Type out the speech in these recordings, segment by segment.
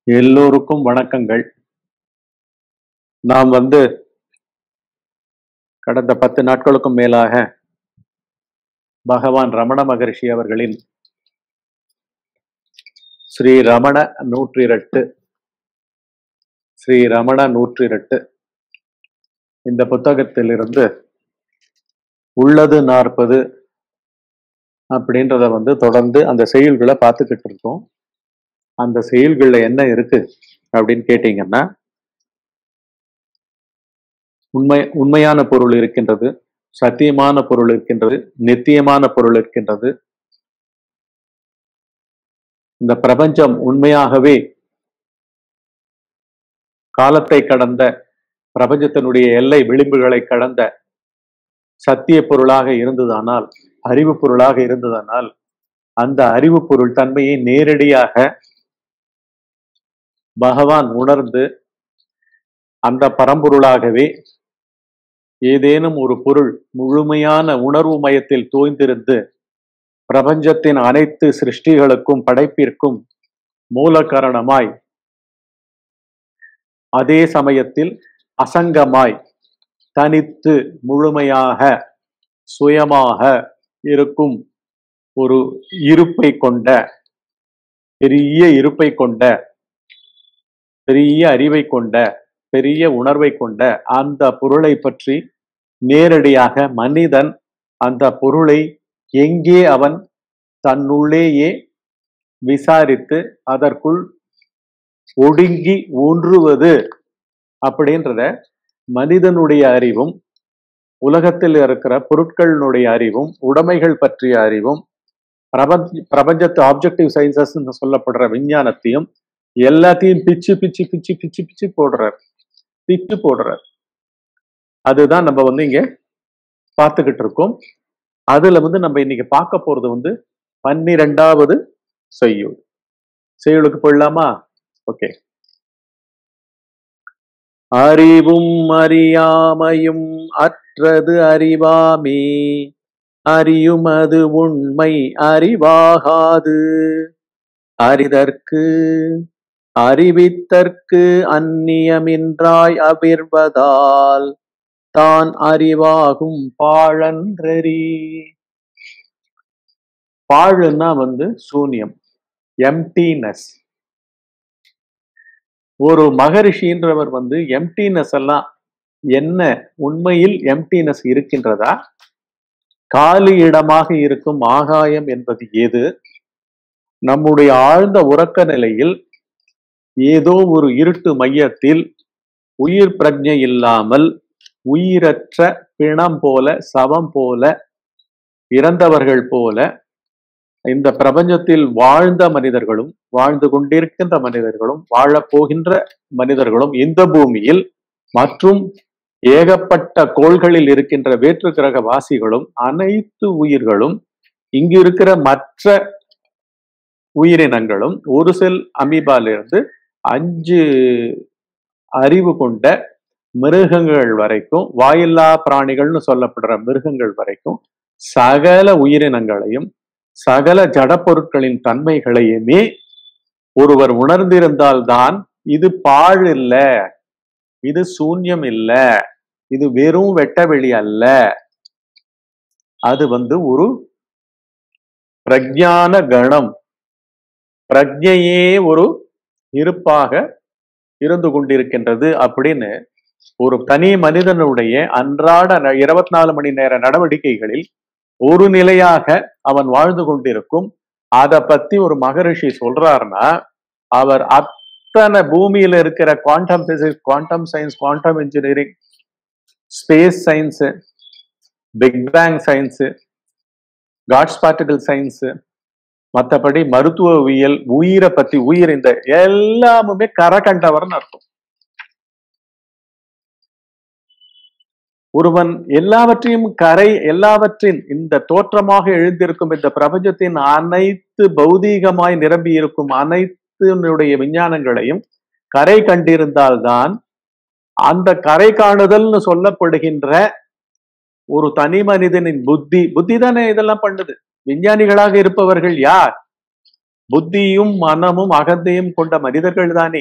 எல்லோருக்கும் வணக்கங்கள் நாம் வந்து கடந்த பத்து நாட்களுக்கும் மேலாக பகவான் ரமண மகரிஷி அவர்களின் ஸ்ரீ ரமண நூற்றிரட்டு ஸ்ரீ ரமண நூற்றிரட்டு இந்த புத்தகத்திலிருந்து உள்ளது நாற்பது அப்படின்றத வந்து தொடர்ந்து அந்த செயல்களை பார்த்துக்கிட்டு இருக்கோம் அந்த செயல்கள்ல என்ன இருக்கு அப்படின்னு கேட்டீங்கன்னா உண்மை உண்மையான பொருள் இருக்கின்றது சத்தியமான பொருள் இருக்கின்றது நித்தியமான பொருள் இருக்கின்றது இந்த பிரபஞ்சம் உண்மையாகவே காலத்தை கடந்த பிரபஞ்சத்தினுடைய எல்லை விளிம்புகளை கடந்த சத்திய பொருளாக இருந்ததானால் அறிவு பொருளாக இருந்ததானால் அந்த அறிவு பொருள் தன்மையை நேரடியாக பகவான் உணர்ந்து அந்த பரம்பொருளாகவே ஏதேனும் ஒரு பொருள் முழுமையான உணர்வு மயத்தில் தோய்ந்திருந்து பிரபஞ்சத்தின் அனைத்து சிருஷ்டிகளுக்கும் படைப்பிற்கும் மூல காரணமாய் அதே சமயத்தில் அசங்கமாய் தனித்து முழுமையாக சுயமாக இருக்கும் ஒரு இருப்பை கொண்ட பெரிய இருப்பை கொண்ட பெரிய அறிவை கொண்ட பெரிய உணர்வை கொண்ட அந்த பொருளை பற்றி நேரடியாக மனிதன் அந்த பொருளை எங்கே அவன் தன்னுள்ளேயே விசாரித்து அதற்குள் ஒடுங்கி ஊன்றுவது அப்படின்றத மனிதனுடைய அறிவும் உலகத்தில் இருக்கிற பொருட்களினுடைய அறிவும் உடைமைகள் பற்றிய அறிவும் பிரபஞ்ச பிரபஞ்சத்து ஆப்ஜெக்டிவ் சயின்சஸ் சொல்லப்படுற விஞ்ஞானத்தையும் எல்லாத்தையும் பிச்சு பிச்சு பிச்சு பிச்சு பிச்சு போடுறார் பிச்சு போடுறார் அதுதான் நம்ம வந்து இங்க பார்த்துக்கிட்டு இருக்கோம் அதுல வந்து நம்ம இன்னைக்கு பார்க்க போறது வந்து பன்னிரெண்டாவது செய்யுள் செய்யுளுக்கு போயிடலாமா ஓகே அறிவும் அறியாமையும் அற்றது அறிவாமே அறியுமது உண்மை அறிவாகாது அறிதற்கு அறிவித்தற்கு அந்நியமின்றாய் அவிர்வதால் தான் அறிவாகும் பாழன்றறி பாழுன்னா வந்து சூன்யம் எம்டினஸ் ஒரு மகரிஷின்றவர் வந்து எம்டினஸ் எல்லாம் என்ன உண்மையில் எம்டினஸ் இருக்கின்றதா காலி இடமாக இருக்கும் ஆகாயம் என்பது எது நம்முடைய ஆழ்ந்த உறக்க நிலையில் ஏதோ ஒரு இருட்டு மையத்தில் உயிர் பிரஜை இல்லாமல் உயிரற்ற பிணம் போல சவம் போல இறந்தவர்கள் போல இந்த பிரபஞ்சத்தில் வாழ்ந்த மனிதர்களும் வாழ்ந்து கொண்டிருக்கின்ற மனிதர்களும் வாழப் போகின்ற மனிதர்களும் இந்த பூமியில் மற்றும் ஏகப்பட்ட கோள்களில் இருக்கின்ற வேற்று கிரக வாசிகளும் அனைத்து உயிர்களும் இங்கு இருக்கிற மற்ற உயிரினங்களும் ஒரு செல் அமீபாலிருந்து அஞ்சு அறிவு கொண்ட மிருகங்கள் வரைக்கும் வாயில்லா பிராணிகள்னு சொல்லப்படுற மிருகங்கள் வரைக்கும் சகல உயிரினங்களையும் சகல ஜட பொருட்களின் தன்மைகளையுமே ஒருவர் உணர்ந்திருந்தால்தான் இது பாழ் இல்ல இது சூன்யம் இல்ல இது வெறும் வெட்ட வெளி அல்ல அது வந்து ஒரு பிரஜான கணம் பிரஜையே ஒரு இருப்பாக இருந்து கொண்டிருக்கின்றது அப்படின்னு ஒரு தனி மனிதனுடைய அன்றாட இருபத்தி நாலு மணி நேர நடவடிக்கைகளில் ஒரு நிலையாக அவன் வாழ்ந்து கொண்டிருக்கும் அதை பத்தி ஒரு மகரிஷி சொல்றாருன்னா அவர் அத்தனை பூமியில இருக்கிற quantum physics quantum science quantum engineering space science big bang science God's particle science மற்றபடி மருத்துவவியல் உயிரை பத்தி உயிர் இந்த எல்லாமுமே கரை கண்டவர்னு அர்த்தம் ஒருவன் எல்லாவற்றையும் கரை எல்லாவற்றின் இந்த தோற்றமாக எழுந்திருக்கும் இந்த பிரபஞ்சத்தின் அனைத்து பௌதீகமாய் நிரம்பி இருக்கும் அனைத்தினுடைய விஞ்ஞானங்களையும் கரை கண்டிருந்தால்தான் அந்த கரை காணுதல்னு சொல்லப்படுகின்ற ஒரு தனி மனிதனின் புத்தி புத்தி தானே இதெல்லாம் பண்ணுது விஞ்ஞானிகளாக இருப்பவர்கள் யார் புத்தியும் மனமும் அகந்தையும் கொண்ட மனிதர்கள் தானே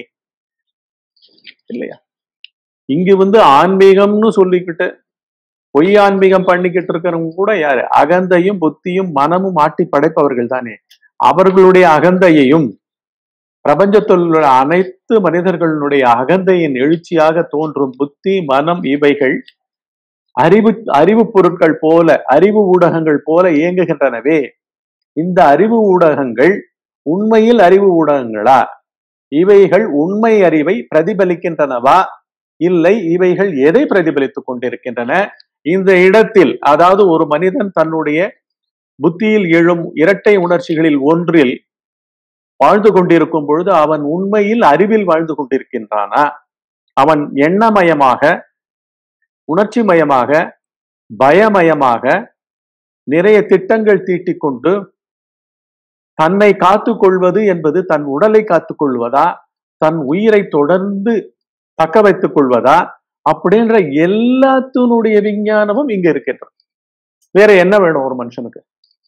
இல்லையா இங்கு வந்து ஆன்மீகம்னு சொல்லிக்கிட்டு பொய் ஆன்மீகம் பண்ணிக்கிட்டு இருக்கிறவங்க கூட யாரு அகந்தையும் புத்தியும் மனமும் ஆட்டி படைப்பவர்கள் தானே அவர்களுடைய அகந்தையையும் பிரபஞ்சத்தில் உள்ள அனைத்து மனிதர்களுடைய அகந்தையின் எழுச்சியாக தோன்றும் புத்தி மனம் இவைகள் அறிவு அறிவு பொருட்கள் போல அறிவு ஊடகங்கள் போல இயங்குகின்றனவே இந்த அறிவு ஊடகங்கள் உண்மையில் அறிவு ஊடகங்களா இவைகள் உண்மை அறிவை பிரதிபலிக்கின்றனவா இல்லை இவைகள் எதை பிரதிபலித்துக் கொண்டிருக்கின்றன இந்த இடத்தில் அதாவது ஒரு மனிதன் தன்னுடைய புத்தியில் எழும் இரட்டை உணர்ச்சிகளில் ஒன்றில் வாழ்ந்து கொண்டிருக்கும் பொழுது அவன் உண்மையில் அறிவில் வாழ்ந்து கொண்டிருக்கின்றானா அவன் எண்ணமயமாக உணர்ச்சி மயமாக பயமயமாக நிறைய திட்டங்கள் தீட்டிக் கொண்டு தன்னை காத்து கொள்வது என்பது தன் உடலை காத்துக் கொள்வதா தன் உயிரை தொடர்ந்து தக்க வைத்துக் கொள்வதா அப்படின்ற எல்லாத்தினுடைய விஞ்ஞானமும் இங்க இருக்கின்றது வேற என்ன வேணும் ஒரு மனுஷனுக்கு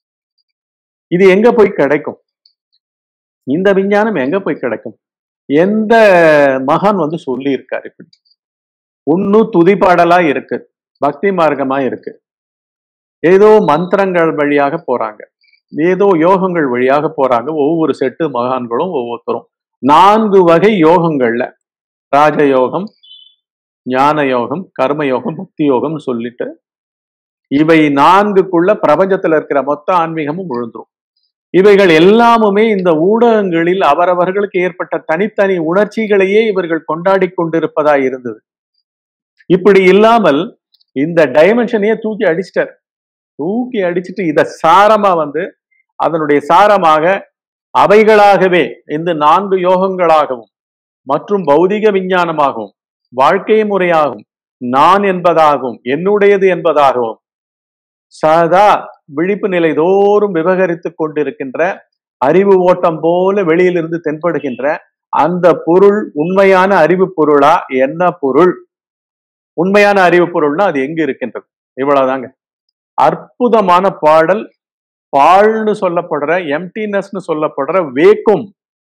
இது எங்க போய் கிடைக்கும் இந்த விஞ்ஞானம் எங்க போய் கிடைக்கும் எந்த மகான் வந்து சொல்லி இருக்காரு இப்படி ஒன்னும் துதிப்பாடலா இருக்கு பக்தி மார்க்கமா இருக்கு ஏதோ மந்திரங்கள் வழியாக போறாங்க ஏதோ யோகங்கள் வழியாக போறாங்க ஒவ்வொரு செட்டு மகான்களும் ஒவ்வொருத்தரும் நான்கு வகை யோகங்கள்ல ராஜயோகம் ஞான யோகம் கர்ம யோகம் பக்தி யோகம்னு சொல்லிட்டு இவை நான்குக்குள்ள பிரபஞ்சத்துல இருக்கிற மொத்த ஆன்மீகமும் விழுந்துரும் இவைகள் எல்லாமுமே இந்த ஊடகங்களில் அவரவர்களுக்கு ஏற்பட்ட தனித்தனி உணர்ச்சிகளையே இவர்கள் கொண்டாடி கொண்டிருப்பதா இருந்தது இப்படி இல்லாமல் இந்த டைமென்ஷனையே தூக்கி அடிச்சிட்டார் தூக்கி அடிச்சிட்டு இத சாரமா வந்து அதனுடைய சாரமாக அவைகளாகவே இந்த நான்கு யோகங்களாகவும் மற்றும் பௌதிக விஞ்ஞானமாகவும் வாழ்க்கை முறையாகவும் நான் என்பதாகவும் என்னுடையது என்பதாகவும் சதா விழிப்பு நிலை தோறும் விவகரித்துக் கொண்டிருக்கின்ற அறிவு ஓட்டம் போல வெளியிலிருந்து தென்படுகின்ற அந்த பொருள் உண்மையான அறிவு பொருளா என்ன பொருள் உண்மையான அறிவு பொருள்னா அது எங்க இருக்கின்றது இவ்வளவுதாங்க அற்புதமான பாடல் பாழ்னு சொல்லப்படுற எம்டினஸ்னு சொல்லப்படுற வேக்கும்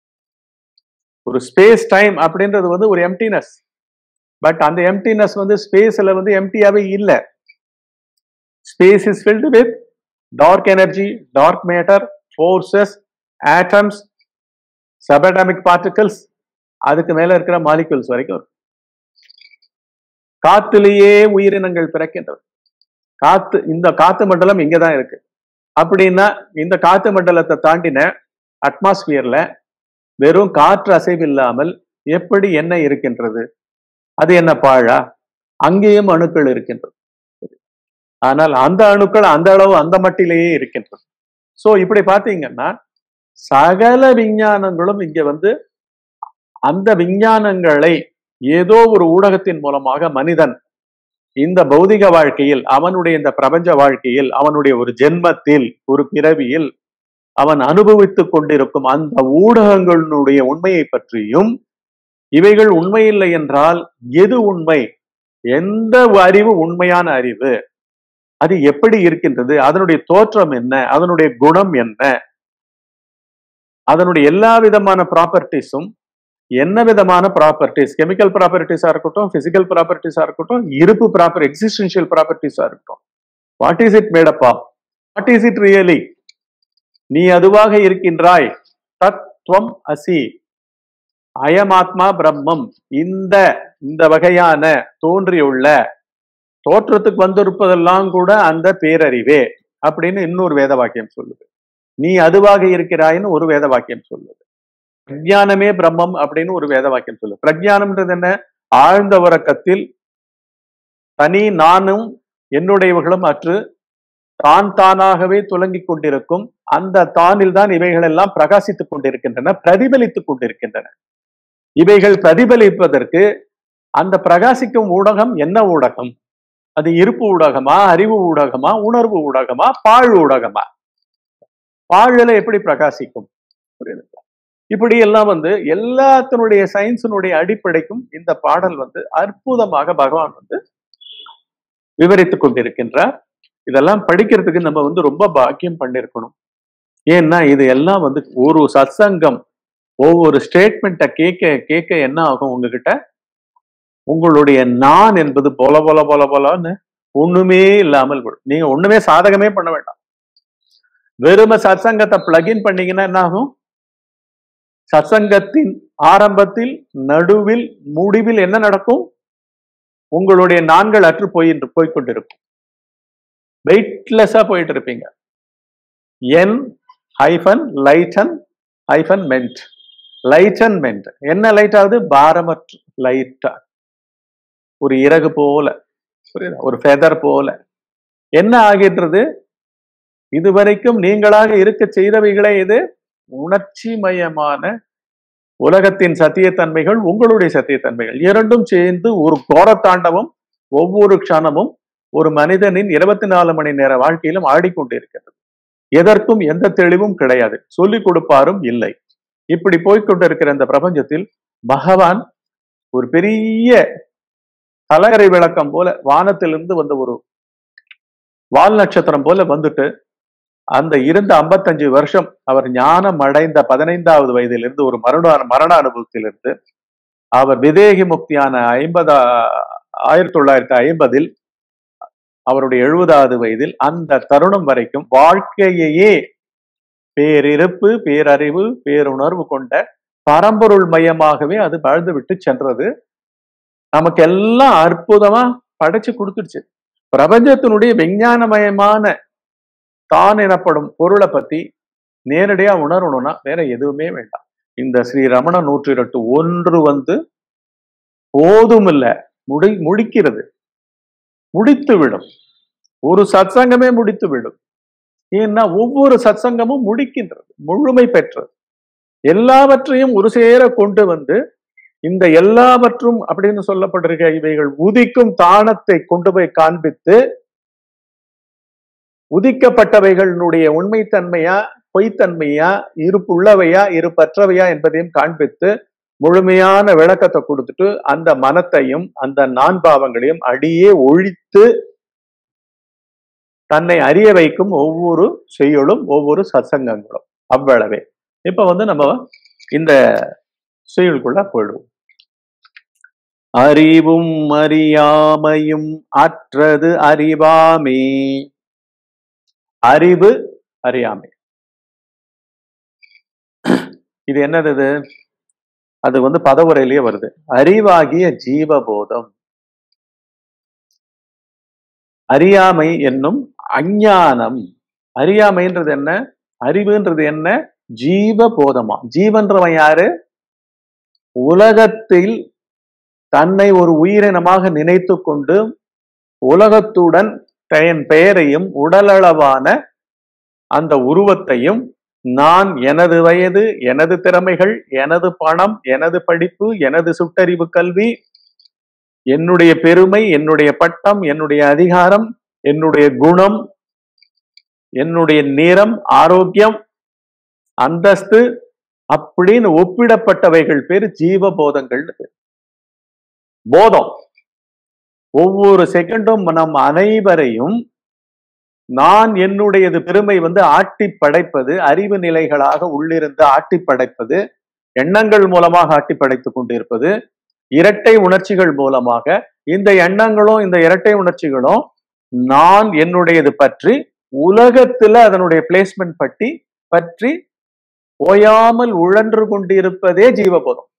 ஒரு ஸ்பேஸ் டைம் அப்படின்றது வந்து ஒரு எம்டினஸ் பட் அந்த எம்டினஸ் வந்து ஸ்பேஸ்ல வந்து எம்டியாவே இல்லை space is filled with dark energy dark matter forces atoms subatomic particles அதுக்கு மேல இருக்கிற மாலிகுல்ஸ் வரைக்கும் இருக்கும் காத்திலேயே உயிரினங்கள் பிறக்கின்றது காத்து இந்த காத்து மண்டலம் இங்கதான் இருக்கு அப்படின்னா இந்த காத்து மண்டலத்தை தாண்டின அட்மாஸ்பியர்ல வெறும் காற்று அசைவில்லாமல் எப்படி என்ன இருக்கின்றது அது என்ன பாழா அங்கேயும் அணுக்கள் இருக்கின்றது ஆனால் அந்த அணுக்கள் அந்த அளவு அந்த மட்டிலேயே இருக்கின்றது சோ இப்படி பாத்தீங்கன்னா சகல விஞ்ஞானங்களும் இங்க வந்து அந்த விஞ்ஞானங்களை ஏதோ ஒரு ஊடகத்தின் மூலமாக மனிதன் இந்த பௌதிக வாழ்க்கையில் அவனுடைய இந்த பிரபஞ்ச வாழ்க்கையில் அவனுடைய ஒரு ஜென்மத்தில் ஒரு பிறவியில் அவன் அனுபவித்துக் கொண்டிருக்கும் அந்த ஊடகங்களுடைய உண்மையை பற்றியும் இவைகள் உண்மையில்லை என்றால் எது உண்மை எந்த அறிவு உண்மையான அறிவு அது எப்படி இருக்கின்றது அதனுடைய தோற்றம் என்ன அதனுடைய குணம் என்ன அதனுடைய எல்லா விதமான ப்ராப்பர்ட்டிஸும் என்ன விதமான ப்ராப்பர்ட்டிஸ் கெமிக்கல் ப்ராப்பர்ட்டிஸா இருக்கட்டும் பிசிக்கல் ப்ராப்பர்ட்டிஸா இருக்கட்டும் இருப்பு ப்ராப்பர் எக்ஸிஸ்டன்ஷியல் ப்ராப்பர்ட்டிஸா இருக்கட்டும் what is it made up of what is it really நீ அதுவாக இருக்கின்றாய் தத்துவம் அசி அயமாத்மா பிரம்மம் இந்த இந்த வகையான தோன்றியுள்ள தோற்றத்துக்கு வந்திருப்பதெல்லாம் கூட அந்த பேரறிவே அப்படின்னு இன்னொரு வேத வாக்கியம் சொல்லுது நீ அதுவாக இருக்கிறாயின்னு ஒரு வேத வாக்கியம் சொல்லுது பிரஜானமே பிரம்மம் அப்படின்னு ஒரு வேத வாக்கியம் சொல்லுது பிரஜானம்ன்றது என்ன ஆழ்ந்த உறக்கத்தில் தனி நானும் என்னுடையவர்களும் அற்று தான் தானாகவே துலங்கிக் கொண்டிருக்கும் அந்த தானில் தான் இவைகள் எல்லாம் பிரகாசித்துக் கொண்டிருக்கின்றன பிரதிபலித்துக் கொண்டிருக்கின்றன இவைகள் பிரதிபலிப்பதற்கு அந்த பிரகாசிக்கும் ஊடகம் என்ன ஊடகம் அது இருப்பு ஊடகமா அறிவு ஊடகமா உணர்வு ஊடகமா பாழ் ஊடகமா பாழுல எப்படி பிரகாசிக்கும் புரியுதுங்களா இப்படி எல்லாம் வந்து எல்லாத்தினுடைய சயின்ஸினுடைய அடிப்படைக்கும் இந்த பாடல் வந்து அற்புதமாக பகவான் வந்து விவரித்துக் கொண்டிருக்கின்றார் இதெல்லாம் படிக்கிறதுக்கு நம்ம வந்து ரொம்ப பாக்கியம் பண்ணிருக்கணும் ஏன்னா இது எல்லாம் வந்து ஒரு சத்சங்கம் ஒவ்வொரு ஸ்டேட்மெண்ட்டை கேட்க கேட்க என்ன ஆகும் உங்ககிட்ட உங்களுடைய நான் என்பது போல போல போல போலன்னு ஒண்ணுமே இல்லாமல் விடும் நீங்க ஒண்ணுமே சாதகமே பண்ண வேண்டாம் வெறும சத்சங்கத்தை பிளகின் பண்ணீங்கன்னா என்ன ஆகும் சத்சங்கத்தின் ஆரம்பத்தில் நடுவில் முடிவில் என்ன நடக்கும் உங்களுடைய நான்கள் அற்று போய் போய்கொண்டிருக்கும் வெயிட்லெஸ்ஸா போயிட்டு இருப்பீங்க en hyphen lighten hyphen ment lighten ment என்ன லைட் ஆகுது பாரமற்று லைட்டா ஒரு இறகு போல புரியுதா ஒரு ஃபெதர் போல என்ன ஆகின்றது இதுவரைக்கும் நீங்களாக இருக்க செய்தவைகளே இது உணர்ச்சி மயமான உலகத்தின் சத்தியத்தன்மைகள் உங்களுடைய சத்தியத்தன்மைகள் இரண்டும் சேர்ந்து ஒரு கோரத்தாண்டவம் ஒவ்வொரு க்ஷணமும் ஒரு மனிதனின் இருபத்தி நாலு மணி நேர வாழ்க்கையிலும் ஆடிக்கொண்டிருக்கிறது எதற்கும் எந்த தெளிவும் கிடையாது சொல்லிக் கொடுப்பாரும் இல்லை இப்படி போய்கொண்டிருக்கிற இந்த பிரபஞ்சத்தில் பகவான் ஒரு பெரிய கலகரை விளக்கம் போல வானத்திலிருந்து வந்த ஒரு வால் நட்சத்திரம் போல வந்துட்டு அந்த இருந்த ஐம்பத்தஞ்சு வருஷம் அவர் ஞானம் அடைந்த பதினைந்தாவது வயதிலிருந்து ஒரு மரண மரண அனுபவத்திலிருந்து அவர் விதேகி முக்தியான ஐம்பதா ஆயிரத்தி தொள்ளாயிரத்தி ஐம்பதில் அவருடைய எழுபதாவது வயதில் அந்த தருணம் வரைக்கும் வாழ்க்கையையே பேரிருப்பு பேரறிவு பேருணர்வு கொண்ட பரம்பொருள் மையமாகவே அது வாழ்ந்து விட்டு சென்றது நமக்கு எல்லாம் அற்புதமா படைச்சு கொடுத்துடுச்சு பிரபஞ்சத்தினுடைய விஞ்ஞானமயமான தான் எனப்படும் பொருளை பத்தி நேரடியா உணரணும்னா வேற எதுவுமே வேண்டாம் இந்த ஸ்ரீ ரமண நூற்றி எட்டு ஒன்று வந்து போதும் இல்ல முடி முடிக்கிறது முடித்து விடும் ஒரு சத்சங்கமே முடித்து விடும் ஏன்னா ஒவ்வொரு சத்சங்கமும் முடிக்கின்றது முழுமை பெற்றது எல்லாவற்றையும் ஒரு சேர கொண்டு வந்து இந்த எல்லாவற்றும் அப்படின்னு சொல்லப்பட்டிருக்க இவைகள் உதிக்கும் தானத்தை கொண்டு போய் காண்பித்து உதிக்கப்பட்டவைகளினுடைய உண்மைத்தன்மையா பொய்த்தன்மையா இருப்புள்ளவையா இருப்பற்றவையா என்பதையும் காண்பித்து முழுமையான விளக்கத்தை கொடுத்துட்டு அந்த மனத்தையும் அந்த நான்பாவங்களையும் அடியே ஒழித்து தன்னை அறிய வைக்கும் ஒவ்வொரு செய்யுளும் ஒவ்வொரு சத்சங்கங்களும் அவ்வளவே இப்ப வந்து நம்ம இந்த செய்யுளுக்குள்ள போயிடுவோம் அறிவும் அறியாமையும் அற்றது அறிவாமே அறிவு அறியாமை இது என்னது இது அது வந்து பதவுரையிலேயே வருது அறிவாகிய ஜீவபோதம் அறியாமை என்னும் அஞ்ஞானம் அறியாமைன்றது என்ன அறிவுன்றது என்ன ஜீவபோதமா ஜீவன்றவன் யாரு உலகத்தில் தன்னை ஒரு உயிரினமாக நினைத்து கொண்டு உலகத்துடன் தன் பெயரையும் உடலளவான அந்த உருவத்தையும் நான் எனது வயது எனது திறமைகள் எனது பணம் எனது படிப்பு எனது சுட்டறிவு கல்வி என்னுடைய பெருமை என்னுடைய பட்டம் என்னுடைய அதிகாரம் என்னுடைய குணம் என்னுடைய நிறம் ஆரோக்கியம் அந்தஸ்து அப்படின்னு ஒப்பிடப்பட்டவைகள் பேர் ஜீவபோதங்கள் போதம் ஒவ்வொரு செகண்டும் நம் அனைவரையும் நான் என்னுடையது பெருமை வந்து ஆட்டி படைப்பது அறிவு நிலைகளாக உள்ளிருந்து ஆட்டி படைப்பது எண்ணங்கள் மூலமாக ஆட்டி படைத்துக் கொண்டிருப்பது இரட்டை உணர்ச்சிகள் மூலமாக இந்த எண்ணங்களும் இந்த இரட்டை உணர்ச்சிகளும் நான் என்னுடையது பற்றி உலகத்துல அதனுடைய பிளேஸ்மெண்ட் பற்றி பற்றி ஓயாமல் உழன்று கொண்டிருப்பதே ஜீவபோதம்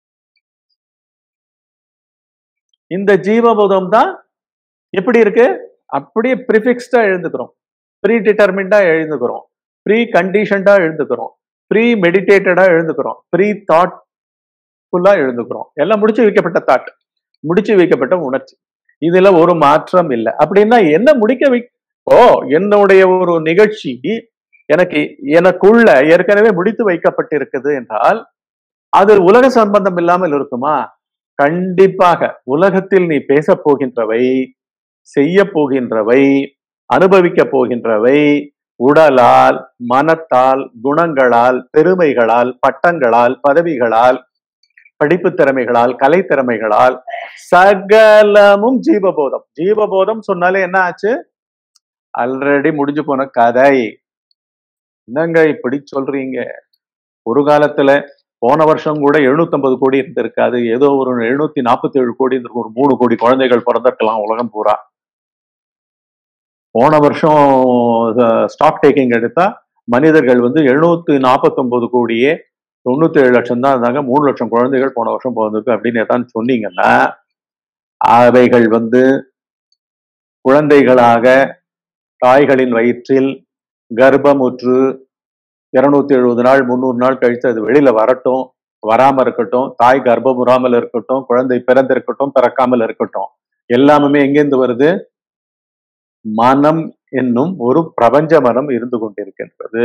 இந்த ஜீவபோதம் தான் எப்படி இருக்கு அப்படியே ப்ரிஃபிக்ஸ்டா எழுந்துக்கிறோம் ப்ரீ டிட்டர்மின்டா எழுந்துக்கிறோம் ப்ரீ கண்டிஷன்டா எழுந்துக்கிறோம் ப்ரீ மெடிடேட்டடா எழுந்துக்கிறோம் ப்ரீ தாட் ஃபுல்லா எழுந்துக்கிறோம் எல்லாம் முடிச்சு வைக்கப்பட்ட தாட் முடிச்சு வைக்கப்பட்ட உணர்ச்சி இதுல ஒரு மாற்றம் இல்லை அப்படின்னா என்ன முடிக்க வை ஓ என்னுடைய ஒரு நிகழ்ச்சி எனக்கு எனக்குள்ள ஏற்கனவே முடித்து வைக்கப்பட்டிருக்குது என்றால் அது உலக சம்பந்தம் இல்லாமல் இருக்குமா கண்டிப்பாக உலகத்தில் நீ பேச போகின்றவை செய்ய போகின்றவை அனுபவிக்க போகின்றவை உடலால் மனத்தால் குணங்களால் பெருமைகளால் பட்டங்களால் பதவிகளால் படிப்பு திறமைகளால் கலை திறமைகளால் சகலமும் ஜீவபோதம் ஜீவபோதம் சொன்னாலே என்ன ஆச்சு ஆல்ரெடி முடிஞ்சு போன கதை என்னங்க இப்படி சொல்றீங்க ஒரு காலத்துல போன வருஷம் கூட 750 கோடி இருந்திருக்காது ஏதோ ஒரு எழுநூத்தி நாற்பத்தி ஏழு கோடி இருந்திருக்கும் ஒரு மூணு கோடி குழந்தைகள் பிறந்திருக்கலாம் உலகம் பூரா போன வருஷம் ஸ்டாக் டேக்கிங் எடுத்தா மனிதர்கள் வந்து எழுநூத்தி நாற்பத்தொன்பது கோடியே தொண்ணூத்தி ஏழு லட்சம் தான் இருந்தாங்க மூணு லட்சம் குழந்தைகள் போன வருஷம் பிறந்திருக்கு அப்படின்னு தான் சொன்னீங்கன்னா அவைகள் வந்து குழந்தைகளாக தாய்களின் வயிற்றில் கர்ப்பமுற்று இருநூத்தி எழுபது நாள் முந்நூறு நாள் கழித்து அது வெளியில வரட்டும் வராம இருக்கட்டும் தாய் கர்ப்பம் உறாமல் இருக்கட்டும் குழந்தை பிறந்திருக்கட்டும் பிறக்காமல் இருக்கட்டும் எல்லாமே எங்கேருந்து வருது மனம் என்னும் ஒரு பிரபஞ்ச மனம் இருந்து கொண்டிருக்கின்றது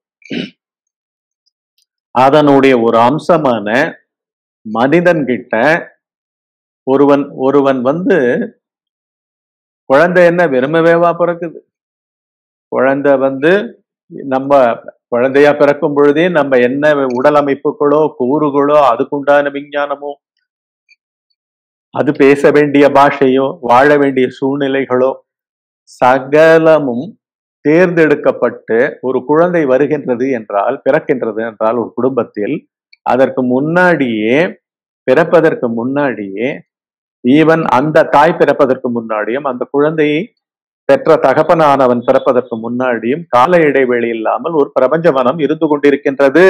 அதனுடைய ஒரு அம்சமான மனிதன் கிட்ட ஒருவன் ஒருவன் வந்து குழந்தை என்ன வெறுமவேவா பிறக்குது குழந்தை வந்து நம்ம குழந்தையா பிறக்கும் பொழுதே நம்ம என்ன உடல் அமைப்புகளோ கூறுகளோ அதுக்குண்டான விஞ்ஞானமோ அது பேச வேண்டிய பாஷையோ வாழ வேண்டிய சூழ்நிலைகளோ சகலமும் தேர்ந்தெடுக்கப்பட்டு ஒரு குழந்தை வருகின்றது என்றால் பிறக்கின்றது என்றால் ஒரு குடும்பத்தில் அதற்கு முன்னாடியே பிறப்பதற்கு முன்னாடியே ஈவன் அந்த தாய் பிறப்பதற்கு முன்னாடியும் அந்த குழந்தையை பெற்ற தகப்பனானவன் பிறப்பதற்கு முன்னாடியும் கால இடைவெளி இல்லாமல் ஒரு பிரபஞ்ச மனம் இருந்து கொண்டிருக்கின்றது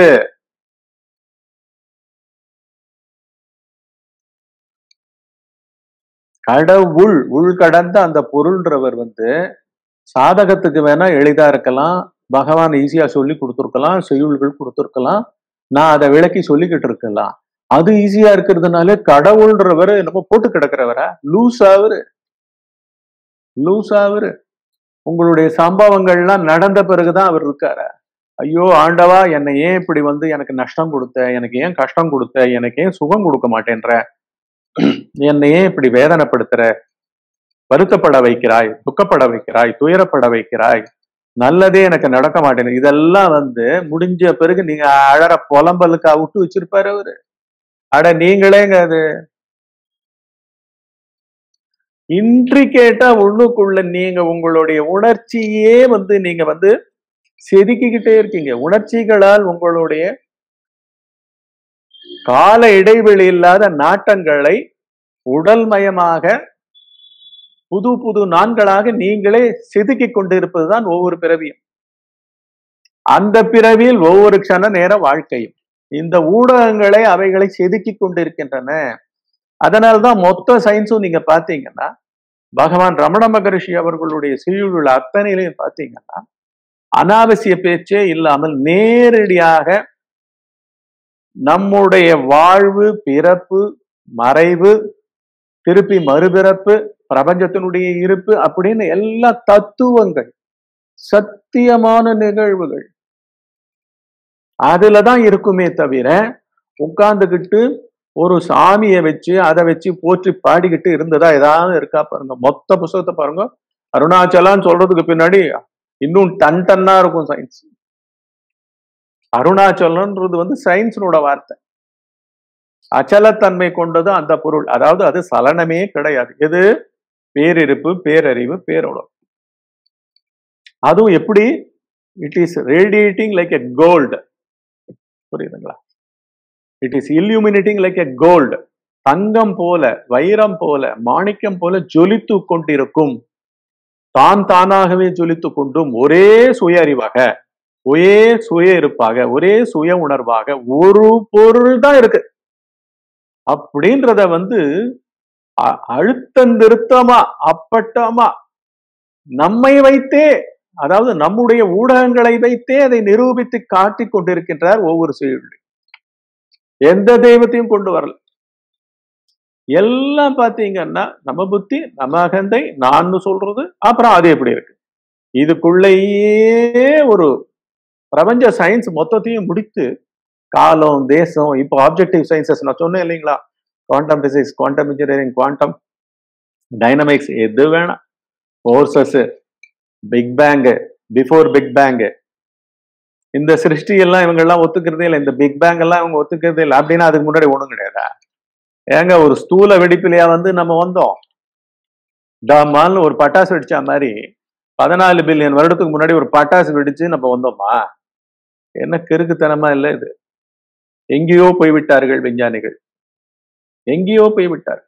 கடவுள் உள்கடந்த அந்த பொருள்ன்றவர் வந்து சாதகத்துக்கு வேணா எளிதா இருக்கலாம் பகவான் ஈஸியா சொல்லி கொடுத்துருக்கலாம் செய்யுள்கள் கொடுத்துருக்கலாம் நான் அதை விளக்கி சொல்லிக்கிட்டு இருக்கலாம் அது ஈஸியா இருக்கிறதுனால கடவுள்ன்றவர் என்னமோ போட்டு கிடக்கிறவரா லூஸ் ஆவரு லூஸ் ஆவரு உங்களுடைய சம்பவங்கள்லாம் நடந்த பிறகுதான் அவர் இருக்காரு ஐயோ ஆண்டவா என்னை ஏன் இப்படி வந்து எனக்கு நஷ்டம் கொடுத்த எனக்கு ஏன் கஷ்டம் கொடுத்த எனக்கு ஏன் சுகம் கொடுக்க மாட்டேன்ற என்னை ஏன் இப்படி வேதனைப்படுத்துற வருத்தப்பட வைக்கிறாய் துக்கப்பட வைக்கிறாய் துயரப்பட வைக்கிறாய் நல்லதே எனக்கு நடக்க மாட்டேங்குது இதெல்லாம் வந்து முடிஞ்ச பிறகு நீங்க அழற புலம்பலுக்கா விட்டு வச்சிருப்பாரு அவரு அட நீங்களேங்க அது இன்ட்ரிகேட்டா உள்ளுக்குள்ள நீங்க உங்களுடைய உணர்ச்சியே வந்து நீங்க வந்து செதுக்கிக்கிட்டே இருக்கீங்க உணர்ச்சிகளால் உங்களுடைய கால இடைவெளி இல்லாத நாட்டங்களை உடல்மயமாக புது புது நான்களாக நீங்களே செதுக்கி கொண்டிருப்பதுதான் ஒவ்வொரு பிறவியும் அந்த பிறவியில் ஒவ்வொரு க்ஷண நேர வாழ்க்கையும் இந்த ஊடகங்களை அவைகளை செதுக்கி கொண்டிருக்கின்றன அதனால்தான் மொத்த சயின்ஸும் நீங்க பாத்தீங்கன்னா பகவான் ரமண மகரிஷி அவர்களுடைய செய்யுள் அத்தனையிலையும் பாத்தீங்கன்னா அனாவசிய பேச்சே இல்லாமல் நேரடியாக நம்முடைய வாழ்வு பிறப்பு மறைவு திருப்பி மறுபிறப்பு பிரபஞ்சத்தினுடைய இருப்பு அப்படின்னு எல்லா தத்துவங்கள் சத்தியமான நிகழ்வுகள் அதுலதான் இருக்குமே தவிர உட்கார்ந்துகிட்டு ஒரு சாமியை வச்சு அதை வச்சு போற்றி பாடிக்கிட்டு இருந்ததா ஏதாவது இருக்கா பாருங்க மொத்த புஸ்தகத்தை பாருங்க அருணாச்சலான்னு சொல்றதுக்கு பின்னாடி இன்னும் டன் டன்னா இருக்கும் சயின்ஸ் அருணாச்சலன்றது வந்து சயின்ஸனோட வார்த்தை அச்சலத்தன்மை கொண்டது அந்த பொருள் அதாவது அது சலனமே கிடையாது எது பேரிருப்பு பேரறிவு பேரோடம் அதுவும் எப்படி it is radiating like a gold புரியுதுங்களா it is illuminating like a gold தங்கம் போல வைரம் போல மாணிக்கம் போல ஜொலித்து கொண்டிருக்கும் தான் தானாகவே ஜொலித்து கொண்டும் ஒரே சுய அறிவாக ஒரே சுய இருப்பாக ஒரே சுய உணர்வாக ஒரு பொருள் தான் இருக்கு அப்படின்றத வந்து அழுத்தந்திருத்தமா அப்பட்டமா நம்மை வைத்தே அதாவது நம்முடைய ஊடகங்களை வைத்தே அதை நிரூபித்து காட்டிக் கொண்டிருக்கின்றார் ஒவ்வொரு செயலும் எந்த தெய்வத்தையும் கொண்டு வரல எல்லாம் பாத்தீங்கன்னா நம்ம புத்தி நம்ம அகந்தை நான் சொல்றது அப்புறம் அது எப்படி இருக்கு இதுக்குள்ளேயே ஒரு பிரபஞ்ச சயின்ஸ் மொத்தத்தையும் முடித்து காலம் தேசம் இப்போ ஆப்ஜெக்டிவ் சயின்சஸ் நான் சொன்னேன் இல்லைங்களா quantum physics quantum engineering quantum dynamics எது வேணாம் forces big bang before big bang இந்த சிருஷ்டி எல்லாம் இவங்க எல்லாம் ஒத்துக்கிறதே இல்லை இந்த பிக் பேங் எல்லாம் இவங்க ஒத்துக்கிறதே இல்லை அப்படின்னா அதுக்கு முன்னாடி ஒண்ணும் கிடையாதா ஏங்க ஒரு ஸ்தூல வெடிப்பிலையா வந்து நம்ம வந்தோம் டமால்னு ஒரு பட்டாசு வெடிச்சா மாதிரி பதினாலு பில்லியன் வருடத்துக்கு முன்னாடி ஒரு பட்டாசு வெடிச்சு நம்ம வந்தோமா என்ன கிறுக்குத்தனமா இல்ல இது எங்கேயோ போய்விட்டார்கள் விஞ்ஞானிகள் எங்கேயோ போய்விட்டார்கள்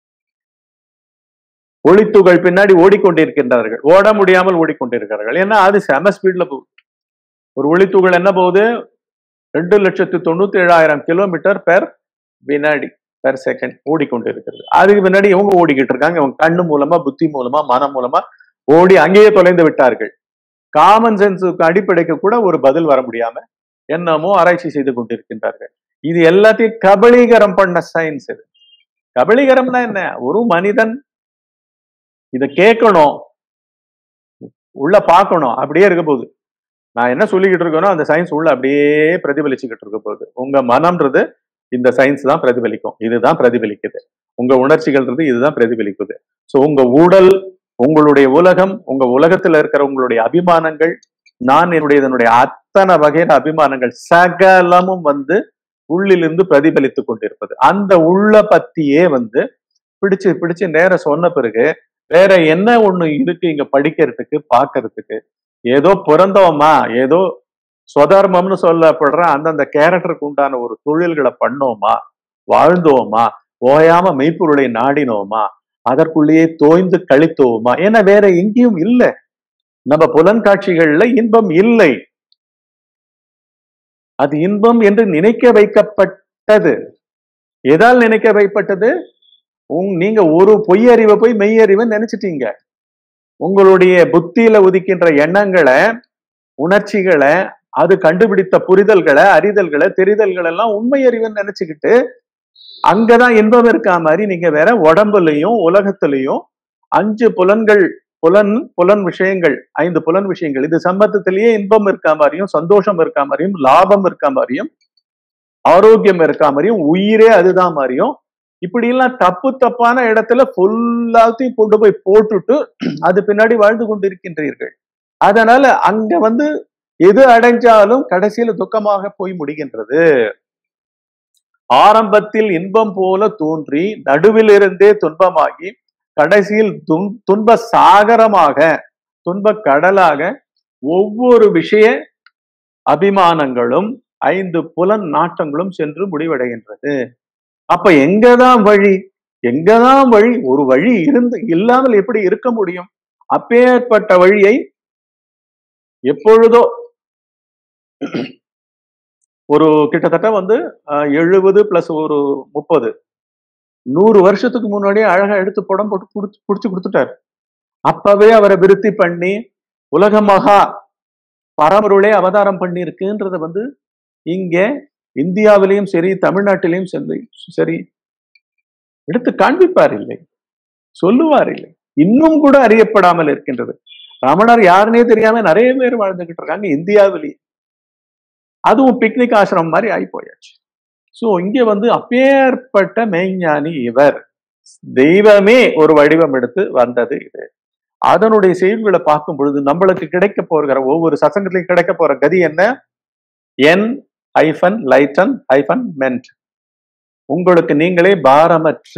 ஒளித்துகள் பின்னாடி ஓடிக்கொண்டிருக்கின்றார்கள் ஓட முடியாமல் ஓடிக்கொண்டிருக்கிறார்கள் ஏன்னா அது செம ஸ்பீட்ல போகுது ஒரு ஒளித்துகள் என்ன போகுது ரெண்டு லட்சத்து தொண்ணூத்தி ஏழாயிரம் கிலோமீட்டர் பெர் வினாடி பெர் செகண்ட் ஓடிக்கொண்டு இருக்கிறது அதுக்கு பின்னாடி இவங்க ஓடிக்கிட்டு இருக்காங்க இவங்க கண்ணு மூலமா புத்தி மூலமா மனம் மூலமா ஓடி அங்கேயே தொலைந்து விட்டார்கள் காமன் சென்ஸுக்கு அடிப்படைக்கு கூட ஒரு பதில் வர முடியாம என்னமோ ஆராய்ச்சி செய்து கொண்டிருக்கின்றார்கள் இது எல்லாத்தையும் கபலீகரம் பண்ண சயின்ஸ் இது கபலீகரம்னா என்ன ஒரு மனிதன் இத கேட்கணும் உள்ள பார்க்கணும் அப்படியே இருக்க போகுது நான் என்ன சொல்லிக்கிட்டு இருக்கேனோ அந்த சயின்ஸ் உள்ள அப்படியே பிரதிபலிச்சுக்கிட்டு இருக்க போகுது உங்க மனம்ன்றது இந்த சயின்ஸ் தான் பிரதிபலிக்கும் இதுதான் பிரதிபலிக்குது உங்க உணர்ச்சிகள்ன்றது இதுதான் பிரதிபலிக்குது சோ உங்க உடல் உங்களுடைய உலகம் உங்க உலகத்துல இருக்கிற உங்களுடைய அபிமானங்கள் நான் என்னுடைய இதனுடைய அத்தனை வகையான அபிமானங்கள் சகலமும் வந்து உள்ளிலிருந்து பிரதிபலித்து கொண்டிருப்பது அந்த உள்ள பத்தியே வந்து பிடிச்சு பிடிச்சு நேரம் சொன்ன பிறகு வேற என்ன ஒண்ணு இருக்கு இங்க படிக்கிறதுக்கு பார்க்கிறதுக்கு ஏதோ பிறந்தோமா ஏதோ ஸ்வதர்மம்னு சொல்லப்படுற அந்தந்த கேரக்டருக்கு உண்டான ஒரு தொழில்களை பண்ணோமா வாழ்ந்தோமா ஓயாம மெய்ப்பொருளை நாடினோமா அதற்குள்ளேயே தோய்ந்து கழித்தோமா ஏன்னா வேற எங்கேயும் இல்லை நம்ம புலன்காட்சிகள்ல இன்பம் இல்லை அது இன்பம் என்று நினைக்க வைக்கப்பட்டது எதால் நினைக்க வைக்கப்பட்டது உங் நீங்க ஒரு பொய் அறிவை போய் மெய் அறிவை நினைச்சிட்டீங்க உங்களுடைய புத்தியில உதிக்கின்ற எண்ணங்களை உணர்ச்சிகளை அது கண்டுபிடித்த புரிதல்களை அறிதல்களை தெரிதல்கள் எல்லாம் உண்மை அறிவுன்னு நினைச்சுக்கிட்டு அங்கதான் இன்பம் இருக்கா மாதிரி நீங்க வேற உடம்புலையும் உலகத்திலையும் அஞ்சு புலன்கள் புலன் புலன் விஷயங்கள் ஐந்து புலன் விஷயங்கள் இது சம்பந்தத்திலேயே இன்பம் இருக்கா மாதிரியும் சந்தோஷம் இருக்கா மாதிரியும் லாபம் இருக்கா மாதிரியும் ஆரோக்கியம் இருக்கா மாதிரியும் உயிரே அதுதான் மாதிரியும் இப்படி எல்லாம் தப்பு தப்பான இடத்துல ஃபுல்லாத்தையும் கொண்டு போய் போட்டுட்டு அது பின்னாடி வாழ்ந்து கொண்டிருக்கின்றீர்கள் அதனால அங்க வந்து எது அடைஞ்சாலும் கடைசியில துக்கமாக போய் முடிகின்றது ஆரம்பத்தில் இன்பம் போல தோன்றி நடுவில் இருந்தே துன்பமாகி கடைசியில் துன் துன்ப சாகரமாக துன்ப கடலாக ஒவ்வொரு விஷய அபிமானங்களும் ஐந்து புலன் நாட்டங்களும் சென்று முடிவடைகின்றது அப்ப எங்கதான் வழி எங்கதான் வழி ஒரு வழி இருந்து இல்லாமல் எப்படி இருக்க முடியும் அப்பேற்பட்ட வழியை எப்பொழுதோ ஒரு கிட்டத்தட்ட வந்து எழுபது பிளஸ் ஒரு முப்பது நூறு வருஷத்துக்கு முன்னாடியே அழகா எடுத்து படம் போட்டு புடிச்சு புடிச்சு கொடுத்துட்டாரு அப்பவே அவரை விருத்தி பண்ணி உலக மகா பரம்பொருளே அவதாரம் பண்ணி இருக்குன்றத வந்து இங்க இந்தியாவிலையும் சரி தமிழ்நாட்டிலையும் சரி சரி எடுத்து காண்பிப்பார் இல்லை சொல்லுவார் இல்லை இன்னும் கூட அறியப்படாமல் இருக்கின்றது ரமணர் யாருன்னே தெரியாம நிறைய பேர் வாழ்ந்துகிட்டு இருக்காங்க இந்தியாவிலேயே அதுவும் பிக்னிக் ஆசிரமம் மாதிரி ஆகி போயாச்சு சோ இங்க வந்து அப்பேற்பட்ட மெய்ஞானி இவர் தெய்வமே ஒரு வடிவம் எடுத்து வந்தது இது அதனுடைய செய்திகளை பார்க்கும் பொழுது நம்மளுக்கு கிடைக்க போகிற ஒவ்வொரு சசங்கத்திலையும் கிடைக்க போற கதி என்ன en hyphen lighten hyphen ment உங்களுக்கு நீங்களே பாரமற்று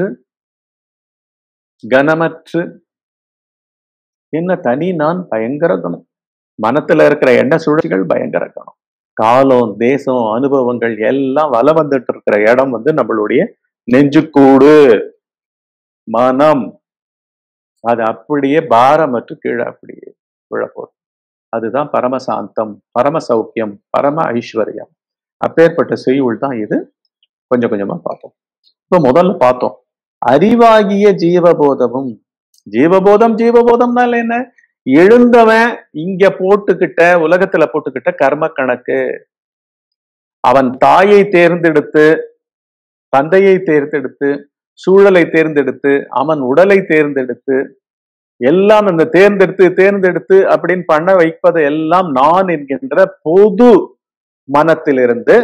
கனமற்று என்ன தனி நான் பயங்கர கணம் மனத்துல இருக்கிற எண்ண சுழற்சிகள் பயங்கர கணம் காலம் தேசம் அனுபவங்கள் எல்லாம் வல வந்துட்டு இருக்கிற இடம் வந்து நம்மளுடைய நெஞ்சுக்கூடு மனம் அது அப்படியே பாரமற்று கீழே அப்படியே விழப்போம் அதுதான் பரமசாந்தம் பரம சௌக்கியம் பரம ஐஸ்வர்யம் அப்பேற்பட்ட செய்யுள் தான் இது கொஞ்சம் கொஞ்சமா பார்ப்போம் இப்போ முதல்ல பார்த்தோம் அறிவாகிய ஜீவபோதமும் ஜீவபோதம் ஜீவபோதம்னால என்ன எழுந்தவன் இங்க போட்டுக்கிட்ட உலகத்துல போட்டுக்கிட்ட கர்ம கணக்கு அவன் தாயை தேர்ந்தெடுத்து தந்தையை தேர்ந்தெடுத்து சூழலை தேர்ந்தெடுத்து அவன் உடலை தேர்ந்தெடுத்து எல்லாம் அந்த தேர்ந்தெடுத்து தேர்ந்தெடுத்து அப்படின்னு பண்ண வைப்பது எல்லாம் நான் என்கின்ற பொது மனத்திலிருந்து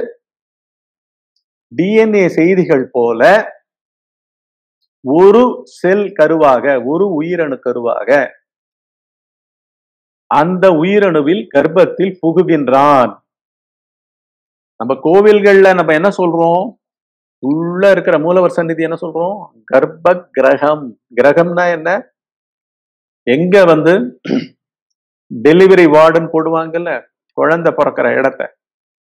டிஎன்ஏ செய்திகள் போல ஒரு செல் கருவாக ஒரு உயிரணு கருவாக அந்த உயிரணுவில் கர்ப்பத்தில் புகுகின்றான் நம்ம கோவில்கள்ல நம்ம என்ன சொல்றோம் உள்ள இருக்கிற மூலவர் சந்நிதி என்ன சொல்றோம் கர்ப்ப கிரகம் கிரகம்னா என்ன எங்க வந்து டெலிவரி வார்டுன்னு போடுவாங்கல்ல குழந்தை பிறக்கிற இடத்த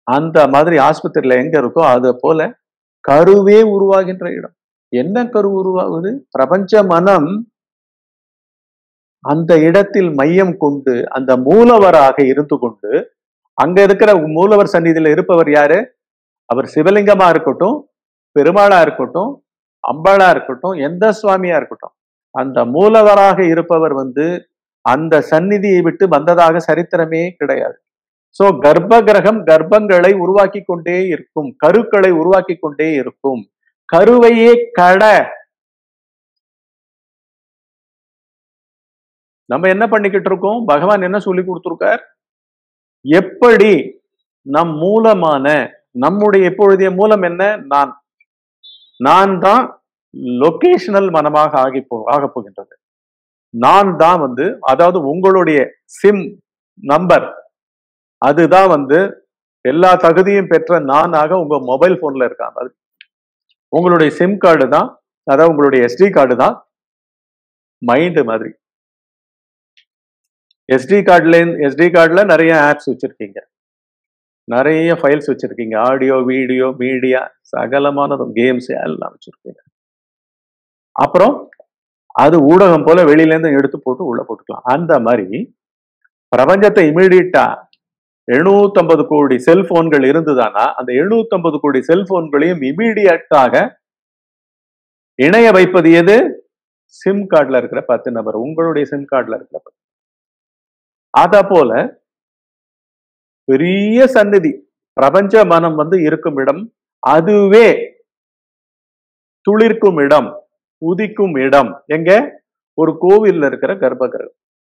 அந்த மாதிரி ஆஸ்பத்திரியில எங்க இருக்கோ அது போல கருவே உருவாகின்ற இடம் என்ன கரு உருவாகுது பிரபஞ்ச மனம் அந்த இடத்தில் மையம் கொண்டு அந்த மூலவராக இருந்து கொண்டு அங்க இருக்கிற மூலவர் சந்நிதியில இருப்பவர் யாரு அவர் சிவலிங்கமா இருக்கட்டும் பெருமாளா இருக்கட்டும் அம்பாளா இருக்கட்டும் எந்த சுவாமியா இருக்கட்டும் அந்த மூலவராக இருப்பவர் வந்து அந்த சந்நிதியை விட்டு வந்ததாக சரித்திரமே கிடையாது சோ கர்ப்ப கிரகம் கர்ப்பங்களை உருவாக்கி கொண்டே இருக்கும் கருக்களை உருவாக்கி கொண்டே இருக்கும் கருவையே கட நம்ம என்ன பண்ணிக்கிட்டு இருக்கோம் பகவான் என்ன சொல்லி கொடுத்திருக்கார் எப்படி நம் மூலமான நம்முடைய இப்பொழுதைய மூலம் என்ன நான் நான் தான் லொகேஷனல் மனமாக ஆகி போ ஆக போகின்றது நான் தான் வந்து அதாவது உங்களுடைய சிம் நம்பர் அதுதான் வந்து எல்லா தகுதியும் பெற்ற நானாக உங்க மொபைல் போன்ல இருக்காங்க அது உங்களுடைய சிம் கார்டு தான் அதாவது உங்களுடைய எஸ்டி கார்டு தான் மைண்டு மாதிரி எஸ்டி கார்டுல எஸ்டி கார்டுல நிறைய ஆப்ஸ் வச்சிருக்கீங்க நிறைய ஃபைல்ஸ் வச்சிருக்கீங்க ஆடியோ வீடியோ மீடியா சகலமானதும் கேம்ஸ் எல்லாம் வச்சிருக்கீங்க அப்புறம் அது ஊடகம் போல வெளியில இருந்து எடுத்து போட்டு உள்ள போட்டுக்கலாம் அந்த மாதிரி பிரபஞ்சத்தை இமீடியட்டா எழுநூத்தம்பது கோடி செல்போன்கள் இருந்ததுன்னா அந்த எழுநூத்தம்பது கோடி செல்போன்களையும் இமீடியட்டாக இணைய வைப்பது எது சிம் கார்டுல இருக்கிற பத்து நபர் உங்களுடைய சிம் கார்டுல இருக்கிற பத்து அத போல பெரிய சந்நிதி பிரபஞ்ச மனம் வந்து இருக்கும் இடம் அதுவே துளிர்க்கும் இடம் உதிக்கும் இடம் எங்க ஒரு கோவில்ல இருக்கிற கர்ப்பகிரகம்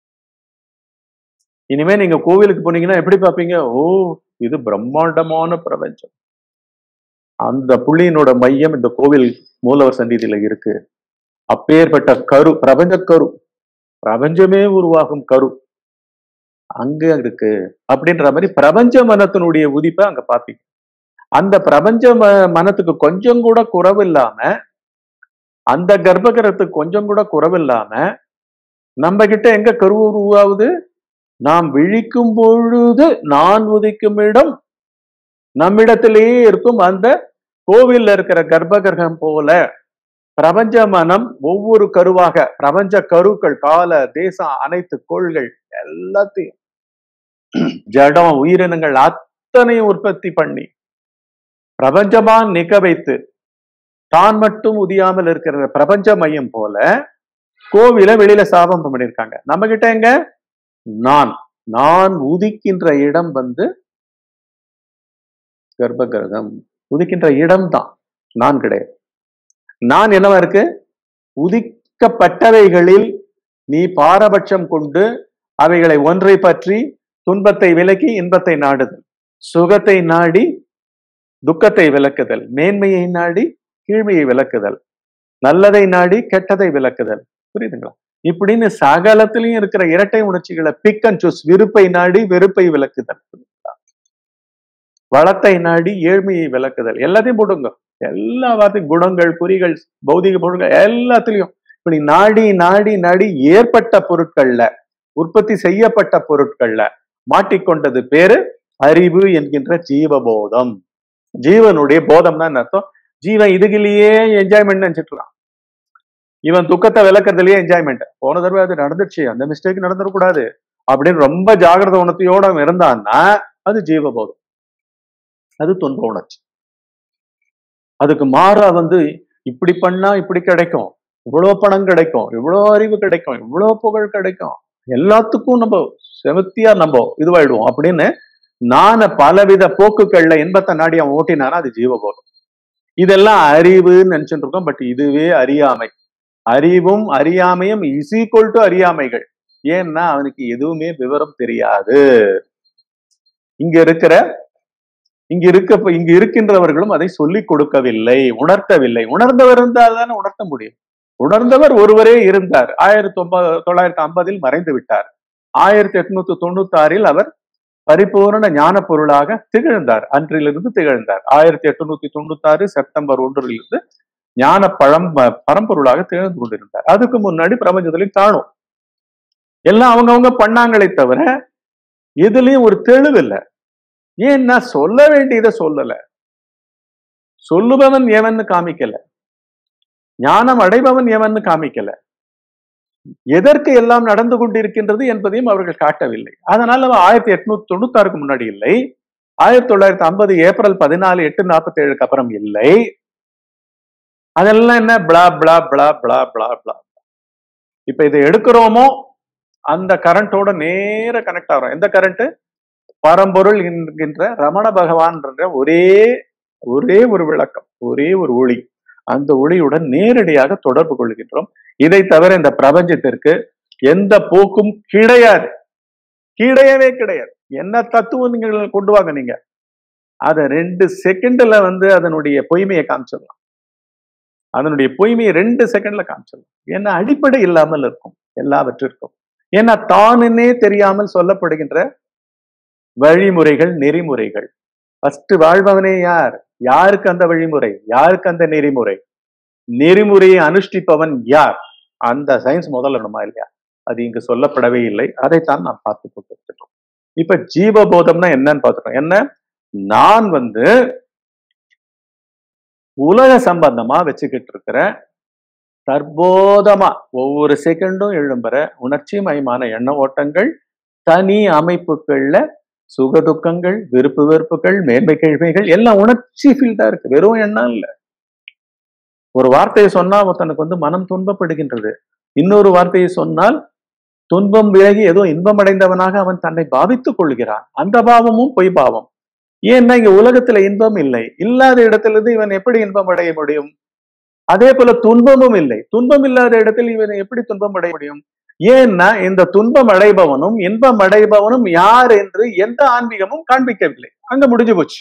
இனிமே நீங்க கோவிலுக்கு போனீங்கன்னா எப்படி பார்ப்பீங்க ஓ இது பிரம்மாண்டமான பிரபஞ்சம் அந்த புள்ளியினோட மையம் இந்த கோவில் மூலவர் சந்நிதியில இருக்கு அப்பேற்பட்ட கரு பிரபஞ்ச கரு பிரபஞ்சமே உருவாகும் கரு அங்க இருக்கு அப்படின்ற மாதிரி பிரபஞ்ச மனத்தினுடைய உதிப்பை அங்க பாப்பீங்க அந்த பிரபஞ்ச ம- மனத்துக்கு கொஞ்சம் கூட குறவு இல்லாம அந்த கர்ப்பகிரகத்துக்கு கொஞ்சம் கூட குறவு இல்லாம நம்ம கிட்ட எங்க கரு உருவாகுது நாம் விழிக்கும் பொழுது நான் உதிக்கும் இடம் நம்மிடத்திலேயே இருக்கும் அந்த கோவில்ல இருக்கிற கர்ப்பகிரகம் போல பிரபஞ்ச மனம் ஒவ்வொரு கருவாக பிரபஞ்ச கருக்கள் கால தேசம் அனைத்து கோள்கள் எல்லாத்தையும் ஜடம் உயிரினங்கள் அத்தனையும் உற்பத்தி பண்ணி பிரபஞ்சமா நிக்க வைத்து தான் மட்டும் உதியாமல் இருக்கிற பிரபஞ்ச மையம் போல கோவில வெளியில சாபம் பண்ணியிருக்காங்க நம்ம கிட்ட எங்க நான் நான் உதிக்கின்ற இடம் வந்து கர்ப்பகிரகம் உதிக்கின்ற இடம் தான் நான் கிடையாது நான் என்னவா இருக்கு உதிக்கப்பட்டவைகளில் நீ பாரபட்சம் கொண்டு அவைகளை ஒன்றை பற்றி துன்பத்தை விலக்கி இன்பத்தை நாடுதல் சுகத்தை நாடி துக்கத்தை விலக்குதல் மேன்மையை நாடி கீழ்மையை விலக்குதல் நல்லதை நாடி கெட்டதை விலக்குதல் புரியுதுங்களா இப்படின்னு சகலத்திலையும் இருக்கிற இரட்டை உணர்ச்சிகளை பிக் அண்ட் சூஸ் விருப்பை நாடி வெறுப்பை விலக்குதல் புரியுதுங்களா? வளத்தை நாடி ஏழ்மையை விலக்குதல் எல்லாத்தையும் போடுங்க எல்லா வார்த்தையும் குணங்கள் குறிகள் பௌதிக பொருட்கள் எல்லாத்துலயும் இப்படி நாடி நாடி நாடி ஏற்பட்ட பொருட்கள்ல உற்பத்தி செய்யப்பட்ட பொருட்கள்ல மாட்டிக்கொண்டது பேரு அறிவு என்கின்ற ஜீவபோதம் ஜீவனுடைய போதம்னா என்ன அர்த்தம் ஜீவன் இதுகிலேயே என்ஜாய்மெண்ட் நினைச்சிட்டு இருக்கான் இவன் துக்கத்தை விளக்குறதுலயே என்ஜாய்மெண்ட் போன தடவை அது நடந்துச்சு அந்த மிஸ்டேக் நடந்துடக்கூடாது அப்படின்னு ரொம்ப ஜாகிரத உணர்ச்சியோட அவன் இருந்தான்னா அது ஜீவபோதம் அது துன்ப உணர்ச்சி அதுக்கு மாறா வந்து இப்படி பண்ணா இப்படி கிடைக்கும் இவ்வளோ பணம் கிடைக்கும் இவ்வளோ அறிவு கிடைக்கும் இவ்வளோ புகழ் கிடைக்கும் எல்லாத்துக்கும் நம்ம செவத்தியா நம்ம இதுவாயிடுவோம் அப்படின்னு நான பலவித போக்குகள்ல இன்பத்தை நாடி அவன் ஓட்டினானா அது ஜீவபோதம் இதெல்லாம் அறிவுன்னு நினைச்சுட்டு இருக்கோம் பட் இதுவே அறியாமை அறிவும் அறியாமையும் இஸ் ஈக்குவல் டு அறியாமைகள் ஏன்னா அவனுக்கு எதுவுமே விவரம் தெரியாது இங்க இருக்கிற இங்க இருக்க இங்க இருக்கின்றவர்களும் அதை சொல்லிக் கொடுக்கவில்லை உணர்த்தவில்லை உணர்ந்தவர் இருந்தால் தானே உணர்த்த முடியும் உணர்ந்தவர் ஒருவரே இருந்தார் ஆயிரத்தி ஒன்பது தொள்ளாயிரத்தி ஐம்பதில் மறைந்து விட்டார் ஆயிரத்தி எட்நூத்தி தொண்ணூத்தி ஆறில் அவர் பரிபூரண ஞான பொருளாக திகழ்ந்தார் அன்றிலிருந்து திகழ்ந்தார் ஆயிரத்தி எட்நூத்தி தொண்ணூத்தி ஆறு செப்டம்பர் ஒன்றிலிருந்து ஞான பழம் பரம்பொருளாக திகழ்ந்து கொண்டிருந்தார் அதுக்கு முன்னாடி பிரபஞ்சத்திலையும் காணும் எல்லாம் அவங்கவங்க பண்ணாங்களே தவிர எதுலயும் ஒரு தெளிவு இல்லை ஏன்னா சொல்ல வேண்டியதை சொல்லல சொல்லுபவன் எவன்னு காமிக்கல ஞானம் அடைபவன் எவன்னு காமிக்கல எதற்கு எல்லாம் நடந்து கொண்டிருக்கின்றது என்பதையும் அவர்கள் காட்டவில்லை அதனால அவன் ஆயிரத்தி எட்நூத்தி தொண்ணூத்தாறுக்கு முன்னாடி இல்லை ஆயிரத்தி தொள்ளாயிரத்தி ஐம்பது ஏப்ரல் பதினாலு எட்டு நாற்பத்தி ஏழுக்கு அப்புறம் இல்லை அதெல்லாம் என்ன பிளா பிளா பிளா பிளா பிளா பிளா இப்ப இதை எடுக்கிறோமோ அந்த கரண்டோட நேர கனெக்ட் ஆகிறோம் எந்த கரண்ட் பரம்பொருள் என்கின்ற ரமண பகவான் ஒரே ஒரே ஒரு விளக்கம் ஒரே ஒரு ஒளி அந்த ஒளியுடன் நேரடியாக தொடர்பு கொள்கின்றோம் இதை தவிர இந்த பிரபஞ்சத்திற்கு எந்த போக்கும் கிடையாது கிடையவே கிடையாது என்ன தத்துவம் நீங்க கொண்டு வாங்க நீங்க அத ரெண்டு செகண்ட்ல வந்து அதனுடைய பொய்மையை காமிச்சிடலாம் அதனுடைய பொய்மையை ரெண்டு செகண்ட்ல காமிச்சிடலாம் ஏன்னா அடிப்படை இல்லாமல் இருக்கும் எல்லாவற்றிற்கும் ஏன்னா தானுன்னே தெரியாமல் சொல்லப்படுகின்ற வழிமுறைகள் நெறிமுறைகள் ஃபர்ஸ்ட் வாழ்பவனே யார் யாருக்கு அந்த வழிமுறை யாருக்கு அந்த நெறிமுறை நெறிமுறையை அனுஷ்டிப்பவன் யார் அந்த சயின்ஸ் முதல்ல வேணுமா இல்லையா அது இங்கு சொல்லப்படவே இல்லை அதைத்தான் நாம் பார்த்து கொண்டிருக்கிறோம் இப்ப ஜீவபோதம்னா என்னன்னு பார்த்துட்டோம் என்ன நான் வந்து உலக சம்பந்தமா வச்சுக்கிட்டு இருக்கிற தற்போதமா ஒவ்வொரு செகண்டும் எழும்புற உணர்ச்சி மயமான எண்ண ஓட்டங்கள் தனி அமைப்புகள்ல சுகதுக்கங்கள் விருப்பு வெறுப்புகள் மேன்மை கேள்விகள் எல்லாம் உணர்ச்சி ஃபீல்டா இருக்கு வெறும் எண்ணம் இல்ல ஒரு வார்த்தையை சொன்னா ஒருத்தனுக்கு வந்து மனம் துன்பப்படுகின்றது இன்னொரு வார்த்தையை சொன்னால் துன்பம் விலகி ஏதோ இன்பம் அடைந்தவனாக அவன் தன்னை பாவித்துக் கொள்கிறான் அந்த பாவமும் பொய் பாவம் ஏன்னா இங்க உலகத்துல இன்பம் இல்லை இல்லாத இடத்துல இருந்து இவன் எப்படி இன்பம் அடைய முடியும் அதே போல துன்பமும் இல்லை துன்பம் இல்லாத இடத்தில் இவன் எப்படி துன்பம் அடைய முடியும் ஏன்னா இந்த துன்பம் அடைபவனும் இன்பம் அடைபவனும் யார் என்று எந்த ஆன்மீகமும் காண்பிக்கவில்லை அங்க முடிஞ்சு போச்சு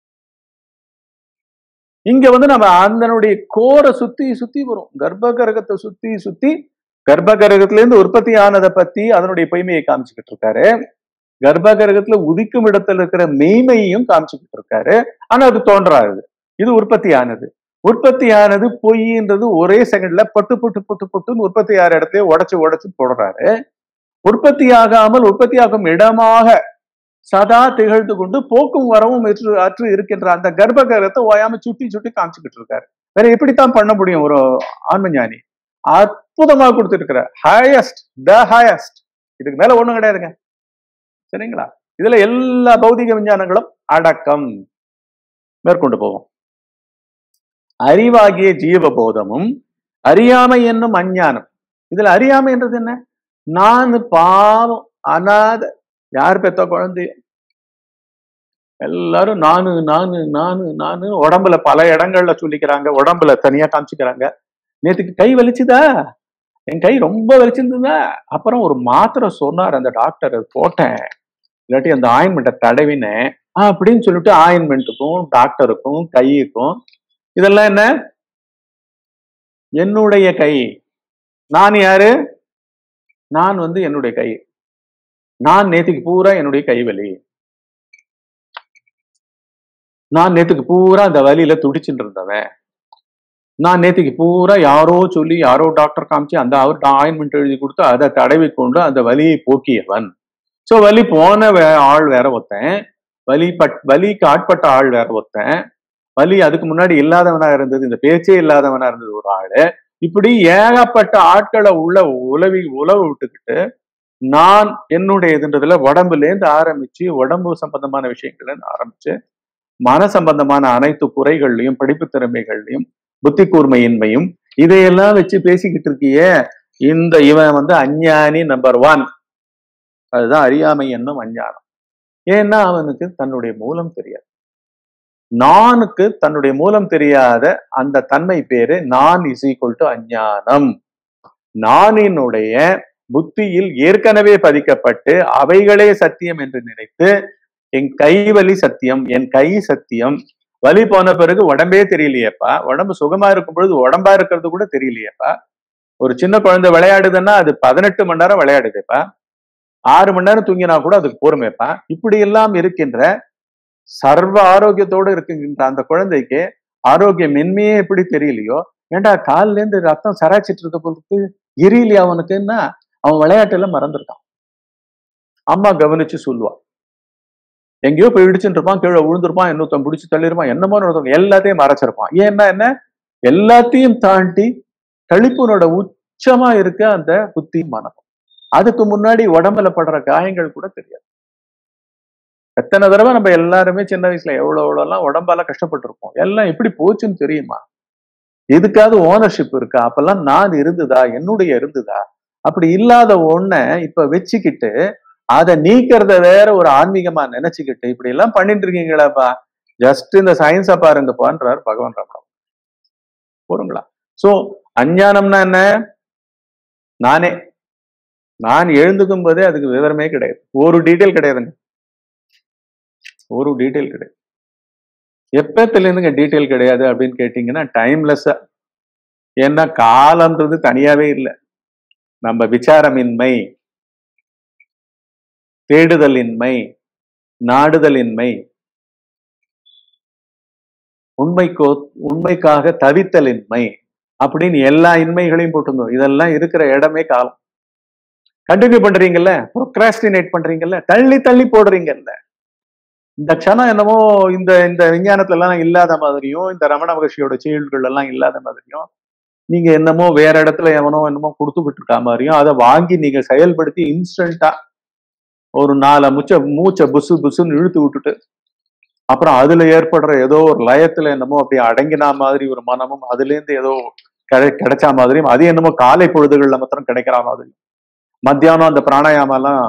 இங்க வந்து நம்ம அதனுடைய கோரை சுத்தி சுத்தி வரும் கர்ப்ப கரகத்தை சுத்தி சுத்தி கர்ப்ப கரகத்துல இருந்து உற்பத்தி ஆனதை பத்தி அதனுடைய பொய்மையை காமிச்சுக்கிட்டு இருக்காரு கர்ப்ப கரகத்துல உதிக்கும் இடத்துல இருக்கிற மெய்மையையும் காமிச்சுக்கிட்டு இருக்காரு ஆனா அது தோன்றாது இது உற்பத்தி ஆனது உற்பத்தி ஆனது பொய்ன்றது ஒரே செகண்ட்ல பட்டு பட்டு பட்டு பட்டுன்னு உற்பத்தி ஆகிற இடத்தையே உடைச்சு உடைச்சு போடுறாரு உற்பத்தி ஆகாமல் உற்பத்தி ஆகும் இடமாக சதா திகழ்ந்து கொண்டு போக்கும் வரவும் அற்று அற்று இருக்கின்ற அந்த கர்ப்பகரத்தை ஓயாம சுட்டி சுட்டி காமிச்சுக்கிட்டு இருக்காரு வேற எப்படித்தான் பண்ண முடியும் ஒரு ஆன்மஞானி அற்புதமா கொடுத்துருக்கிற ஹையஸ்ட் த ஹையஸ்ட் இதுக்கு மேல ஒண்ணும் கிடையாதுங்க சரிங்களா இதுல எல்லா பௌதிக விஞ்ஞானங்களும் அடக்கம் மேற்கொண்டு போவோம் அறிவாகிய ஜீவபோதமும் அறியாமை என்னும் அஞ்ஞானம் இதுல அறியாமை என்றது என்ன நான் பாவம் அனாத யார் பெத்த குழந்தை எல்லாரும் நானு நானு நானு நானு உடம்புல பல இடங்கள்ல சொல்லிக்கிறாங்க உடம்புல தனியா காமிச்சுக்கிறாங்க நேத்துக்கு கை வலிச்சுதா என் கை ரொம்ப வலிச்சிருந்ததா அப்புறம் ஒரு மாத்திரை சொன்னார் அந்த டாக்டர் போட்டேன் இல்லாட்டி அந்த ஆயின்மெண்ட்டை தடவினேன் அப்படின்னு சொல்லிட்டு ஆயின்மெண்ட்டுக்கும் டாக்டருக்கும் கையுக்கும் இதெல்லாம் என்ன என்னுடைய கை நான் யாரு நான் வந்து என்னுடைய கை நான் நேத்துக்கு பூரா என்னுடைய கைவலி நான் நேத்துக்கு பூரா அந்த வலியில துடிச்சுட்டு இருந்தவன் நான் நேத்துக்கு பூரா யாரோ சொல்லி யாரோ டாக்டர் காமிச்சு அந்த அவர் ஆயின்மெண்ட் எழுதி கொடுத்து அதை தடவி கொண்டு அந்த வலியை போக்கியவன் சோ வலி போன வே- ஆள் வேற ஒருத்தன் வலி பட் வலிக்கு ஆட்பட்ட ஆள் வேற ஒருத்தன் வலி அதுக்கு முன்னாடி இல்லாதவனா இருந்தது இந்த பேச்சே இல்லாதவனா இருந்தது ஒரு ஆளு இப்படி ஏகப்பட்ட ஆட்களை உள்ள உலவி உழவு விட்டுக்கிட்டு நான் என்னுடையதுன்றதுல உடம்புல இருந்து ஆரம்பிச்சு உடம்பு சம்பந்தமான விஷயங்கள்ல இருந்து ஆரம்பிச்சு மன சம்பந்தமான அனைத்து குறைகள்லையும் படிப்பு திறமைகள்லையும் புத்தி கூர்மையின்மையும் இதையெல்லாம் வச்சு பேசிக்கிட்டு இருக்கியே இந்த இவன் வந்து அஞ்ஞானி நம்பர் ஒன் அதுதான் அறியாமை என்னும் அஞ்ஞானம் ஏன்னா அவனுக்கு தன்னுடைய மூலம் தெரியாது நானுக்கு தன்னுடைய மூலம் தெரியாத அந்த தன்மை பேரு நான் இஸ் ஈக்குவல் டு அஞ்ஞானம் நானினுடைய புத்தியில் ஏற்கனவே பதிக்கப்பட்டு அவைகளே சத்தியம் என்று நினைத்து என் கை வலி சத்தியம் என் கை சத்தியம் வலி போன பிறகு உடம்பே தெரியலையேப்பா உடம்பு சுகமா இருக்கும் பொழுது உடம்பா இருக்கிறது கூட தெரியலையேப்பா ஒரு சின்ன குழந்தை விளையாடுதுன்னா அது பதினெட்டு மணி நேரம் விளையாடுதேப்பா ஆறு மணி நேரம் தூங்கினா கூட அதுக்கு பொறுமைப்பா இப்படி எல்லாம் இருக்கின்ற சர்வ ஆரோக்கியத்தோடு இருக்குகின்ற அந்த குழந்தைக்கு ஆரோக்கிய மென்மையே எப்படி தெரியலையோ ஏண்டா கால்ல இருந்து ரத்தம் சராச்சிட்டு இருக்க பொழுது எரியலையா அவனுக்குன்னா அவன் விளையாட்டுல மறந்துருக்கான் அம்மா கவனிச்சு சொல்லுவா எங்கேயோ போய் இடிச்சுட்டு இருப்பான் கீழே விழுந்திருப்பான் இன்னொருத்தன் பிடிச்சி தள்ளிருப்பான் என்னமோ நடக்கும் எல்லாத்தையும் மறைச்சிருப்பான் ஏன்னா என்ன எல்லாத்தையும் தாண்டி கழிப்புனோட உச்சமா இருக்க அந்த புத்தி மனம் அதுக்கு முன்னாடி உடம்புல படுற காயங்கள் கூட தெரியாது எத்தனை தடவை நம்ம எல்லாருமே சின்ன வயசுல எவ்வளவு எவ்வளோலாம் உடம்பால கஷ்டப்பட்டிருப்போம் எல்லாம் எப்படி போச்சுன்னு தெரியுமா எதுக்காவது ஓனர்ஷிப் இருக்கா அப்பெல்லாம் நான் இருந்ததா என்னுடைய இருந்ததா அப்படி இல்லாத ஒண்ண இப்ப வச்சுக்கிட்டு அதை நீக்கிறத வேற ஒரு ஆன்மீகமா நினைச்சுக்கிட்டு இப்படி எல்லாம் பண்ணிட்டு இருக்கீங்களாப்பா ஜஸ்ட் இந்த சயின்ஸை பாருங்கப்பான்றார் பகவான் ரமணம் போருங்களா சோ அஞ்ஞானம்னா என்ன நானே நான் எழுந்துக்கும் போதே அதுக்கு விவரமே கிடையாது ஒரு டீட்டெயில் கிடையாதுங்க ஒரு டீட்டெயில் கிடையாது எப்பத்துல இருந்துங்க டீட்டெயில் கிடையாது அப்படின்னு கேட்டீங்கன்னா டைம்லெஸ்ஸா ஏன்னா காலம்ன்றது தனியாவே இல்லை நம்ம விசாரமின்மை தேடுதலின்மை நாடுதலின்மை உண்மைக்கோ உண்மைக்காக தவித்தலின்மை அப்படின்னு எல்லா இன்மைகளையும் போட்டுங்க இதெல்லாம் இருக்கிற இடமே காலம் கண்டினியூ பண்றீங்கல்ல ப்ரொக்ராஸ்டினேட் பண்றீங்கல்ல தள்ளி தள்ளி போடுறீங்கல்ல இந்த க்ஷணம் என்னமோ இந்த இந்த விஞ்ஞானத்துல எல்லாம் இல்லாத மாதிரியும் இந்த ரமண மகர்ஷியோட செயல்கள் எல்லாம் இல்லாத மாதிரியும் நீங்க என்னமோ வேற இடத்துல எவனோ என்னமோ கொடுத்துக்கிட்டு இருக்கா மாதிரியும் அதை வாங்கி நீங்க செயல்படுத்தி இன்ஸ்டன்டா ஒரு நாலு முச்ச மூச்சை புசு புசுன்னு இழுத்து விட்டுட்டு அப்புறம் அதுல ஏற்படுற ஏதோ ஒரு லயத்துல என்னமோ அப்படி அடங்கினா மாதிரி ஒரு மனமும் அதுல இருந்து ஏதோ கிடை கிடைச்சா மாதிரியும் அது என்னமோ காலை பொழுதுகள்ல மாத்திரம் கிடைக்கிற மாதிரி மத்தியானம் அந்த பிராணாயாமம் எல்லாம்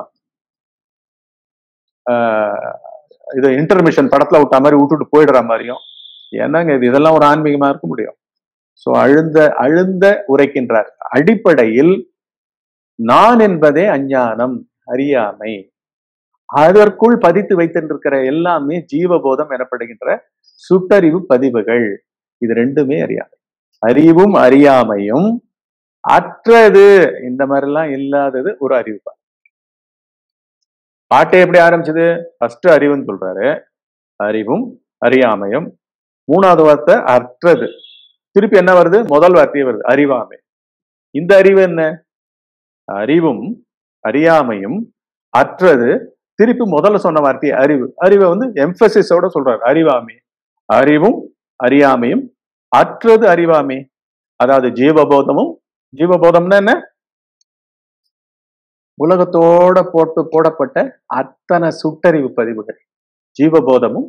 இது இன்டர்மிஷன் படத்துல விட்ட மாதிரி விட்டுட்டு போயிடுற மாதிரியும் என்னங்க இது இதெல்லாம் ஒரு ஆன்மீகமா இருக்க முடியும் சோ அழுந்த அழுந்த உரைக்கின்றார் அடிப்படையில் நான் என்பதே அஞ்ஞானம் அறியாமை அதற்குள் பதித்து வைத்திருக்கிற எல்லாமே ஜீவபோதம் எனப்படுகின்ற சுட்டறிவு பதிவுகள் இது ரெண்டுமே அறியாமை அறிவும் அறியாமையும் அற்றது இந்த மாதிரிலாம் இல்லாதது ஒரு அறிவு பாட்டை எப்படி ஆரம்பிச்சது ஃபர்ஸ்ட் அறிவுன்னு சொல்றாரு அறிவும் அறியாமையும் மூணாவது வார்த்தை அற்றது திருப்பி என்ன வருது முதல் வார்த்தையே வருது அறிவாமை இந்த அறிவு என்ன அறிவும் அறியாமையும் அற்றது திருப்பி முதல்ல சொன்ன வார்த்தை அறிவு அறிவை வந்து எம்பசிஸோட சொல்றாரு அறிவாமை அறிவும் அறியாமையும் அற்றது அறிவாமை அதாவது ஜீவபோதமும் ஜீவபோதம்னா என்ன உலகத்தோட போட்டு போடப்பட்ட அத்தனை சுட்டறிவு பதிவுகள் ஜீவபோதமும்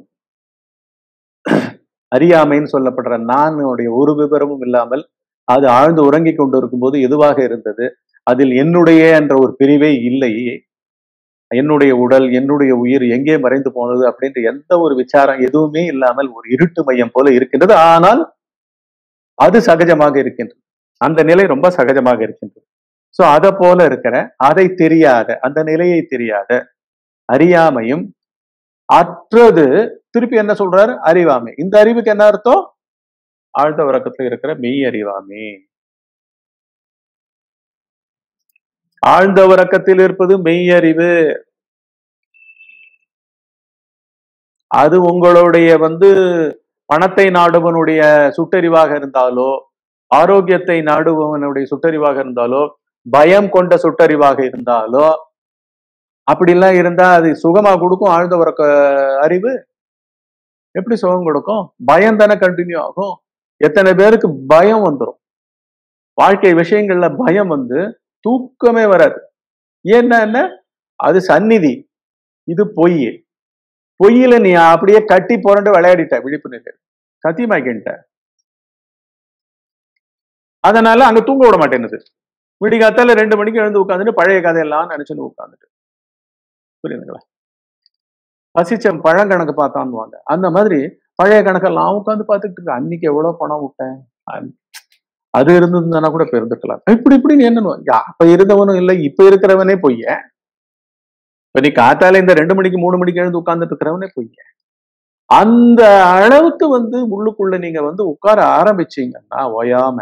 அறியாமைன்னு சொல்லப்படுற நானுடைய ஒரு விவரமும் இல்லாமல் அது ஆழ்ந்து உறங்கி கொண்டு இருக்கும்போது எதுவாக இருந்தது அதில் என்னுடைய என்ற ஒரு பிரிவே இல்லையே என்னுடைய உடல் என்னுடைய உயிர் எங்கே மறைந்து போனது அப்படின்ற எந்த ஒரு விசாரம் எதுவுமே இல்லாமல் ஒரு இருட்டு மையம் போல இருக்கின்றது ஆனால் அது சகஜமாக இருக்கின்றது அந்த நிலை ரொம்ப சகஜமாக இருக்கின்றது சோ அதை போல இருக்கிற அதை தெரியாத அந்த நிலையை தெரியாத அறியாமையும் அற்றது திருப்பி என்ன சொல்றாரு அறிவாமை இந்த அறிவுக்கு என்ன அர்த்தம் ஆழ்ந்த உறக்கத்துல இருக்கிற மெய் அறிவாமை ஆழ்ந்த உறக்கத்தில் இருப்பது மெய் அறிவு அது உங்களுடைய வந்து பணத்தை நாடுவனுடைய சுட்டறிவாக இருந்தாலோ ஆரோக்கியத்தை நாடுபவனுடைய சுட்டறிவாக இருந்தாலோ பயம் கொண்ட சுட்டறிவாக இருந்தாலோ அப்படிலாம் இருந்தா அது சுகமா கொடுக்கும் ஆழ்ந்த உறக்க அறிவு எப்படி சுகம் கொடுக்கும் பயம் தானே கண்டினியூ ஆகும் எத்தனை பேருக்கு பயம் வந்துடும் வாழ்க்கை விஷயங்கள்ல பயம் வந்து தூக்கமே வராது ஏன்னா என்ன அது சந்நிதி இது பொய் பொய்யில நீ அப்படியே கட்டி புரண்டு விளையாடிட்ட விழிப்பு நிலை சத்தியமாக்கிட்ட அதனால அங்க தூங்க விட மாட்டேன்னுது விடிகாத்தால ரெண்டு மணிக்கு எழுந்து உட்காந்துட்டு பழைய கதையெல்லாம் நினைச்சுன்னு உட்காந்துட்டு புரியுதுங்களா பசிச்ச பழங்கணக்கு பார்த்தான்னுவாங்க அந்த மாதிரி பழைய கணக்கெல்லாம் உட்காந்து பார்த்துட்டு இருக்கு அன்னைக்கு எவ்வளவு பணம் விட்டேன் அது இருந்திருந்தா கூட இப்ப இருந்துக்கலாம் இப்படி இப்படின்னு என்னன்னு அப்ப இருந்தவனும் இல்லை இப்ப இருக்கிறவனே பொய்ய இப்ப நீ காத்தால இந்த ரெண்டு மணிக்கு மூணு மணிக்கு எழுந்து உட்கார்ந்துட்டு இருக்கிறவனே பொய்ய அந்த அளவுக்கு வந்து உள்ளுக்குள்ள நீங்க வந்து உட்கார ஆரம்பிச்சீங்கன்னா ஓயாம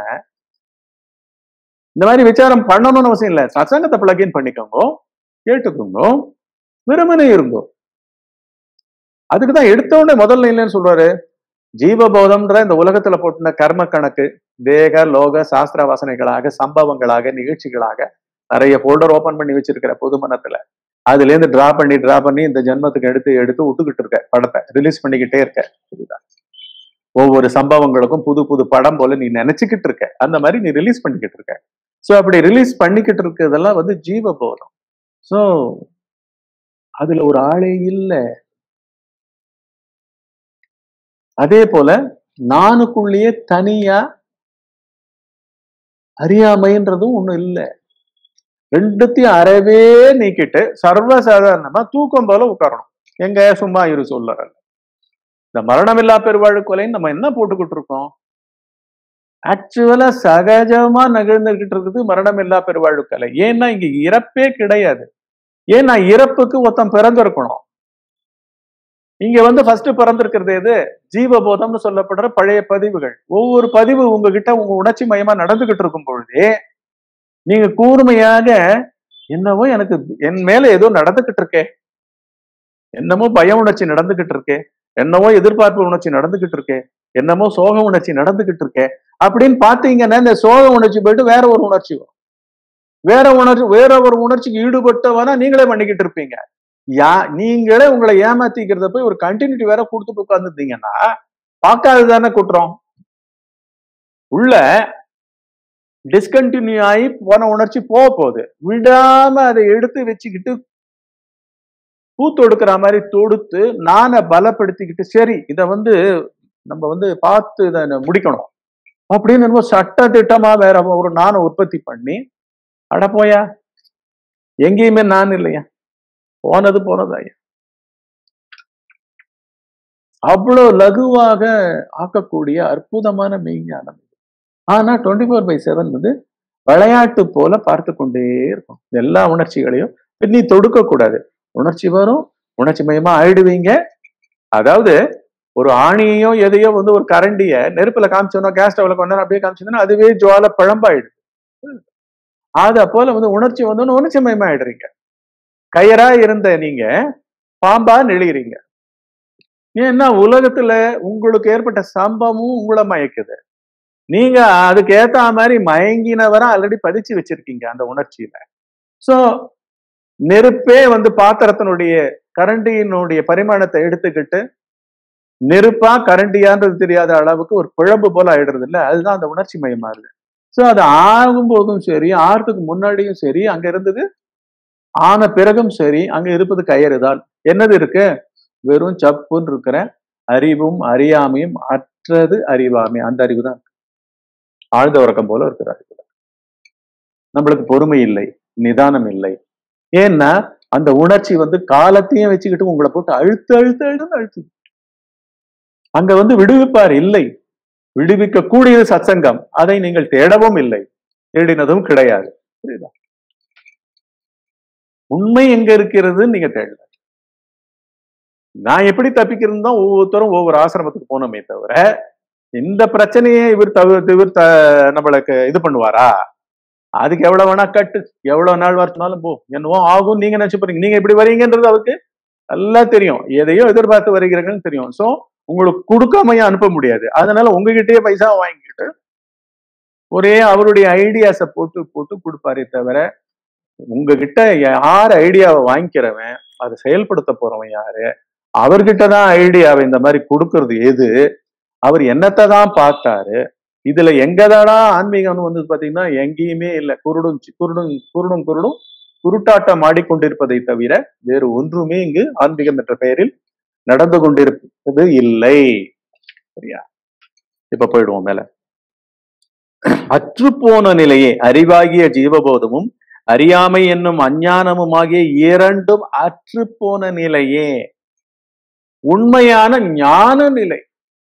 இந்த மாதிரி விசாரம் பண்ணணும்னு அவசியம் இல்லை சசங்கத்தை பிளகின் பண்ணிக்கோங்க கேட்டுக்கோங்க வெறுமனே இருங்கோ அதுக்குதான் எடுத்த உடனே முதல்ல இல்லைன்னு சொல்றாரு ஜீவபோதம்ன்ற இந்த உலகத்துல போட்டுன கர்ம கணக்கு தேக லோக சாஸ்திர வாசனைகளாக சம்பவங்களாக நிகழ்ச்சிகளாக நிறைய போல்டர் ஓபன் பண்ணி வச்சிருக்கிற பொது மனத்துல அதுல இருந்து டிரா பண்ணி டிரா பண்ணி இந்த ஜென்மத்துக்கு எடுத்து எடுத்து விட்டுக்கிட்டு இருக்க படத்தை ரிலீஸ் பண்ணிக்கிட்டே இருக்க புரியுதா ஒவ்வொரு சம்பவங்களுக்கும் புது புது படம் போல நீ நினைச்சுக்கிட்டு இருக்க அந்த மாதிரி நீ ரிலீஸ் பண்ணிக்கிட்டு இருக்க சோ அப்படி ரிலீஸ் பண்ணிக்கிட்டு இருக்கிறதெல்லாம் வந்து ஜீவ போதம் சோ அதுல ஒரு ஆளே இல்லை அதே போல நானுக்குள்ளேயே தனியா அறியாமைன்றதும் ஒண்ணும் இல்லை ரெண்டுத்தையும் அறவே நீக்கிட்டு சர்வசாதாரணமா தூக்கம் போல உட்காரணும் எங்க சும்மா இரு சொல்லற இந்த மரணமில்லா பெருவாழ் கொலைன்னு நம்ம என்ன போட்டுக்கிட்டு இருக்கோம் ஆக்சுவலா சகஜமா நகழ்ந்துகிட்டு இருக்குது மரணமில்லா பெருவாழ் கொலை ஏன்னா இங்க இறப்பே கிடையாது ஏன்னா இறப்புக்கு ஒருத்தன் பிறந்திருக்கணும் இங்க வந்து ஃபர்ஸ்ட் பிறந்திருக்கிறது எது ஜீவபோதம்னு சொல்லப்படுற பழைய பதிவுகள் ஒவ்வொரு பதிவு உங்ககிட்ட உங்க உணர்ச்சி மயமா நடந்துகிட்டு இருக்கும் பொழுதே நீங்க கூர்மையாக என்னவோ எனக்கு என் மேல ஏதோ நடந்துகிட்டு இருக்கே என்னமோ பய உணர்ச்சி நடந்துகிட்டு இருக்கே என்னவோ எதிர்பார்ப்பு உணர்ச்சி நடந்துகிட்டு இருக்கே என்னமோ சோக உணர்ச்சி நடந்துகிட்டு இருக்கே அப்படின்னு பாத்தீங்கன்னா இந்த சோக உணர்ச்சி போயிட்டு வேற ஒரு உணர்ச்சி வரும் வேற உணர்ச்சி வேற ஒரு உணர்ச்சிக்கு ஈடுபட்டவனா நீங்களே பண்ணிக்கிட்டு இருப்பீங்க யா நீங்களே உங்களை ஏமாத்திக்கிறத போய் ஒரு கண்டினியூட்டி வேற கொடுத்துட்டு உட்காந்துருந்தீங்கன்னா பார்க்காது தானே குற்றம் உள்ள டிஸ்கண்டினியூ ஆகி போன உணர்ச்சி போக போகுது விடாம அதை எடுத்து வச்சுக்கிட்டு பூ தொடுக்கிற மாதிரி தொடுத்து நானை பலப்படுத்திக்கிட்டு சரி இதை வந்து நம்ம வந்து பார்த்து இதை முடிக்கணும் அப்படின்னு என்னமோ சட்ட திட்டமா வேற ஒரு நானை உற்பத்தி பண்ணி அட போயா எங்கேயுமே நான் இல்லையா போனது போனதாயா அவ்வளவு லகுவாக ஆக்கக்கூடிய அற்புதமான மெய்ஞானம் இது ஆனா டுவெண்ட்டி ஃபோர் பை செவன் வந்து விளையாட்டு போல பார்த்து கொண்டே இருக்கும் எல்லா உணர்ச்சிகளையும் நீ தொடுக்க கூடாது உணர்ச்சி வரும் உணர்ச்சி மயமா ஆயிடுவீங்க அதாவது ஒரு ஆணியையோ எதையோ வந்து ஒரு கரண்டிய நெருப்புல காமிச்சோன்னா கேஸ் ஸ்டவ்ல கொண்டு அப்படியே காமிச்சோன்னா அதுவே ஜுவால பழம்பாயிடுது அத போல வந்து உணர்ச்சி வந்து உணர்ச்சி மயமா ஆயிடுறீங்க கயரா இருந்த நீங்க பாம்பா நெளிகிறீங்க ஏன்னா உலகத்துல உங்களுக்கு ஏற்பட்ட சம்பவமும் உங்களை மயக்குது நீங்க அதுக்கு ஏத்த மாதிரி மயங்கினவரை ஆல்ரெடி பதிச்சு வச்சிருக்கீங்க அந்த உணர்ச்சியில சோ நெருப்பே வந்து பாத்திரத்தினுடைய கரண்டியினுடைய பரிமாணத்தை எடுத்துக்கிட்டு நெருப்பா கரண்டியான்றது தெரியாத அளவுக்கு ஒரு குழம்பு போல ஆயிடுறது இல்ல அதுதான் அந்த உணர்ச்சி மயமா இருக்கு சோ அது ஆகும் போதும் சரி ஆறதுக்கு முன்னாடியும் சரி அங்க இருந்தது ஆன பிறகும் சரி அங்க இருப்பது கயறுதான் என்னது இருக்கு வெறும் சப்புன்னு இருக்கிற அறிவும் அறியாமையும் அற்றது அறிவாமை அந்த அறிவு தான் ஆழ்ந்த உறக்கம் போல இருக்கிற அறிவு தான் நம்மளுக்கு பொறுமை இல்லை நிதானம் இல்லை ஏன்னா அந்த உணர்ச்சி வந்து காலத்தையும் வச்சுக்கிட்டு உங்களை போட்டு அழுத்து அழுத்து அழுத்து அழுத்துது அங்க வந்து விடுவிப்பார் இல்லை விடுவிக்க கூடியது சத்சங்கம் அதை நீங்கள் தேடவும் இல்லை தேடினதும் கிடையாது புரியுதா உண்மை எங்க இருக்கிறது நீங்க தேடல நான் எப்படி தப்பிக்கிறது தான் ஒவ்வொருத்தரும் ஒவ்வொரு ஆசிரமத்துக்கு போனோமே தவிர இந்த பிரச்சனையை இவர் தவிர இவர் த நம்மளுக்கு இது பண்ணுவாரா அதுக்கு எவ்வளவு வேணா கட்டு எவ்வளவு நாள் வரச்சுனாலும் போ என்னவோ ஆகும் நீங்க நினைச்சு போறீங்க நீங்க இப்படி வரீங்கன்றது அவருக்கு நல்லா தெரியும் எதையோ எதிர்பார்த்து வருகிறீங்கன்னு தெரியும் சோ உங்களுக்கு கொடுக்காமையும் அனுப்ப முடியாது அதனால உங்ககிட்டயே பைசா வாங்கிட்டு ஒரே அவருடைய ஐடியாஸை போட்டு போட்டு கொடுப்பாரே தவிர உங்ககிட்ட யார் ஐடியாவை வாங்கிக்கிறவன் அதை செயல்படுத்த போறவன் யாரு அவர்கிட்ட தான் ஐடியாவை இந்த மாதிரி கொடுக்கறது எது அவர் என்னத்தை தான் பார்த்தாரு இதுல எங்கதாடா ஆன்மீகம் வந்து பாத்தீங்கன்னா எங்கேயுமே இல்லை குருடும் குருடும் குருடும் குருடும் குருட்டாட்டம் ஆடிக்கொண்டிருப்பதை தவிர வேறு ஒன்றுமே இங்கு ஆன்மீகம் என்ற பெயரில் நடந்து கொண்டிருப்பது இல்லை சரியா இப்ப போயிடுவோம் மேல அற்றுப்போன நிலையே அறிவாகிய ஜீவபோதமும் அறியாமை என்னும் அஞ்ஞானமுமாகிய இரண்டும் அற்றுப்போன நிலையே உண்மையான ஞான நிலை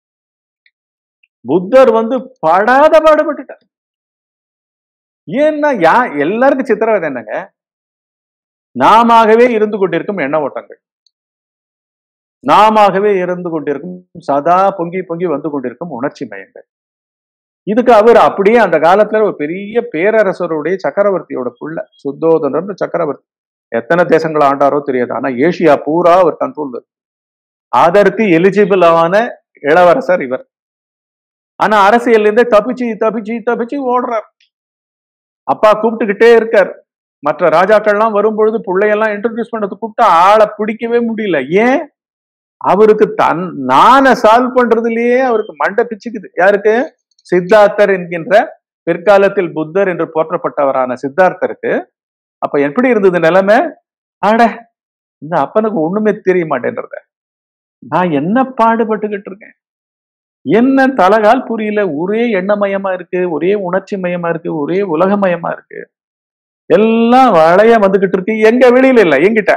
புத்தர் வந்து படாத பாடுபட்டுட்டார் ஏன்னா யா எல்லாருக்கும் சித்திரவதை என்னங்க நாமவே இருந்து கொண்டிருக்கும் எண்ண ஓட்டங்கள் நாமவே இருந்து கொண்டிருக்கும் சதா பொங்கி பொங்கி வந்து கொண்டிருக்கும் உணர்ச்சி மயங்கள் இதுக்கு அவர் அப்படியே அந்த காலத்துல ஒரு பெரிய பேரரசருடைய சக்கரவர்த்தியோட புள்ள சுத்தோதனர் சக்கரவர்த்தி எத்தனை தேசங்கள் ஆண்டாரோ தெரியாது ஆனா ஏசியா பூரா அவர் கண்ட்ரோல் அதற்கு எலிஜிபிள் ஆன இளவரசர் இவர் ஆனா அரசியல் இருந்தே தப்பிச்சு தப்பிச்சு தப்பிச்சு ஓடுறார் அப்பா கூப்பிட்டுக்கிட்டே இருக்கார் மற்ற ராஜாக்கள்லாம் வரும்பொழுது பிள்ளையெல்லாம் இன்ட்ரடியூஸ் பண்ணது கூப்பிட்டா ஆளை பிடிக்கவே முடியல ஏன் அவருக்கு தன் நானை சால்வ் பண்றதுலயே அவருக்கு மண்டை பிச்சுக்குது யாருக்கு சித்தார்த்தர் என்கின்ற பிற்காலத்தில் புத்தர் என்று போற்றப்பட்டவரான சித்தார்த்தருக்கு அப்ப எப்படி இருந்தது நிலைமை ஆட இந்த அப்பனுக்கு ஒண்ணுமே தெரிய மாட்டேன்றத நான் என்ன பாடுபட்டுக்கிட்டு இருக்கேன் என்ன தலகால் புரியல ஒரே எண்ணமயமா இருக்கு ஒரே உணர்ச்சி மயமா இருக்கு ஒரே உலகமயமா இருக்கு எல்லாம் வளைய வந்துகிட்டு இருக்கு எங்க வெளியில இல்ல எங்கிட்ட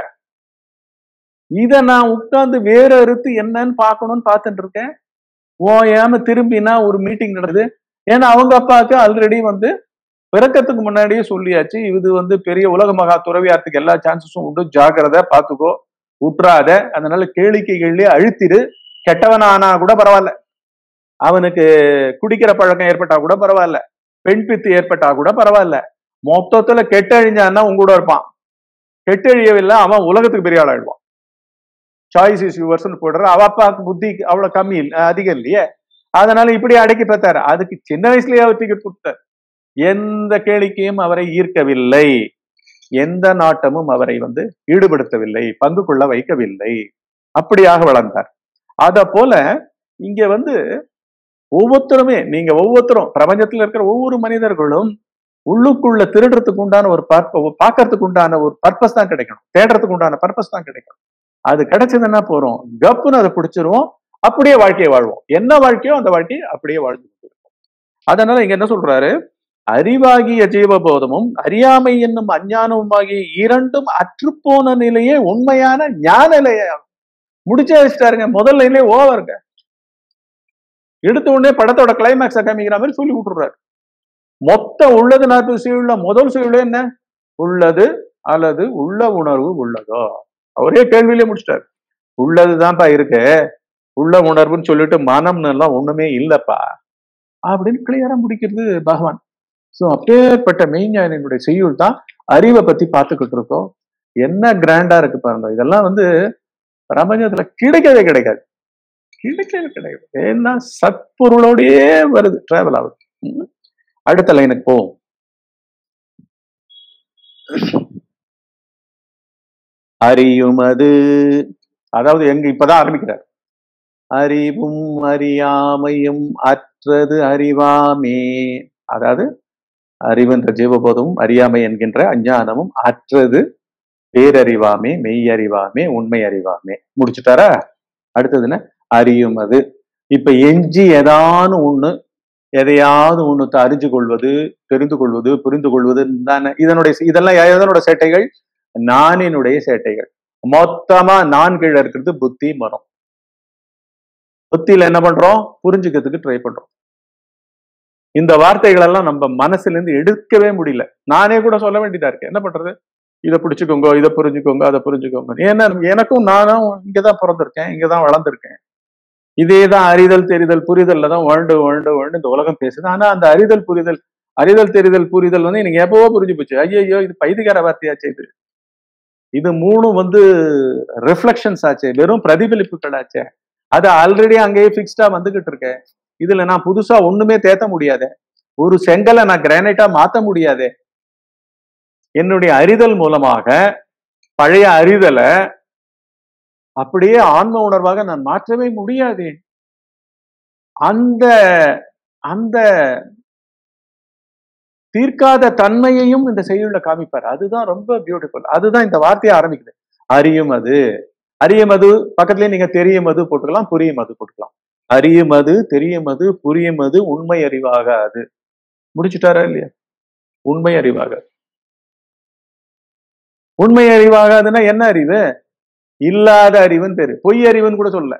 இத நான் உட்கார்ந்து வேற அறுத்து என்னன்னு பார்க்கணும்னு பார்த்துட்டு இருக்கேன் ஓயாம திரும்பினா ஒரு மீட்டிங் நடக்குது ஏன்னா அவங்க அப்பாவுக்கு ஆல்ரெடி வந்து பிறக்கத்துக்கு முன்னாடியே சொல்லியாச்சு இது வந்து பெரிய உலக மகா துறவியாரத்துக்கு எல்லா சான்சஸும் உண்டு ஜாக்கிரதை பார்த்துக்கோ விட்டுறாத அதனால கேளிக்கைகள்லயே அழுத்திரு கெட்டவனானா கூட பரவாயில்ல அவனுக்கு குடிக்கிற பழக்கம் ஏற்பட்டா கூட பரவாயில்ல பெண் பித்து ஏற்பட்டா கூட பரவாயில்ல மொத்தத்துல கெட்டழிஞ்சான்னா உங்க கூட இருப்பான் கெட்டழியவில்லை அவன் உலகத்துக்கு பெரிய ஆள் ஆயிடுவான் சாய்ஸ் இஸ் யூவர்ஸ்னு போடுற அவ அப்பாவுக்கு புத்தி அவ்வளவு கம்மி இல்ல அதிகம் இல்லையே அதனால இப்படி அடக்கி பார்த்தாரு அதுக்கு சின்ன வயசுலயே அவர் டிக்கெட் கொடுத்தார் எந்த கேளிக்கையும் அவரை ஈர்க்கவில்லை எந்த நாட்டமும் அவரை வந்து ஈடுபடுத்தவில்லை பங்கு கொள்ள வைக்கவில்லை அப்படியாக வளர்ந்தார் அத போல இங்க வந்து ஒவ்வொருத்தருமே நீங்க ஒவ்வொருத்தரும் பிரபஞ்சத்துல இருக்கிற ஒவ்வொரு மனிதர்களும் உள்ளுக்குள்ள திருடுறதுக்கு உண்டான ஒரு பர்ப பாக்குறதுக்கு உண்டான ஒரு பர்பஸ் தான் கிடைக்கணும் தேடுறதுக்கு உண்டான பர்பஸ் தான் கிடைக்கணும் அது கிடைச்சதுன்னா போறோம் கப்புன்னு அதை பிடிச்சிருவோம் அப்படியே வாழ்க்கையை வாழ்வோம் என்ன வாழ்க்கையோ அந்த வாழ்க்கையை அப்படியே வாழ்ந்து கொண்டிருப்போம் அதனால இங்க என்ன சொல்றாரு அறிவாகிய ஜீவபோதமும் அறியாமை என்னும் அஞ்ஞானமும் ஆகிய இரண்டும் அற்றுப்போன நிலையே உண்மையான ஞான நிலையாகும் முடிச்சு வச்சிட்டாருங்க முதல் நிலையே ஓவருங்க எடுத்த உடனே படத்தோட கிளைமேக்ஸ காமிக்கிற மாதிரி சொல்லி விட்டுறாரு மொத்தம் உள்ளது நாற்பது சீவுல முதல் சீவுல என்ன உள்ளது அல்லது உள்ள உணர்வு உள்ளதோ அவரே கேள்வியிலே முடிச்சிட்டாரு உள்ளதுதான்ப்பா இருக்கு உள்ள உணர்வுன்னு சொல்லிட்டு மனம்னு எல்லாம் ஒண்ணுமே இல்லப்பா அப்படின்னு கிளியரா முடிக்கிறது பகவான் சோ அப்பேற்பட்ட மெய்ஞானியினுடைய செய்யுள் தான் அறிவை பத்தி பார்த்துக்கிட்டு இருக்கோம் என்ன கிராண்டா இருக்கு பாருங்க இதெல்லாம் வந்து பிரபஞ்சத்துல கிடைக்கவே கிடைக்காது கிடைக்கவே கிடையாது ஏன்னா சத்பொருளோடயே வருது டிராவல் ஆகுது ம். அடுத்த லைனுக்கு போவோம் அறியுமது அதாவது எங்க இப்பதான் ஆரம்பிக்கிறார் அறிவும் அறியாமையும் அற்றது அறிவாமே அதாவது அறிவென்ற ஜீவபோதமும் அறியாமை என்கின்ற அஞ்ஞானமும் அற்றது பேரறிவாமே மெய்யறிவாமே உண்மை அறிவாமே முடிச்சுட்டாரா அடுத்ததுன்னு அறியும் அது இப்ப எஞ்சி ஏதானு ஒண்ணு எதையாவது ஒண்ணு அறிஞ்சு கொள்வது தெரிந்து கொள்வது புரிந்து கொள்வது தானே இதனுடைய இதெல்லாம் எதனோட சேட்டைகள் நானினுடைய சேட்டைகள் மொத்தமா நான் கீழே இருக்கிறது புத்தி மனம் புத்தியில என்ன பண்றோம் புரிஞ்சுக்கிறதுக்கு ட்ரை பண்றோம் இந்த வார்த்தைகள் எல்லாம் நம்ம மனசுல இருந்து எடுக்கவே முடியல நானே கூட சொல்ல வேண்டியதா இருக்கு என்ன பண்றது இதை பிடிச்சுக்கோங்க இதை புரிஞ்சுக்கோங்க அதை புரிஞ்சுக்கோங்க ஏன்னா எனக்கும் நானும் இங்கதான் பிறந்திருக்கேன் இங்கதான் வளர்ந்திருக்கேன் இதே தான் அறிதல் தெரிதல் புரிதல்ல தான் வாழ்ந்து வாழ்ந்து வாழ்ந்து இந்த உலகம் பேசுது ஆனா அந்த அறிதல் புரிதல் அறிதல் தெரிதல் புரிதல் வந்து எனக்கு எப்பவோ புரிஞ்சு போச்சு ஐயோ இது பைதிகார வார்த்தையாச்சே இது இது மூணும் வந்து ரிஃப்ளெக்ஷன்ஸ் ஆச்சே வெறும் பிரதிபலிப்புகள் ஆச்சே அது ஆல்ரெடி அங்கேயே ஃபிக்ஸ்டா வந்துகிட்டு இருக்கேன் இதுல நான் புதுசா ஒண்ணுமே தேத்த முடியாதே ஒரு செங்கலை நான் கிரானைட்டா மாத்த முடியாதே என்னுடைய அறிதல் மூலமாக பழைய அறிதலை அப்படியே ஆன்ம உணர்வாக நான் மாற்றவே முடியாது அந்த அந்த தீர்க்காத தன்மையையும் இந்த செய்யுள்ள காமிப்பார் அதுதான் ரொம்ப பியூட்டிஃபுல் அதுதான் இந்த வார்த்தையை ஆரம்பிக்குது அறியும் அது அறியும் அது பக்கத்துலயே நீங்க தெரியும் அது போட்டுக்கலாம் புரியும் அது போட்டுக்கலாம் அறியும் அது தெரியும் அது புரியும் அது உண்மை அறிவாக அது முடிச்சுட்டாரா இல்லையா உண்மை அறிவாக உண்மை அறிவாகாதுன்னா என்ன அறிவு இல்லாத அறிவுன்னு பேரு பொய் அறிவுன்னு கூட சொல்ல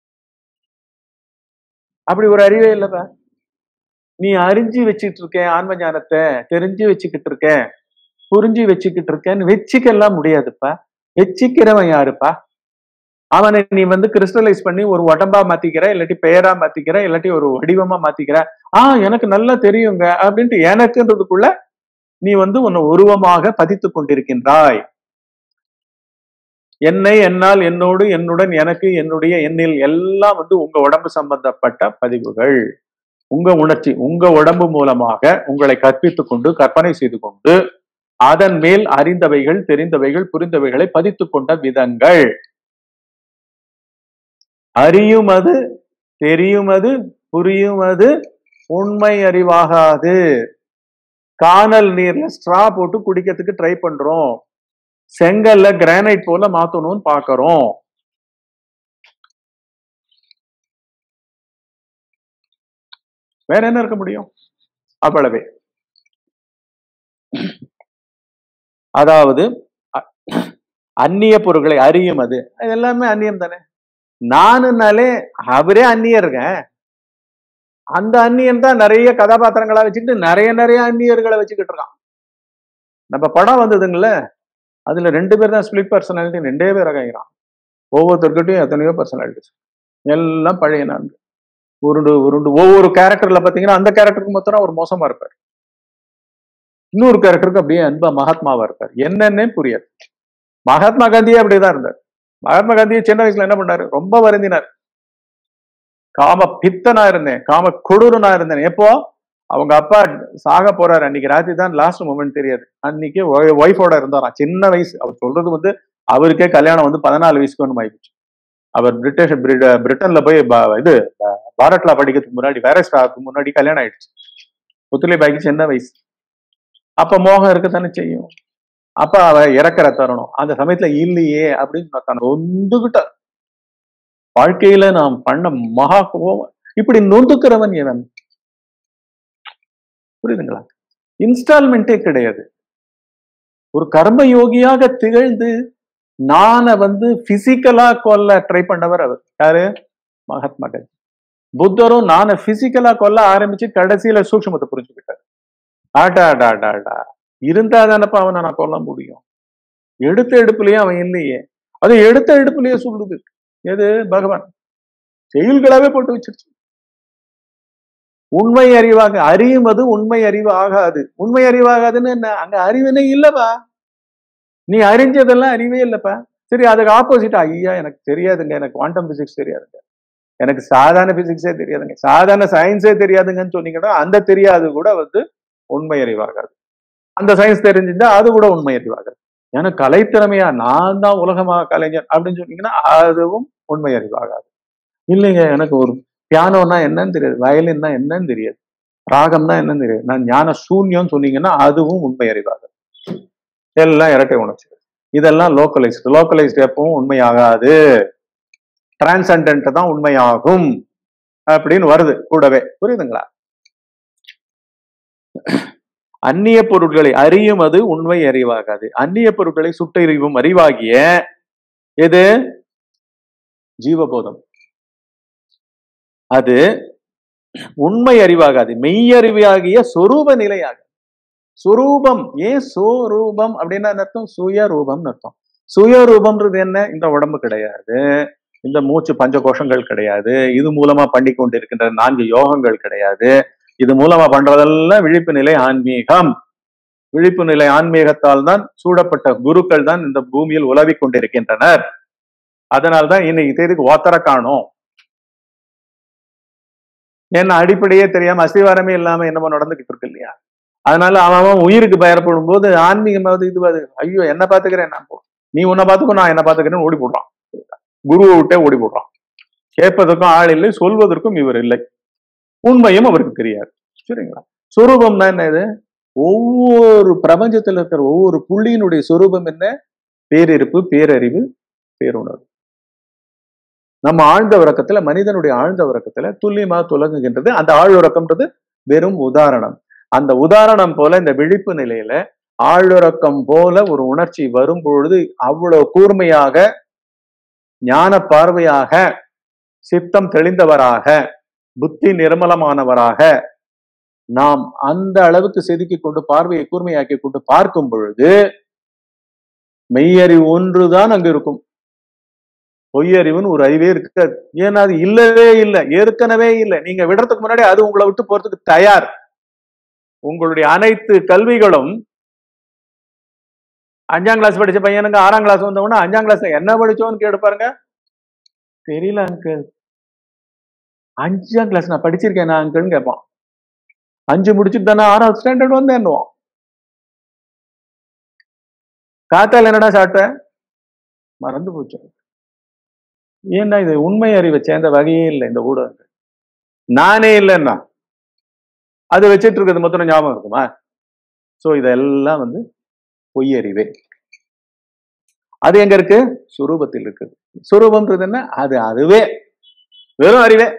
அப்படி ஒரு அறிவே இல்லப்பா நீ அறிஞ்சு வச்சுட்டு இருக்கேன் ஆன்ம ஞானத்தை தெரிஞ்சு வச்சுக்கிட்டு இருக்கேன் புரிஞ்சு வச்சுக்கிட்டு இருக்கேன்னு வச்சுக்கலாம் முடியாதுப்பா வச்சுக்கிறவன் யாருப்பா அவனை நீ வந்து கிறிஸ்டலைஸ் பண்ணி ஒரு உடம்பா மாத்திக்கிற இல்லாட்டி பெயரா மாத்திக்கிற இல்லாட்டி ஒரு வடிவமா மாத்திக்கிற ஆ எனக்கு நல்லா தெரியுங்க அப்படின்ட்டு எனக்குன்றதுக்குள்ள நீ வந்து உன்னை உருவமாக பதித்து கொண்டிருக்கின்றாய் என்னை என்னால் என்னோடு என்னுடன் எனக்கு என்னுடைய எண்ணில் எல்லாம் வந்து உங்க உடம்பு சம்பந்தப்பட்ட பதிவுகள் உங்க உணர்ச்சி உங்க உடம்பு மூலமாக உங்களை கற்பித்துக் கொண்டு கற்பனை செய்து கொண்டு அதன் மேல் அறிந்தவைகள் தெரிந்தவைகள் புரிந்தவைகளை பதித்துக் கொண்ட விதங்கள் அறியுமது தெரியுமது புரியுமது உண்மை அறிவாகாது காணல் நீர்ல ஸ்ட்ரா போட்டு குடிக்கிறதுக்கு ட்ரை பண்றோம் செங்கல்ல கிரானைட் போல மாத்தணும்னு பாக்குறோம் வேற என்ன இருக்க முடியும் அவ்வளவே அதாவது அ- அந்நிய பொருட்களை அறியும் அது அது எல்லாமே அந்நியம் தானே நானுனாலே அவரே அந்நியருங்க அந்த அந்நியன் தான் நிறைய கதாபாத்திரங்களா வச்சுக்கிட்டு நிறைய நிறைய அந்நியர்களை வச்சுக்கிட்டு இருக்கான் நம்ம படம் வந்ததுங்கள அதுல ரெண்டு பேர் தான் ஸ்பிளிட் பர்சனாலிட்டி ரெண்டே பேர் ஆகிறான் ஒவ்வொருத்தர்கிட்டையும் எத்தனையோ பர்சனாலிட்டிஸ் எல்லாம் பழைய நான்கு உருண்டு உருண்டு ஒவ்வொரு கேரக்டர்ல பாத்தீங்கன்னா அந்த கேரக்டருக்கு மொத்தம் ஒரு மோசமா இருப்பார் இன்னொரு கேரக்டருக்கு அப்படியே அன்பா மகாத்மாவா இருப்பார் என்னன்னே புரியாது மகாத்மா காந்தியே அப்படிதான் இருந்தார் மகாத்மா காந்தியை சின்ன வயசுல என்ன பண்ணாரு ரொம்ப வருந்தினார் காம பித்தனா இருந்தேன் காம கொடூரனா இருந்தேன் எப்போ அவங்க அப்பா சாக போறாரு அன்னைக்கு ராத்திரி தான் லாஸ்ட் மூமெண்ட் தெரியாது அன்னைக்கு ஒய்ஃபோட இருந்தாராம் சின்ன வயசு அவர் சொல்றது வந்து அவருக்கே கல்யாணம் வந்து பதினாலு வயசுக்கு ஒன்று ஆயிடுச்சு அவர் பிரிட்டிஷ் பிரிட்ட- பிரிட்டன்ல போய் ப- இது ப- பாரத்லா படிக்கிறதுக்கு முன்னாடி வேரஸ்டாக்கு முன்னாடி கல்யாணம் ஆயிடுச்சு புத்துலை பாய்க்கு சின்ன வயசு அப்ப மோகம் இருக்கத்தானே செய்யும் அப்ப அவ இறக்குற தருணம் அந்த சமயத்துல இல்லையே அப்படின்னு தன் நொந்துகிட்டார் வாழ்க்கையில நாம் பண்ண மகா கோபம் இப்படி நொந்துக்கிறவன் எவன் புரியுதுங்களா இன்ஸ்டால்மெண்ட்டே கிடையாது ஒரு கர்ம யோகியாக திகழ்ந்து நானை வந்து பிசிக்கலா கொல்ல ட்ரை பண்ணவர் அவர் யாரு மகாத்மா காந்தி புத்தரும் நானை பிசிக்கலா கொல்ல ஆரம்பிச்சு கடைசியில சூக்ஷ்மத்தை புரிஞ்சுக்கிட்டார் ஆடா ஆடா ஆடா ஆடா இருந்தா தானப்பா அவனை நான் கொல்ல முடியும் எடுத்த எடுப்புலயே அவன் இல்லையே அது எடுத்த எடுப்புலயே சொல்லுது எது பகவான் செயல்களாவே போட்டு வச்சிருச்சு உண்மை அறிவாக அறியுவது உண்மை அறிவு ஆகாது உண்மை அறிவாகாதுன்னு என்ன அங்க அறிவுனே இல்லப்பா நீ அறிஞ்சதெல்லாம் அறிவே இல்லப்பா சரி அதுக்கு ஆப்போசிட் ஐயா எனக்கு தெரியாதுங்க எனக்கு குவாண்டம் பிசிக்ஸ் தெரியாதுங்க எனக்கு சாதாரண பிசிக்ஸே தெரியாதுங்க சாதாரண சயின்ஸே தெரியாதுங்கன்னு சொன்னீங்கன்னா அந்த தெரியாது கூட வந்து உண்மை அறிவாகாது அந்த சயின்ஸ் தெரிஞ்சிருந்தா அது கூட உண்மை அறிவாகாது எனக்கு கலைத்திறமையா நான் தான் உலகமாக கலைஞர் அப்படின்னு சொன்னீங்கன்னா அதுவும் உண்மை அறிவாகாது இல்லைங்க எனக்கு ஒரு பியானோன்னா என்னன்னு தெரியாது வயலின்னா என்னன்னு தெரியாது ராகம்னா என்னன்னு தெரியாது நான் ஞான சூன்யம் சொன்னீங்கன்னா அதுவும் உண்மை அறிவாகாது எல்லாம் இரட்டை உணர்ச்சி இதெல்லாம் லோக்கலைஸ்டு லோக்கலைஸ்டு எப்பவும் உண்மையாகாது டிரான்சண்டன்ட் தான் உண்மையாகும் அப்படின்னு வருது கூடவே புரியுதுங்களா அந்நிய பொருட்களை அறியும் அது உண்மை அறிவாகாது அந்நிய பொருட்களை சுட்டறிவும் அறிவாகிய எது ஜீவபோதம் அது உண்மை அறிவாகாது மெய்யறிவாகிய சொரூப நிலையாக சுரூபம் ஏன் சுரூபம் அப்படின்னா என்ன அர்த்தம் சுயரூபம்னு அர்த்தம் சுயரூபம்ன்றது என்ன இந்த உடம்பு கிடையாது இந்த மூச்சு பஞ்ச கோஷங்கள் கிடையாது இது மூலமா பண்ணி கொண்டிருக்கின்ற நான்கு யோகங்கள் கிடையாது இது மூலமா பண்றதெல்லாம் விழிப்பு நிலை ஆன்மீகம் விழிப்பு நிலை ஆன்மீகத்தால் தான் சூடப்பட்ட குருக்கள் தான் இந்த பூமியில் உலவிக் கொண்டிருக்கின்றனர் அதனால்தான் இன்னைக்கு தேதிக்கு ஒத்தர காணும் ஏன்னா அடிப்படையே தெரியாம அஸ்திவாரமே இல்லாம என்னமோ நடந்துகிட்டு இருக்கு இல்லையா அதனால அவன் அவன் உயிருக்கு பயப்படும் போது ஆன்மீகமாவது இதுவாது ஐயோ என்ன பாத்துக்கிறேன் நான் போ நீ உன்னை பாத்துக்கோ நான் என்ன பாத்துக்கிறேன்னு ஓடி போடுறான் குருவை விட்டே ஓடி போடுறான் கேட்பதற்கும் ஆள் இல்லை சொல்வதற்கும் இவர் இல்லை உண்மையும் அவருக்கு தெரியாது சரிங்களா சொரூபம்னா என்ன இது ஒவ்வொரு பிரபஞ்சத்துல இருக்கிற ஒவ்வொரு புள்ளியினுடைய சொரூபம் என்ன பேரிருப்பு பேரறிவு பேருணர்வு நம்ம ஆழ்ந்த உறக்கத்துல மனிதனுடைய ஆழ்ந்த உறக்கத்துல துல்லியமா துலங்குகின்றது அந்த ஆழ்உறக்கம்ன்றது வெறும் உதாரணம் அந்த உதாரணம் போல இந்த விழிப்பு நிலையில ஆழ்உறக்கம் போல ஒரு உணர்ச்சி வரும் பொழுது அவ்வளவு கூர்மையாக ஞான பார்வையாக சித்தம் தெளிந்தவராக புத்தி நிர்மலமானவராக நாம் அந்த அளவுக்கு செதுக்கி கொண்டு பார்வையை கூர்மையாக்கி கொண்டு பார்க்கும் பொழுது மெய்யறிவு ஒன்றுதான் அங்கு இருக்கும் பொய்யறிவுன்னு ஒரு அறிவே இருக்காது ஏன்னா அது இல்லவே இல்லை ஏற்கனவே இல்லை நீங்க விடுறதுக்கு முன்னாடி அது உங்களை விட்டு போறதுக்கு தயார் உங்களுடைய அனைத்து கல்விகளும் அஞ்சாம் கிளாஸ் படிச்ச பையனுங்க ஆறாம் கிளாஸ் வந்தவொடனே அஞ்சாம் கிளாஸ் என்ன படிச்சோன்னு கேட்டு பாருங்க தெரியல அங்கிள் அஞ்சாம் கிளாஸ் நான் படிச்சிருக்கேன் நான் அங்கிள்னு கேட்பான் அஞ்சு முடிச்சுட்டு தானே ஆறாவது ஸ்டாண்டர்ட் வந்தேன்னுவான் காத்தால என்னடா சாப்பிட்ட மறந்து போச்சு ஏன்னா இது உண்மை அறிவை சேர்ந்த வகையே இல்லை இந்த ஊடகங்கள் நானே இல்லைன்னா அது வச்சிட்டு இருக்கிறது மொத்தம் ஞாபகம் இருக்குமா சோ இதெல்லாம் வந்து பொய் அறிவே அது எங்க இருக்கு சுரூபத்தில் இருக்குது சுரூபம்ன்றது என்ன அது அதுவே வெறும் அறிவே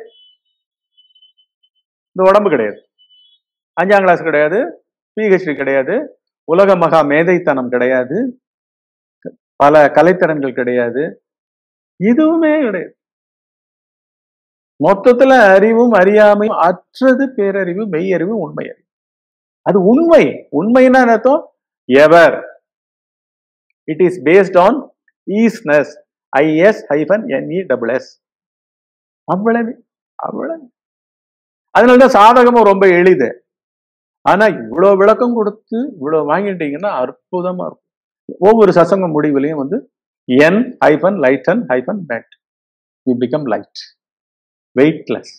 இந்த உடம்பு கிடையாது அஞ்சாம் கிளாஸ் கிடையாது பிஹெச்டி கிடையாது உலக மகா மேதைத்தனம் கிடையாது பல கலைத்திறன்கள் கிடையாது எதுவுமே கிடையாது மொத்தத்துல அறிவும் அறியாமையும் அற்றது பேரறிவு மெய்யறிவு உண்மை அறிவு அது உண்மை உண்மைன்னா என்ன அர்த்தம் ever it is based on isness I S hyphen N E double S அவ்வளவு அவ்வளவு அதனாலதான் சாதகமும் ரொம்ப எளிது ஆனா இவ்வளவு விளக்கம் கொடுத்து இவ்வளவு வாங்கிட்டீங்கன்னா அற்புதமா இருக்கும் ஒவ்வொரு சசங்க முடிவுலையும் வந்து en hyphen lighten hyphen ment you become light weightless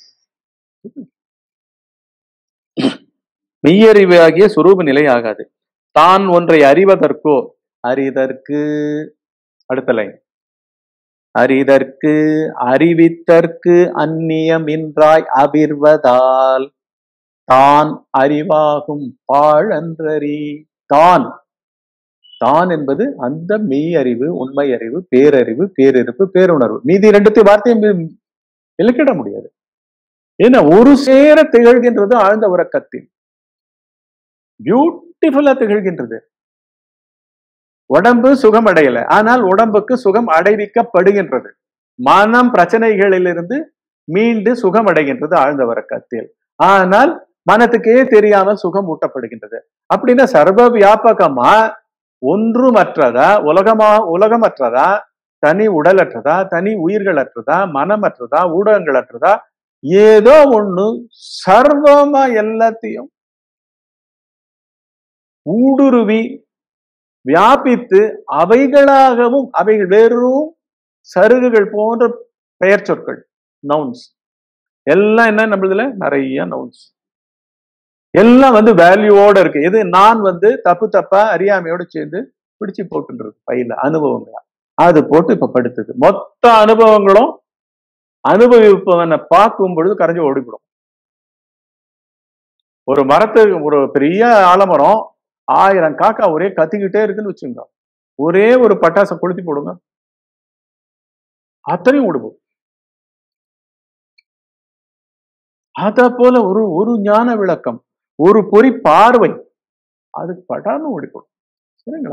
மெய்யறிவு ஆகிய சுரூப நிலை ஆகாது தான் ஒன்றை அறிவதற்கோ அறிதற்கு அடுத்த லைன் அறிதற்கு அறிவித்தற்கு அந்நியமின்றாய் அபிர்வதால் தான் அறிவாகும் பாழன்றறி தான் தான் என்பது அந்த மெய் அறிவு உண்மை அறிவு பேரறிவு பேரிருப்பு பேருணர்வு மீதி ரெண்டுத்தையும் வார்த்தையும் இலக்கிட முடியாது ஏன்னா ஒரு சேர திகழ்கின்றது ஆழ்ந்த உறக்கத்தில் பியூட்டிஃபுல்லா திகழ்கின்றது உடம்பு சுகம் அடையல ஆனால் உடம்புக்கு சுகம் அடைவிக்கப்படுகின்றது மனம் பிரச்சனைகளிலிருந்து மீண்டு சுகம் அடைகின்றது ஆழ்ந்த உறக்கத்தில் ஆனால் மனத்துக்கே தெரியாமல் சுகம் ஊட்டப்படுகின்றது அப்படின்னா சர்வ வியாபகமா ஒன்றுமற்றதா உலகமா உலகமற்றதா தனி உடலற்றதா தனி உயிர்களற்றதா மனமற்றதா ஊடகங்களற்றதா ஏதோ ஒண்ணு சர்வமா எல்லாத்தையும் ஊடுருவி வியாபித்து அவைகளாகவும் அவைகள் வெறும் சருகுகள் போன்ற பெயர் சொற்கள் நவுன்ஸ் எல்லாம் என்ன நம்மளதுல நிறைய நவுன்ஸ் எல்லாம் வந்து வேல்யூவோட இருக்கு எது நான் வந்து தப்பு தப்பா அறியாமையோட சேர்ந்து பிடிச்சு போட்டுருக்கு பையில அனுபவங்களா அது போட்டு இப்ப படுத்துது மொத்த அனுபவங்களும் அனுபவிப்பவனை பார்க்கும் பொழுது கரைஞ்சு ஓடிவிடும் ஒரு மரத்துக்கு ஒரு பெரிய ஆலமரம் ஆயிரம் காக்கா ஒரே கத்திக்கிட்டே இருக்குன்னு வச்சுங்க ஒரே ஒரு பட்டாசை கொளுத்தி போடுங்க அத்தனையும் ஓடுவோம் அத போல ஒரு ஒரு ஞான விளக்கம் ஒரு பொறி பார்வை அது படாம ஓடிப்போடும் சரிங்களா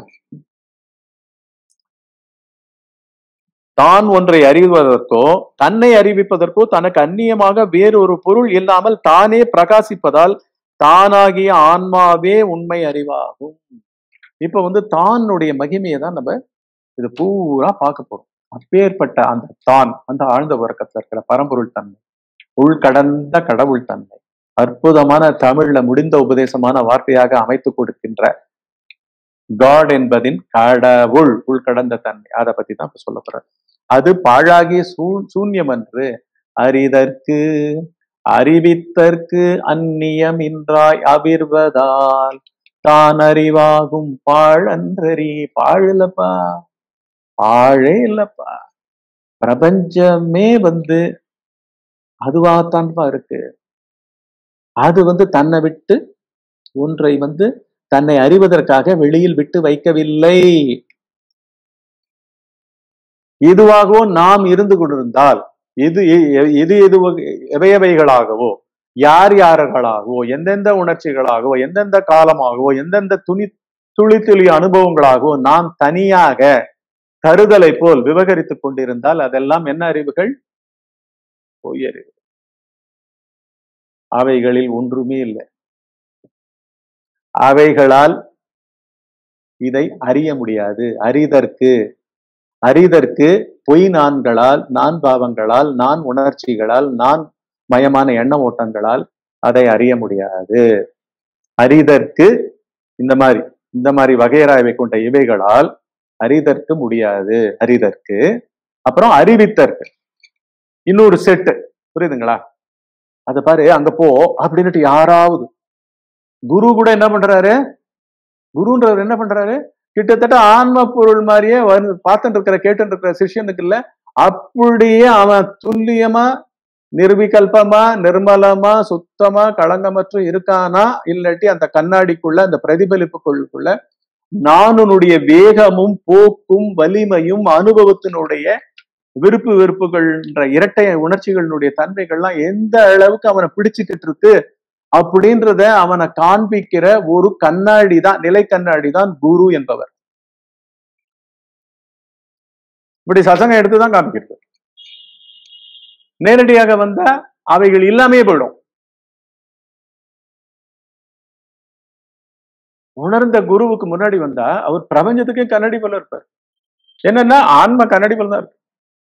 தான் ஒன்றை அறிவதற்கோ தன்னை அறிவிப்பதற்கோ தனக்கு அந்நியமாக வேறொரு பொருள் இல்லாமல் தானே பிரகாசிப்பதால் தானாகிய ஆன்மாவே உண்மை அறிவாகும் இப்ப வந்து தானுடைய மகிமையை தான் நம்ம இது பூரா பார்க்க போறோம் அப்பேற்பட்ட அந்த தான் அந்த ஆழ்ந்த உறக்கத்துல இருக்கிற பரம்பொருள் தன்மை உள்கடந்த கடவுள் தன்மை அற்புதமான தமிழ்ல முடிந்த உபதேசமான வார்த்தையாக அமைத்து கொடுக்கின்ற காட் என்பதின் கடவுள் உள்கடந்த தன்மை அதை பத்தி தான் இப்ப சொல்ல போறேன் அது பாழாகிய சூ சூன்யம் என்று அறிதற்கு அறிவித்தற்கு அந்நியம் இன்றாய் அவிர்வதால் தான் அறிவாகும் பாழன்றறி பாழ் இல்லப்பா பாழே இல்லப்பா பிரபஞ்சமே வந்து அதுவாகத்தான்ப்பா இருக்கு அது வந்து தன்னை விட்டு ஒன்றை வந்து தன்னை அறிவதற்காக வெளியில் விட்டு வைக்கவில்லை இதுவாகவோ நாம் இருந்து கொண்டிருந்தால் எது எ- எது எது எவையவைகளாகவோ யார் யார்களாகவோ எந்தெந்த உணர்ச்சிகளாகவோ எந்தெந்த காலமாகவோ எந்தெந்த துணி துளி துளி அனுபவங்களாகவோ நாம் தனியாக தருதலை போல் விவகரித்துக் கொண்டிருந்தால் அதெல்லாம் என்ன அறிவுகள் பொய் அறிவு அவைகளில் ஒன்றுமே இல்லை அவைகளால் இதை அறிய முடியாது அறிதற்கு அறிதற்கு பொய் நான்களால் நான் பாவங்களால் நான் உணர்ச்சிகளால் நான் மயமான எண்ண ஓட்டங்களால் அதை அறிய முடியாது அறிதற்கு இந்த மாதிரி இந்த மாதிரி வகையறாய்வை கொண்ட இவைகளால் அறிதற்கு முடியாது அறிதற்கு அப்புறம் அறிவித்தற்கு இன்னொரு செட்டு புரியுதுங்களா அத பாரு அங்க போ அப்படின்னுட்டு யாராவது குரு கூட என்ன பண்றாரு குருன்றவர் என்ன பண்றாரு கிட்டத்தட்ட ஆன்ம பொருள் மாதிரியே வந்து பார்த்துட்டு இருக்கிற கேட்டு இருக்கிற சிஷ்யனுக்கு இல்ல அப்படியே அவன் துல்லியமா நிர்விகல்பமா நிர்மலமா சுத்தமா களங்கமற்று இருக்கானா இல்லாட்டி அந்த கண்ணாடிக்குள்ள அந்த பிரதிபலிப்புக்குள்ள நானுனுடைய வேகமும் போக்கும் வலிமையும் அனுபவத்தினுடைய விருப்பு வெறுப்புகள்ன்ற இரட்டை உணர்ச்சிகளினுடைய தன்மைகள்லாம் எந்த அளவுக்கு அவனை பிடிச்சுக்கிட்டு இருக்கு அப்படின்றத அவனை காண்பிக்கிற ஒரு கண்ணாடி தான் நிலை கண்ணாடி தான் குரு என்பவர் இப்படி சசங்கம் எடுத்துதான் காமிக்கிறது நேரடியாக வந்தா அவைகள் இல்லாமே போயிடும் உணர்ந்த குருவுக்கு முன்னாடி வந்தா அவர் பிரபஞ்சத்துக்கே கண்ணாடி போல இருப்பார் என்னன்னா ஆன்மா கண்ணாடி போல தான் இருக்கு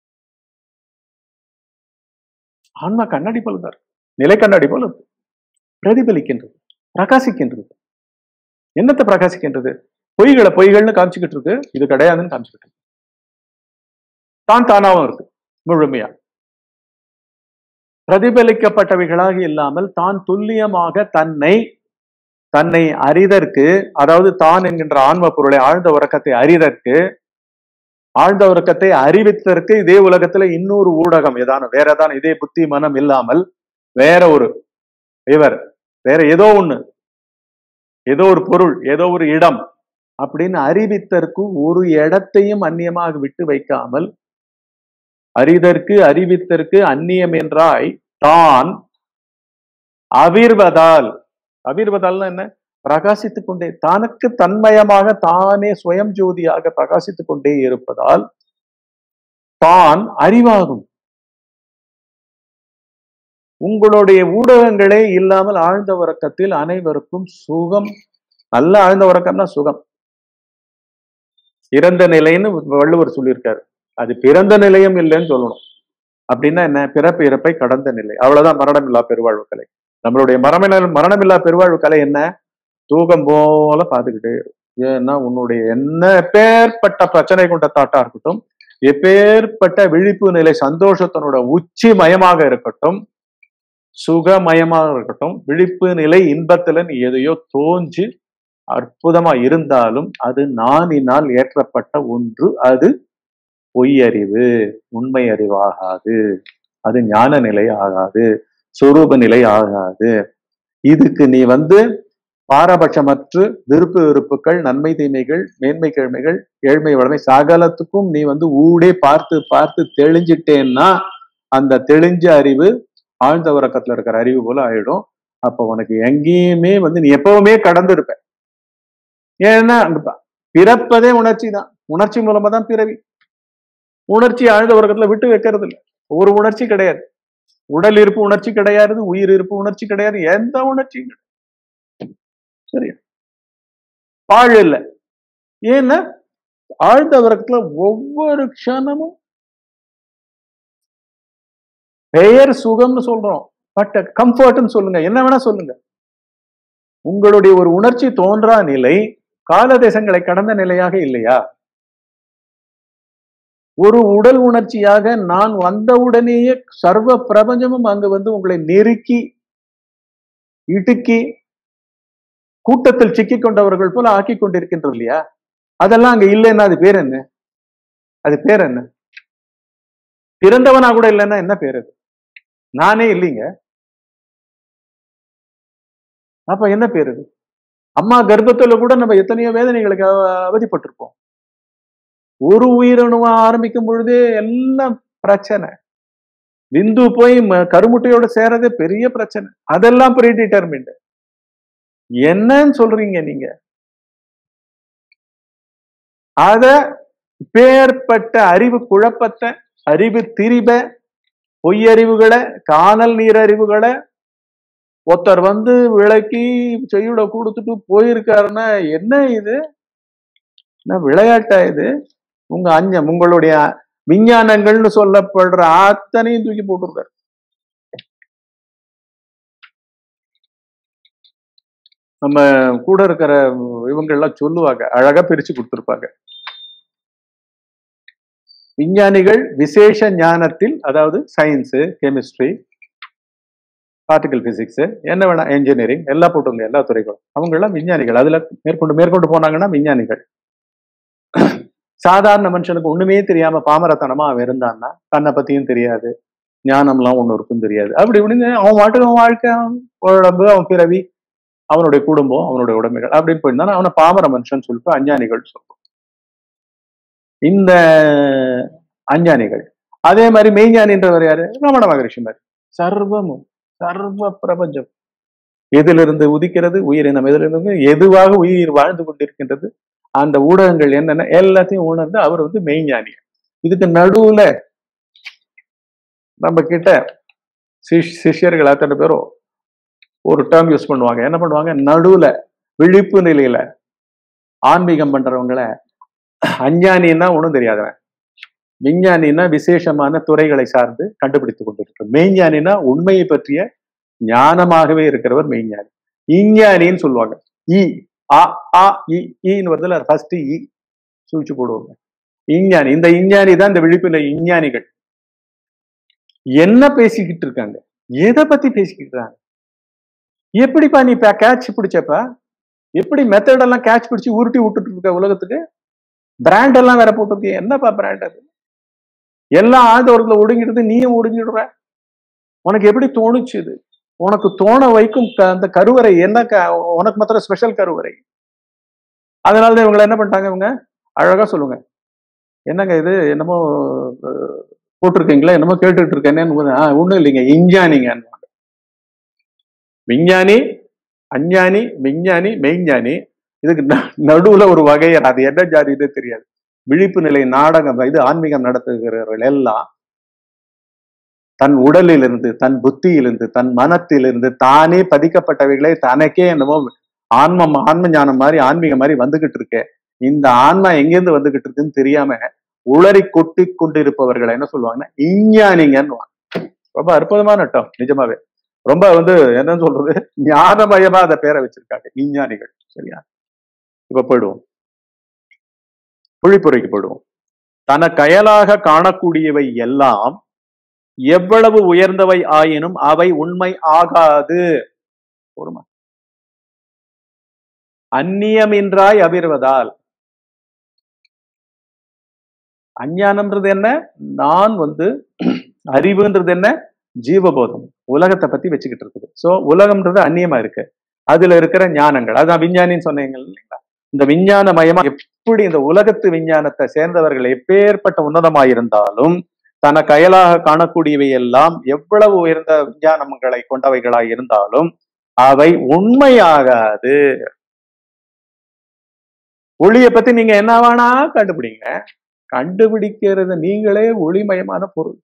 ஆன்மா கண்ணாடி போல தான் இருக்கு நிலை கண்ணாடி போல இருக்கு பிரதிபலிக்கின்றது பிரகாசிக்கின்றது என்னத்தை பிரகாசிக்கின்றது பொய்களை பொய்கள்னு காமிச்சுக்கிட்டு இருக்கு இது கிடையாதுன்னு காமிச்சுக்கிட்டு இருக்கு தான் தானாவும் இருக்கு முழுமையா பிரதிபலிக்கப்பட்டவைகளாக இல்லாமல் தான் துல்லியமாக தன்னை தன்னை அறிதற்கு அதாவது தான் என்கின்ற ஆன்ம பொருளை ஆழ்ந்த உறக்கத்தை அறிதற்கு ஆழ்ந்த உறக்கத்தை அறிவித்ததற்கு இதே உலகத்துல இன்னொரு ஊடகம் ஏதான வேற ஏதான இதே புத்தி மனம் இல்லாமல் வேற ஒரு இவர் வேற ஏதோ ஒண்ணு ஏதோ ஒரு பொருள் ஏதோ ஒரு இடம் அப்படின்னு அறிவித்தற்கு ஒரு இடத்தையும் அந்நியமாக விட்டு வைக்காமல் அறிதற்கு அறிவித்தற்கு அந்நியம் என்றாய் தான் அவிர்வதால் அவிர்வதால்னா என்ன பிரகாசித்துக் கொண்டே தனக்கு தன்மயமாக தானே சுயம் ஜோதியாக பிரகாசித்துக் கொண்டே இருப்பதால் தான் அறிவாகும் உங்களுடைய ஊடகங்களே இல்லாமல் ஆழ்ந்த உறக்கத்தில் அனைவருக்கும் சுகம் நல்ல ஆழ்ந்த உறக்கம்னா சுகம் இறந்த நிலைன்னு வள்ளுவர் சொல்லியிருக்காரு அது பிறந்த நிலையும் இல்லைன்னு சொல்லணும் அப்படின்னா என்ன பிறப்பு இறப்பை கடந்த நிலை அவ்வளவுதான் மரணமில்லா பெருவாழ்வு கலை நம்மளுடைய மரமில்ல மரணமில்லா பெருவாழ்வு கலை என்ன தூக்கம் போல பார்த்துக்கிட்டே இரு. ஏன்னா உன்னுடைய என்ன எப்பேற்பட்ட பிரச்சனை கொண்ட தாட்டா இருக்கட்டும் எப்பேற்பட்ட விழிப்பு நிலை சந்தோஷத்தினோட உச்சி மயமாக இருக்கட்டும் சுகமயமாக இருக்கட்டும் விழிப்பு நிலை இன்பத்துல நீ எதையோ தோஞ்சு அற்புதமா இருந்தாலும் அது நானினால் ஏற்றப்பட்ட ஒன்று அது பொய்யறிவு உண்மை அறிவாகாது அது ஞான நிலை ஆகாது சொரூப நிலை ஆகாது இதுக்கு நீ வந்து பாரபட்சமற்று விருப்பு வெறுப்புகள் நன்மை தீமைகள் மேன்மை கிழமைகள் ஏழ்மை வளமை சகலத்துக்கும் நீ வந்து ஊடே பார்த்து பார்த்து தெளிஞ்சிட்டேன்னா அந்த தெளிஞ்ச அறிவு ஆழ்ந்த உறக்கத்துல இருக்கிற அறிவு போல ஆயிடும் அப்ப உனக்கு எங்கேயுமே வந்து நீ எப்பவுமே கடந்து இருப்ப ஏன்னா அங்க ப- பிறப்பதே உணர்ச்சி தான் உணர்ச்சி மூலமா தான் பிறவி உணர்ச்சி ஆழ்ந்த உறக்கத்துல விட்டு வைக்கிறது இல்லை ஒரு உணர்ச்சி கிடையாது உடல் இருப்பு உணர்ச்சி கிடையாது உயிர் இருப்பு உணர்ச்சி கிடையாது எந்த உணர்ச்சியும் கிடையாது சரியா பாழ் இல்லை ஏன்னா ஆழ்ந்த உறக்கத்துல ஒவ்வொரு க்ஷணமும் பெயர் சுகம்னு சொல்றோம் பட் கம்ஃபர்ட்னு சொல்லுங்க என்ன வேணா சொல்லுங்க உங்களுடைய ஒரு உணர்ச்சி தோன்றா நிலை கால தேசங்களை கடந்த நிலையாக இல்லையா ஒரு உடல் உணர்ச்சியாக நான் வந்தவுடனேயே சர்வ பிரபஞ்சமும் அங்கு வந்து உங்களை நெருக்கி இடுக்கி கூட்டத்தில் சிக்கிக் கொண்டவர்கள் போல ஆக்கி கொண்டிருக்கின்றது இல்லையா அதெல்லாம் அங்க இல்லைன்னா அது பேர் என்ன அது பேர் என்ன பிறந்தவனா கூட இல்லைன்னா என்ன பேர் அது நானே இல்லைங்க அப்ப என்ன பேர் அது அம்மா கர்ப்பத்துல கூட நம்ம எத்தனையோ வேதனைகளுக்கு அவ- அவதிப்பட்டிருப்போம் ஒரு உயிரணுவா ஆரம்பிக்கும் பொழுதே எல்லாம் பிரச்சனை விந்து போய் ம- கருமுட்டையோட சேரதே பெரிய பிரச்சனை அதெல்லாம் ப்ரீ டிட்டர்மின்ட் என்னன்னு சொல்றீங்க நீங்க அத பேர்பட்ட அறிவு குழப்பத்தை அறிவு திரிப பொய்யறிவுகளை காணல் நீரறிவுகளை ஒருத்தர் வந்து விளக்கி செய்யுட கொடுத்துட்டு போயிருக்காருன்னா என்ன இது என்ன விளையாட்டா இது உங்க அஞ்சம் உங்களுடைய விஞ்ஞானங்கள்னு சொல்லப்படுற அத்தனையும் தூக்கி போட்டிருக்காரு நம்ம கூட இருக்கிற இவங்க எல்லாம் சொல்லுவாங்க அழகா பிரிச்சு கொடுத்திருப்பாங்க விஞ்ஞானிகள் விசேஷ ஞானத்தில் அதாவது சயின்ஸு கெமிஸ்ட்ரி பார்ட்டிகல் பிசிக்ஸ் என்ன வேணா இன்ஜினியரிங் எல்லாம் போட்டுங்க எல்லா துறைகளும் அவங்க எல்லாம் விஞ்ஞானிகள் அதுல மேற்கொண்டு மேற்கொண்டு போனாங்கன்னா விஞ்ஞானிகள் சாதாரண மனுஷனுக்கு ஒண்ணுமே தெரியாம பாமரத்தனமா அவன் இருந்தான்னா தன்னை பத்தியும் தெரியாது ஞானம்லாம் ஒண்ணு இருக்கும் தெரியாது அப்படி இப்படின்னு அவன் மாட்டுக்கு அவன் வாழ்க்கை அவன் உடம்பு அவன் பிறவி அவனுடைய குடும்பம் அவனுடைய உடைமைகள் அப்படின்னு போயிருந்தானா அவனை பாமர மனுஷன் சொல்லிட்டு அஞ்ஞானிகள் சொல்றோம் இந்த அஞ்ஞானிகள் அதே மாதிரி மெய்ஞானின்றவர் யாரு ரமண மகரிஷி மாதிரி சர்வமும் சர்வ பிரபஞ்சம் எதிலிருந்து உதிக்கிறது உயிரினம் எதிலிருந்து எதுவாக உயிர் வாழ்ந்து கொண்டிருக்கின்றது அந்த ஊடகங்கள் என்னென்ன எல்லாத்தையும் உணர்ந்து அவர் வந்து மெய்ஞானி இதுக்கு நடுவுல நம்ம கிட்ட சிஷ் சிஷ்யர்கள் அத்தனை பேரும் ஒரு டேர்ம் யூஸ் பண்ணுவாங்க என்ன பண்ணுவாங்க நடுவுல விழிப்பு நிலையில ஆன்மீகம் பண்றவங்கள அஞ்ஞானின்னா ஒண்ணும் தெரியாதவன் விஞ்ஞானின்னா விசேஷமான துறைகளை சார்ந்து கண்டுபிடித்துக் கொண்டிருக்கிறார் மெய்ஞானினா உண்மையை பற்றிய ஞானமாகவே இருக்கிறவர் மெய்ஞானி இஞ்ஞானின்னு சொல்லுவாங்க இ ஆ ஆ இ ஈன்னு வருதுல ஃபர்ஸ்ட் இ சூழ்ச்சி போடுவாங்க இஞ்ஞானி இந்த இஞ்ஞானி தான் இந்த விழிப்புல இஞ்ஞானிகள் என்ன பேசிக்கிட்டு இருக்காங்க எதை பத்தி பேசிக்கிட்டு இருக்காங்க எப்படிப்பா நீ கேட்ச் பிடிச்சப்ப எப்படி மெத்தட் எல்லாம் கேட்ச் பிடிச்சு உருட்டி விட்டுட்டு இருக்க உலகத்துக்கு பிராண்ட் எல்லாம் வேற போட்டிருக்கீங்க என்னப்பா பிராண்ட் அது எல்லாம் ஆழ்ந்தவர்களை ஒடுங்கிடுது நீயும் ஒடுங்கிடுற உனக்கு எப்படி தோணுச்சு இது உனக்கு தோண வைக்கும் க- அந்த கருவறை என்ன க- உனக்கு மாத்திரம் ஸ்பெஷல் கருவறை அதனால தான் இவங்களை என்ன பண்ணிட்டாங்க இவங்க அழகா சொல்லுங்க என்னங்க இது என்னமோ அஹ், போட்டிருக்கீங்களா என்னமோ கேட்டுட்டு இருக்கேன்னு ஒண்ணும் இல்லைங்க இஞ்ஞானிங்க விஞ்ஞானி அஞ்ஞானி விஞ்ஞானி மெய்ஞானி இதுக்கு ந- நடுவுல ஒரு வகையர் அது என்ன ஜாதின்னு தெரியாது விழிப்பு நிலை நாடகம் இது ஆன்மீகம் நடத்துகிறவர்கள் எல்லாம் தன் உடலிலிருந்து தன் புத்தியிலிருந்து தன் மனத்திலிருந்து தானே பதிக்கப்பட்டவைகளை தனக்கே என்னமோ ஆன்மம் ஆன்ம ஞானம் மாதிரி ஆன்மீகம் மாதிரி வந்துகிட்டு இருக்கே இந்த ஆன்மா எங்கேருந்து வந்துகிட்டு இருக்குன்னு தெரியாம உளறி கொட்டி கொண்டிருப்பவர்களை என்ன சொல்லுவாங்கன்னா இஞ்ஞானிங்கன்னு ரொம்ப அற்புதமான நட்டம் நிஜமாவே ரொம்ப வந்து என்னன்னு சொல்றது ஞானமயமா அந்த பேரை வச்சிருக்காங்க விஞ்ஞானிகள் சரியா இப்ப போயிடுவோம் புழிப்புரைக்கு போயிடுவோம் தன கயலாக காணக்கூடியவை எல்லாம் எவ்வளவு உயர்ந்தவை ஆயினும் அவை உண்மை ஆகாது போருமா அந்நியமின்றாய் அபிர்வதால் அஞ்ஞானம்ன்றது என்ன நான் வந்து அறிவுன்றது என்ன ஜீவபோதம் உலகத்தை பத்தி வச்சுக்கிட்டு இருக்குது சோ உலகம்ன்றது அந்நியமா இருக்கு அதுல இருக்கிற ஞானங்கள் அதான் விஞ்ஞானின்னு சொன்னீங்க இல்லைங்களா இந்த விஞ்ஞான மயமா எப்படி இந்த உலகத்து விஞ்ஞானத்தை சேர்ந்தவர்கள் எப்பேற்பட்ட உன்னதமாயிருந்தாலும் தன கயலாக காணக்கூடியவை எல்லாம் எவ்வளவு உயர்ந்த விஞ்ஞானங்களை கொண்டவைகளாய் இருந்தாலும் அவை உண்மையாகாது ஒளியை பத்தி நீங்க என்ன வேணா கண்டுபிடிங்க கண்டுபிடிக்கிறது நீங்களே ஒளிமயமான பொருள்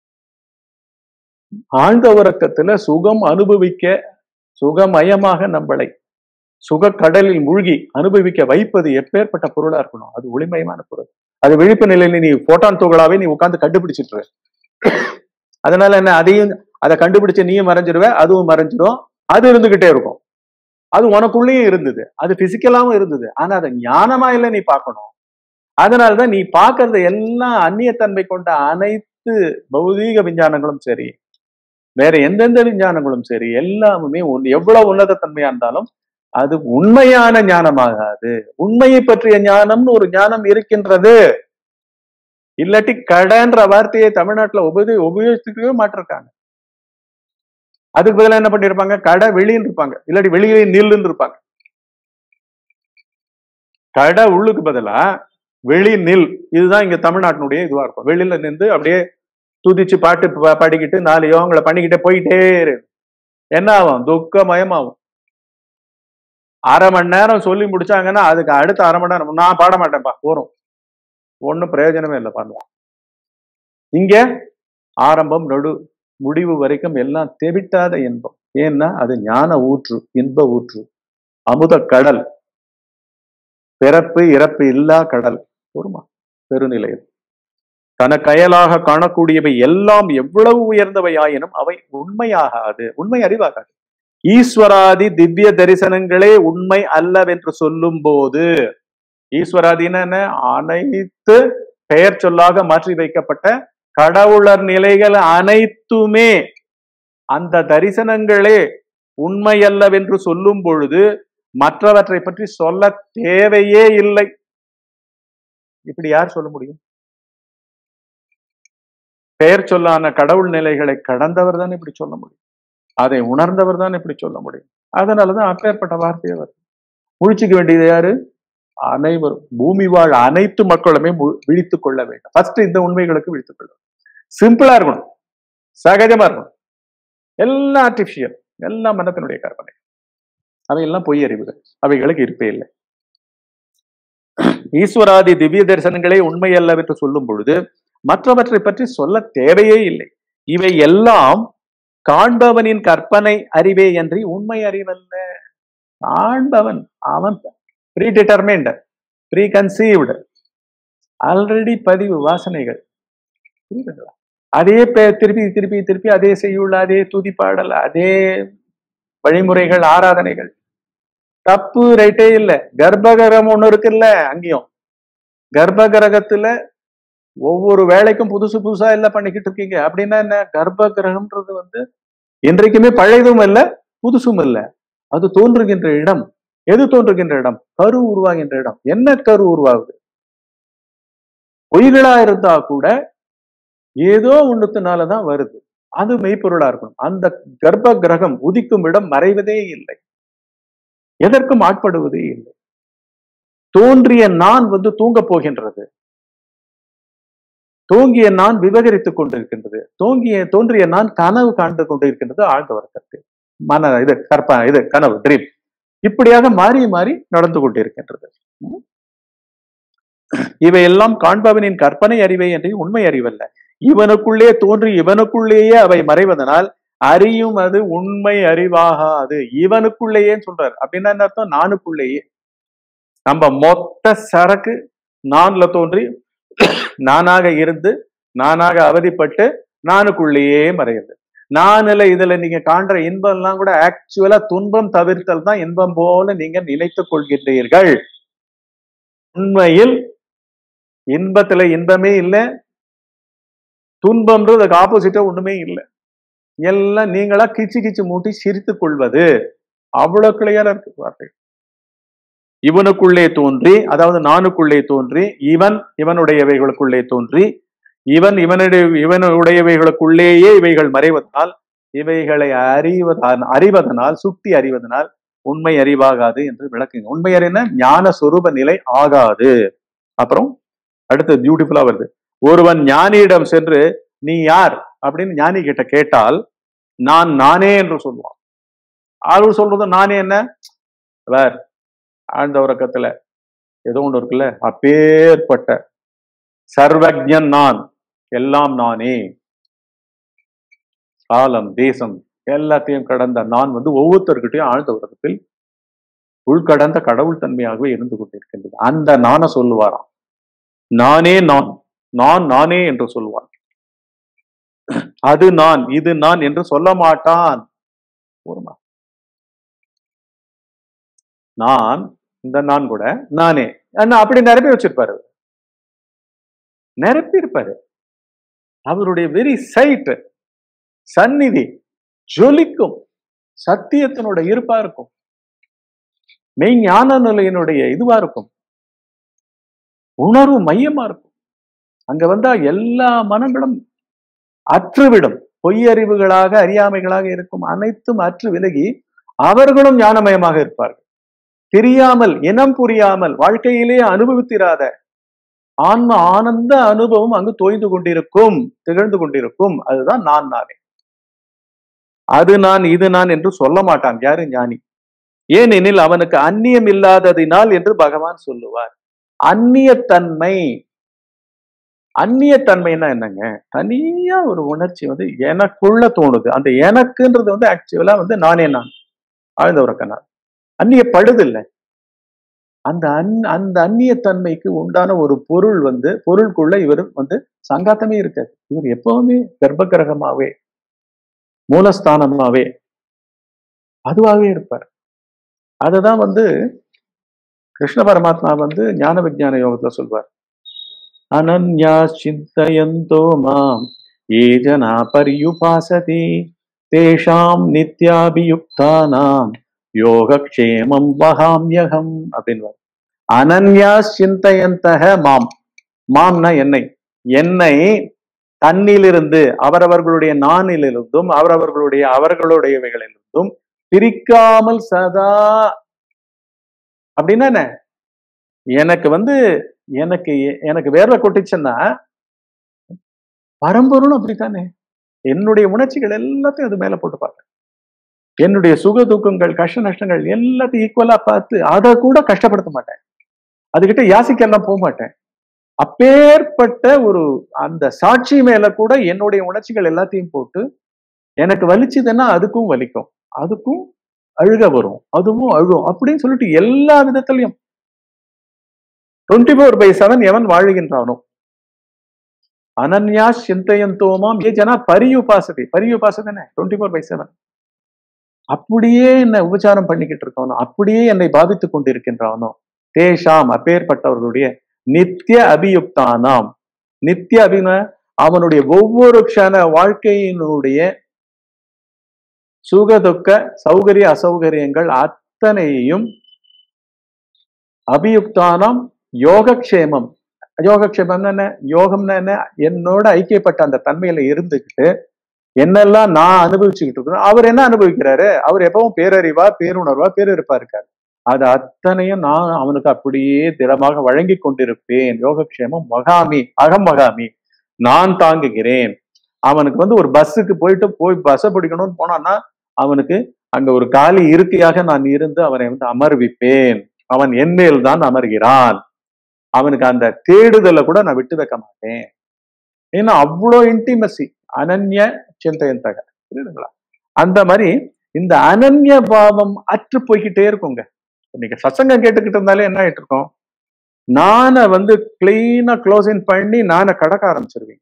ஆழ்ந்த உறக்கத்துல சுகம் அனுபவிக்க சுகமயமாக நம்மளை சுக கடலில் மூழ்கி அனுபவிக்க வைப்பது எப்பேற்பட்ட பொருளா இருக்கணும் அது ஒளிமயமான பொருள் அது விழிப்பு நிலையில நீ போட்டான் துகளாவே நீ உட்கார்ந்து கண்டுபிடிச்சிட்டு இரு. அதனால என்ன அதையும் அதை கண்டுபிடிச்சு நீயும் மறைஞ்சிருவ அதுவும் மறைஞ்சிரும் அது இருந்துகிட்டே இருக்கும் அது உனக்குள்ளேயும் இருந்தது அது பிசிக்கலாவும் இருந்தது ஆனா அதை ஞானமா இல்ல நீ பார்க்கணும் அதனாலதான் நீ பார்க்கறது எல்லாம் அந்நியத்தன்மை கொண்ட அனைத்து பௌதீக விஞ்ஞானங்களும் சரி வேற எந்தெந்த விஞ்ஞானங்களும் சரி எல்லாமுமே உன்- எவ்வளவு உன்னத தன்மையா இருந்தாலும் அது உண்மையான ஞானமாகாது உண்மையை பற்றிய ஞானம்னு ஒரு ஞானம் இருக்கின்றது இல்லாட்டி கடன்ற வார்த்தையை தமிழ்நாட்டுல உபதி உபயோகிச்சுக்கவே மாட்டிருக்காங்க அதுக்கு பதிலா என்ன பண்ணிருப்பாங்க கடை வெளியின்னு இருப்பாங்க இல்லாட்டி வெளியிலே நில்லுன்னு இருப்பாங்க கடை உள்ளுக்கு பதிலா வெளி நில் இதுதான் இங்க தமிழ்நாட்டினுடைய இதுவா இருக்கும் வெளியில நின்று அப்படியே துதிச்சு பாட்டு பா- பாடிக்கிட்டு நாலு யோகங்களை பண்ணிக்கிட்டே போயிட்டே இரு என்ன ஆகும் துக்கமயமாகும் அரை மணி நேரம் சொல்லி முடிச்சாங்கன்னா அதுக்கு அடுத்த அரை மணி நேரம் நான் பாட மாட்டேன்ப்பா போறோம் ஒன்றும் பிரயோஜனமே இல்லை பண்ணுவோம் இங்க ஆரம்பம் நடு முடிவு வரைக்கும் எல்லாம் தெவிட்டாத இன்பம் ஏன்னா அது ஞான ஊற்று இன்ப ஊற்று அமுத கடல் பிறப்பு இறப்பு இல்லா கடல் பொறுமா பெருநிலையில் தன கயலாக காணக்கூடியவை எல்லாம் எவ்வளவு உயர்ந்தவை ஆயினும் அவை உண்மையாகாது உண்மை அறிவாகாது ஈஸ்வராதி திவ்ய தரிசனங்களே உண்மை அல்லவென்று சொல்லும் போது ஈஸ்வராதின்னா என்ன அனைத்து பெயர் சொல்லாக மாற்றி வைக்கப்பட்ட கடவுளர் நிலைகள் அனைத்துமே அந்த தரிசனங்களே உண்மையல்லவென்று சொல்லும் பொழுது மற்றவற்றை பற்றி சொல்ல தேவையே இல்லை இப்படி யார் சொல்ல முடியும் பெயர் சொல்லான கடவுள் நிலைகளை கடந்தவர் தான் இப்படி சொல்ல முடியும் அதை உணர்ந்தவர் தான் இப்படி சொல்ல முடியும் அதனாலதான் அப்பேற்பட்ட வார்த்தையே வருது முழிச்சுக்க வேண்டியது யாரு அனைவரும் பூமி வாழ் அனைத்து மக்களுமே மு- விழித்துக் கொள்ள வேண்டும் ஃபர்ஸ்ட் இந்த உண்மைகளுக்கு விழித்துக் கொள்ள சிம்பிளா இருக்கணும் சகஜமா இருக்கணும் எல்லாம் ஆர்டிபிஷியல் எல்லாம் மனத்தினுடைய கற்பனை அவையெல்லாம் பொய் அறிவுகள் அவைகளுக்கு இருப்பே இல்லை ஈஸ்வராதி திவ்ய தரிசனங்களே உண்மை அல்லவென்று சொல்லும் பொழுது மற்றவற்றை பற்றி சொல்ல தேவையே இல்லை இவை எல்லாம் காண்பவனின் கற்பனை அறிவே என்று உண்மை அறிவல்ல காண்பவன் அவன் pre determined pre conceived already பதிவு வாசனைகள் புரியுதுங்களா அதே பே- திருப்பி திருப்பி திருப்பி அதே செய்யுள் அதே துதிப்பாடல் அதே வழிமுறைகள் ஆராதனைகள் தப்பு ரைட்டே இல்ல கர்ப்பகிரகம் ஒண்ணு இருக்குல்ல அங்கேயும் கர்ப்பகிரகத்துல ஒவ்வொரு வேலைக்கும் புதுசு புதுசா எல்லாம் பண்ணிக்கிட்டு இருக்கீங்க அப்படின்னா என்ன கர்ப்ப கிரகம்ன்றது வந்து என்றைக்குமே பழையதும் இல்ல புதுசும் இல்ல அது தோன்றுகின்ற இடம் எது தோன்றுகின்ற இடம் கரு உருவாகின்ற இடம் என்ன கரு உருவாகுது பொய்களா இருந்தா கூட ஏதோ ஒண்ணுத்தினாலதான் வருது அது மெய்ப்பொருளா இருக்கணும் அந்த கர்ப்ப கிரகம் உதிக்கும் இடம் மறைவதே இல்லை எதற்கும் ஆட்படுவதே இல்லை தோன்றிய நான் வந்து தூங்கப் போகின்றது தோங்கிய நான் விவகரித்துக் கொண்டிருக்கின்றது தோங்கிய தோன்றிய நான் கனவு காண்டு கொண்டிருக்கின்றது ஆழ்ந்த உறக்கத்தில் மன இது கற்ப இது கனவு ட்ரீம் இப்படியாக மாறி மாறி நடந்து கொண்டிருக்கின்றது ம்? இவையெல்லாம் காண்பவனின் கற்பனை அறிவை என்று உண்மை அறிவல்ல இவனுக்குள்ளே தோன்றி இவனுக்குள்ளேயே அவை மறைவதனால் அறியும் அது உண்மை அறிவாகாது இவனுக்குள்ளேயே சொல்றாரு அப்படின்னா என்ன அர்த்தம் நானுக்குள்ளேயே நம்ம மொத்த சரக்கு நான்ல தோன்றி நானாக இருந்து நானாக அவதிப்பட்டு நானுக்குள்ளேயே மறையுது நானுல இதுல நீங்க காண்ற இன்பம் எல்லாம் கூட ஆக்சுவலா துன்பம் தவிர்த்தல் தான் இன்பம் போல நீங்க நினைத்துக் கொள்கின்றீர்கள் உண்மையில் இன்பத்துல இன்பமே இல்லை துன்பம்ன்றது அதுக்கு ஆப்போசிட்டா ஒண்ணுமே இல்லை எல்லாம் நீங்களா கிச்சு கிச்சு மூட்டி சிரித்துக் கொள்வது அவ்வளவு கிளியரா இருக்கு வார்த்தை இவனுக்குள்ளே தோன்றி அதாவது நானுக்குள்ளே தோன்றி இவன் இவனுடையவைகளுக்குள்ளே தோன்றி இவன் இவனுடைய இவனுடையவைகளுக்குள்ளேயே இவைகள் மறைவதனால் இவைகளை அறிவதன் அறிவதனால் சுட்டி அறிவதனால் உண்மை அறிவாகாது என்று விளக்குங்க உண்மை அறின ஞான சொரூப நிலை ஆகாது அப்புறம் அடுத்து பியூட்டிஃபுல்லா வருது ஒருவன் ஞானியிடம் சென்று நீ யார் அப்படின்னு ஞானி கிட்ட கேட்டால் நான் நானே என்று சொல்லுவான் ஆள் சொல்றது நானே என்ன வேர் ஆழ்ந்த உறக்கத்துல ஏதோ ஒன்று இருக்குல்ல அப்பேற்பட்ட சர்வஜன் நான் எல்லாம் நானே காலம் தேசம் எல்லாத்தையும் கடந்த நான் வந்து ஒவ்வொருத்தர்கிட்டையும் ஆழ்ந்த உறக்கத்தில் உள்கடந்த கடவுள் தன்மையாகவே இருந்து கொண்டிருக்கின்றது அந்த நானை சொல்லுவாராம் நானே நான் நான் நானே என்று சொல்லுவான் அது நான் இது நான் என்று சொல்ல மாட்டான் போதுமா நான் இந்த நான் கூட நானே ஆனா அப்படி நிரப்பி வச்சிருப்பாரு அவர். நிரப்பி இருப்பாரு அவருடைய வெரி சைட் சந்நிதி ஜொலிக்கும் சத்தியத்தினோட இருப்பா இருக்கும் மெய் ஞான நிலையினுடைய இதுவா இருக்கும் உணர்வு மையமா இருக்கும் அங்க வந்தா எல்லா மனங்களும் அற்றுவிடும் பொய்யறிவுகளாக அறியாமைகளாக இருக்கும் அனைத்தும் அற்று விலகி அவர்களும் ஞானமயமாக இருப்பார்கள் தெரியாமல் இனம் புரியாமல் வாழ்க்கையிலே அனுபவித்திராத ஆன்ம ஆனந்த அனுபவம் அங்கு தோய்ந்து கொண்டிருக்கும் திகழ்ந்து கொண்டிருக்கும் அதுதான் நான் நானே அது நான் இது நான் என்று சொல்ல மாட்டான் யாரு ஞானி ஏனெனில் அவனுக்கு அந்நியம் இல்லாததினால் என்று பகவான் சொல்லுவார் அந்நியத்தன்மை அந்நியத்தன்மைன்னா என்னங்க தனியா ஒரு உணர்ச்சி வந்து எனக்குள்ள தோணுது அந்த எனக்குன்றது வந்து ஆக்சுவலா வந்து நானே நான் ஆழ்ந்த உறக்கனார் அந்நியப்படுது இல்லை அந்த அந் அந்த அந்நியத்தன்மைக்கு உண்டான ஒரு பொருள் வந்து பொருளுக்குள்ள இவர் வந்து சங்காத்தமே இருக்காது இவர் எப்பவுமே கர்ப்பகிரகமாவே மூலஸ்தானமாவே அதுவாகவே இருப்பார் அதுதான் வந்து கிருஷ்ண பரமாத்மா வந்து ஞான விஞ்ஞான யோகத்துல சொல்வார் அனன்யா சிந்தயந்தோ மாம் ஏ ஜனா பரியுபாசதி தேஷாம் நித்யாபியுக்தானாம் யோகக்ஷேமம் வகாமியகம் அப்படின்னு அனன்யா சிந்தயந்தக மாம் மாம்னா என்னை என்னை தன்னிலிருந்து அவரவர்களுடைய நானிலிருந்தும் அவரவர்களுடைய அவர்களுடையவைகளிலிருந்தும் பிரிக்காமல் சதா அப்படின்னா என்ன எனக்கு வந்து எனக்கு எனக்கு வேர்வை கொட்டுச்சுன்னா பரம்பொருளும் அப்படித்தானே என்னுடைய உணர்ச்சிகள் எல்லாத்தையும் அது மேல போட்டு பார்ப்பேன் என்னுடைய சுக துக்கங்கள் கஷ்ட நஷ்டங்கள் எல்லாத்தையும் ஈக்குவலா பார்த்து அதை கூட கஷ்டப்படுத்த மாட்டேன் அதுகிட்ட யாசிக்கெல்லாம் போக மாட்டேன் அப்பேற்பட்ட ஒரு அந்த சாட்சி மேல கூட என்னுடைய உணர்ச்சிகள் எல்லாத்தையும் போட்டு எனக்கு வலிச்சுதுன்னா அதுக்கும் வலிக்கும் அதுக்கும் அழுக வரும் அதுவும் அழும் அப்படின்னு சொல்லிட்டு எல்லா விதத்திலையும் டுவெண்ட்டி ஃபோர் பை செவன் எவன் வாழுகின்றானோ அனன்யா சிந்தையந்தோமாம் ஏ ஜனா பரியுபாசதி பரியுபாசதனே டுவெண்ட்டி ஃபோர் பை செவன் அப்படியே என்னை உபச்சாரம் பண்ணிக்கிட்டு இருக்கவனோ அப்படியே என்னை பாதித்துக் கொண்டிருக்கின்றானோ தேஷாம் அப்பேற்பட்டவர்களுடைய நித்திய அபியுக்தானாம் நித்திய அபின அவனுடைய ஒவ்வொரு க்ஷண வாழ்க்கையினுடைய சுகதுக்க சௌகரிய அசௌகரியங்கள் அத்தனையும் அபியுக்தானாம் யோகக்ஷேமம் யோகக்ஷேமம்னா என்ன யோகம்னா என்ன என்னோட ஐக்கியப்பட்ட அந்த தன்மையில இருந்துகிட்டு என்னெல்லாம் நான் அனுபவிச்சுக்கிட்டு இருக்கிறோம் அவர் என்ன அனுபவிக்கிறாரு அவர் எப்பவும் பேரறிவா பேருணர்வா பேரிருப்பா இருக்காரு அது அத்தனையும் நான் அவனுக்கு அப்படியே திடமாக வழங்கி கொண்டிருப்பேன் யோகக்ஷேமம் மகாமி அகம் மகாமி நான் தாங்குகிறேன் அவனுக்கு வந்து ஒரு பஸ்ஸுக்கு போயிட்டு போய் பஸ்ஸை பிடிக்கணும்னு போனான்னா அவனுக்கு அங்க ஒரு காலி இருக்கையாக நான் இருந்து அவனை வந்து அமர்விப்பேன் அவன் என்மேல் தான் அமர்கிறான் அவனுக்கு அந்த தேடுதலை கூட நான் விட்டு வைக்க மாட்டேன் ஏன்னா அவ்வளோ இன்டிமசி அனன்ய சிந்தையந்தக புரியுதுங்களா அந்த மாதிரி இந்த அனன்ய பாவம் அற்று போய்கிட்டே இருக்குங்க நீங்க சசங்கம் கேட்டுக்கிட்டு இருந்தாலே என்ன ஆயிட்டு இருக்கோம் நானை வந்து கிளீனா க்ளோசின் பண்ணி நானை கடக்க ஆரம்பிச்சிருவீங்க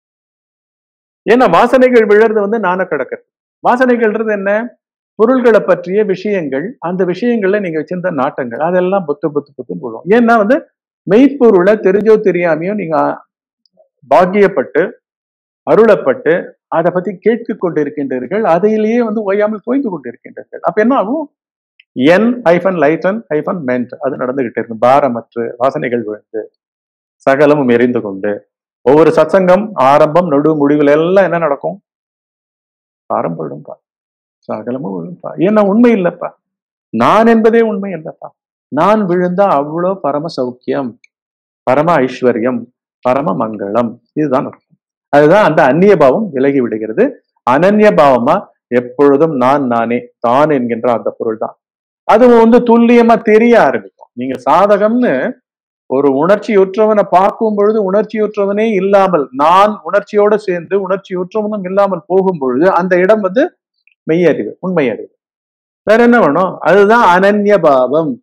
ஏன்னா வாசனைகள் விழுறது வந்து நானை கடக்கிறது வாசனைகள்ன்றது என்ன பொருள்களை பற்றிய விஷயங்கள் அந்த விஷயங்கள்ல நீங்க வச்சிருந்த நாட்டங்கள் அதெல்லாம் புத்து புத்து புத்துன்னு விழும் ஏன்னா வந்து மெய்ப்பொருளை தெரிஞ்சோ தெரியாமையோ நீங்க பாக்கியப்பட்டு அருளப்பட்டு அதை பத்தி கேட்டு கொண்டிருக்கின்றீர்கள் அதையிலேயே வந்து ஓயாமல் தோய்ந்து கொண்டிருக்கின்றீர்கள் அப்ப என்ன ஆகும் en hyphen lighten hyphen ment அது நடந்துகிட்டு இருக்கு பாரமற்று வாசனைகள் விழுந்து சகலமும் எரிந்து கொண்டு ஒவ்வொரு சத்சங்கம் ஆரம்பம் நடு முடிவில் எல்லாம் என்ன நடக்கும் பாரம் போயிடும்பா சகலமும் விழும்பா ஏன்னா உண்மை இல்லப்பா நான் என்பதே உண்மை இல்லப்பா நான் விழுந்தா அவ்வளோ பரம சௌக்கியம் பரம ஐஸ்வர்யம் பரம மங்களம் இதுதான் நடக்கும் அதுதான் அந்த அந்நிய பாவம் விலகி விடுகிறது அனன்ய பாவமா எப்பொழுதும் நான் நானே தான் என்கின்ற அந்த பொருள் தான் அது வந்து துல்லியமா தெரிய ஆரம்பிக்கும் நீங்க சாதகம்னு ஒரு உணர்ச்சியுற்றவனை பார்க்கும் பொழுது உணர்ச்சியுற்றவனே இல்லாமல் நான் உணர்ச்சியோட சேர்ந்து உணர்ச்சியுற்றவனும் இல்லாமல் போகும் பொழுது அந்த இடம் வந்து மெய்யறிவு உண்மை அறிவு வேற என்ன வேணும் அதுதான் அனன்ய பாவம்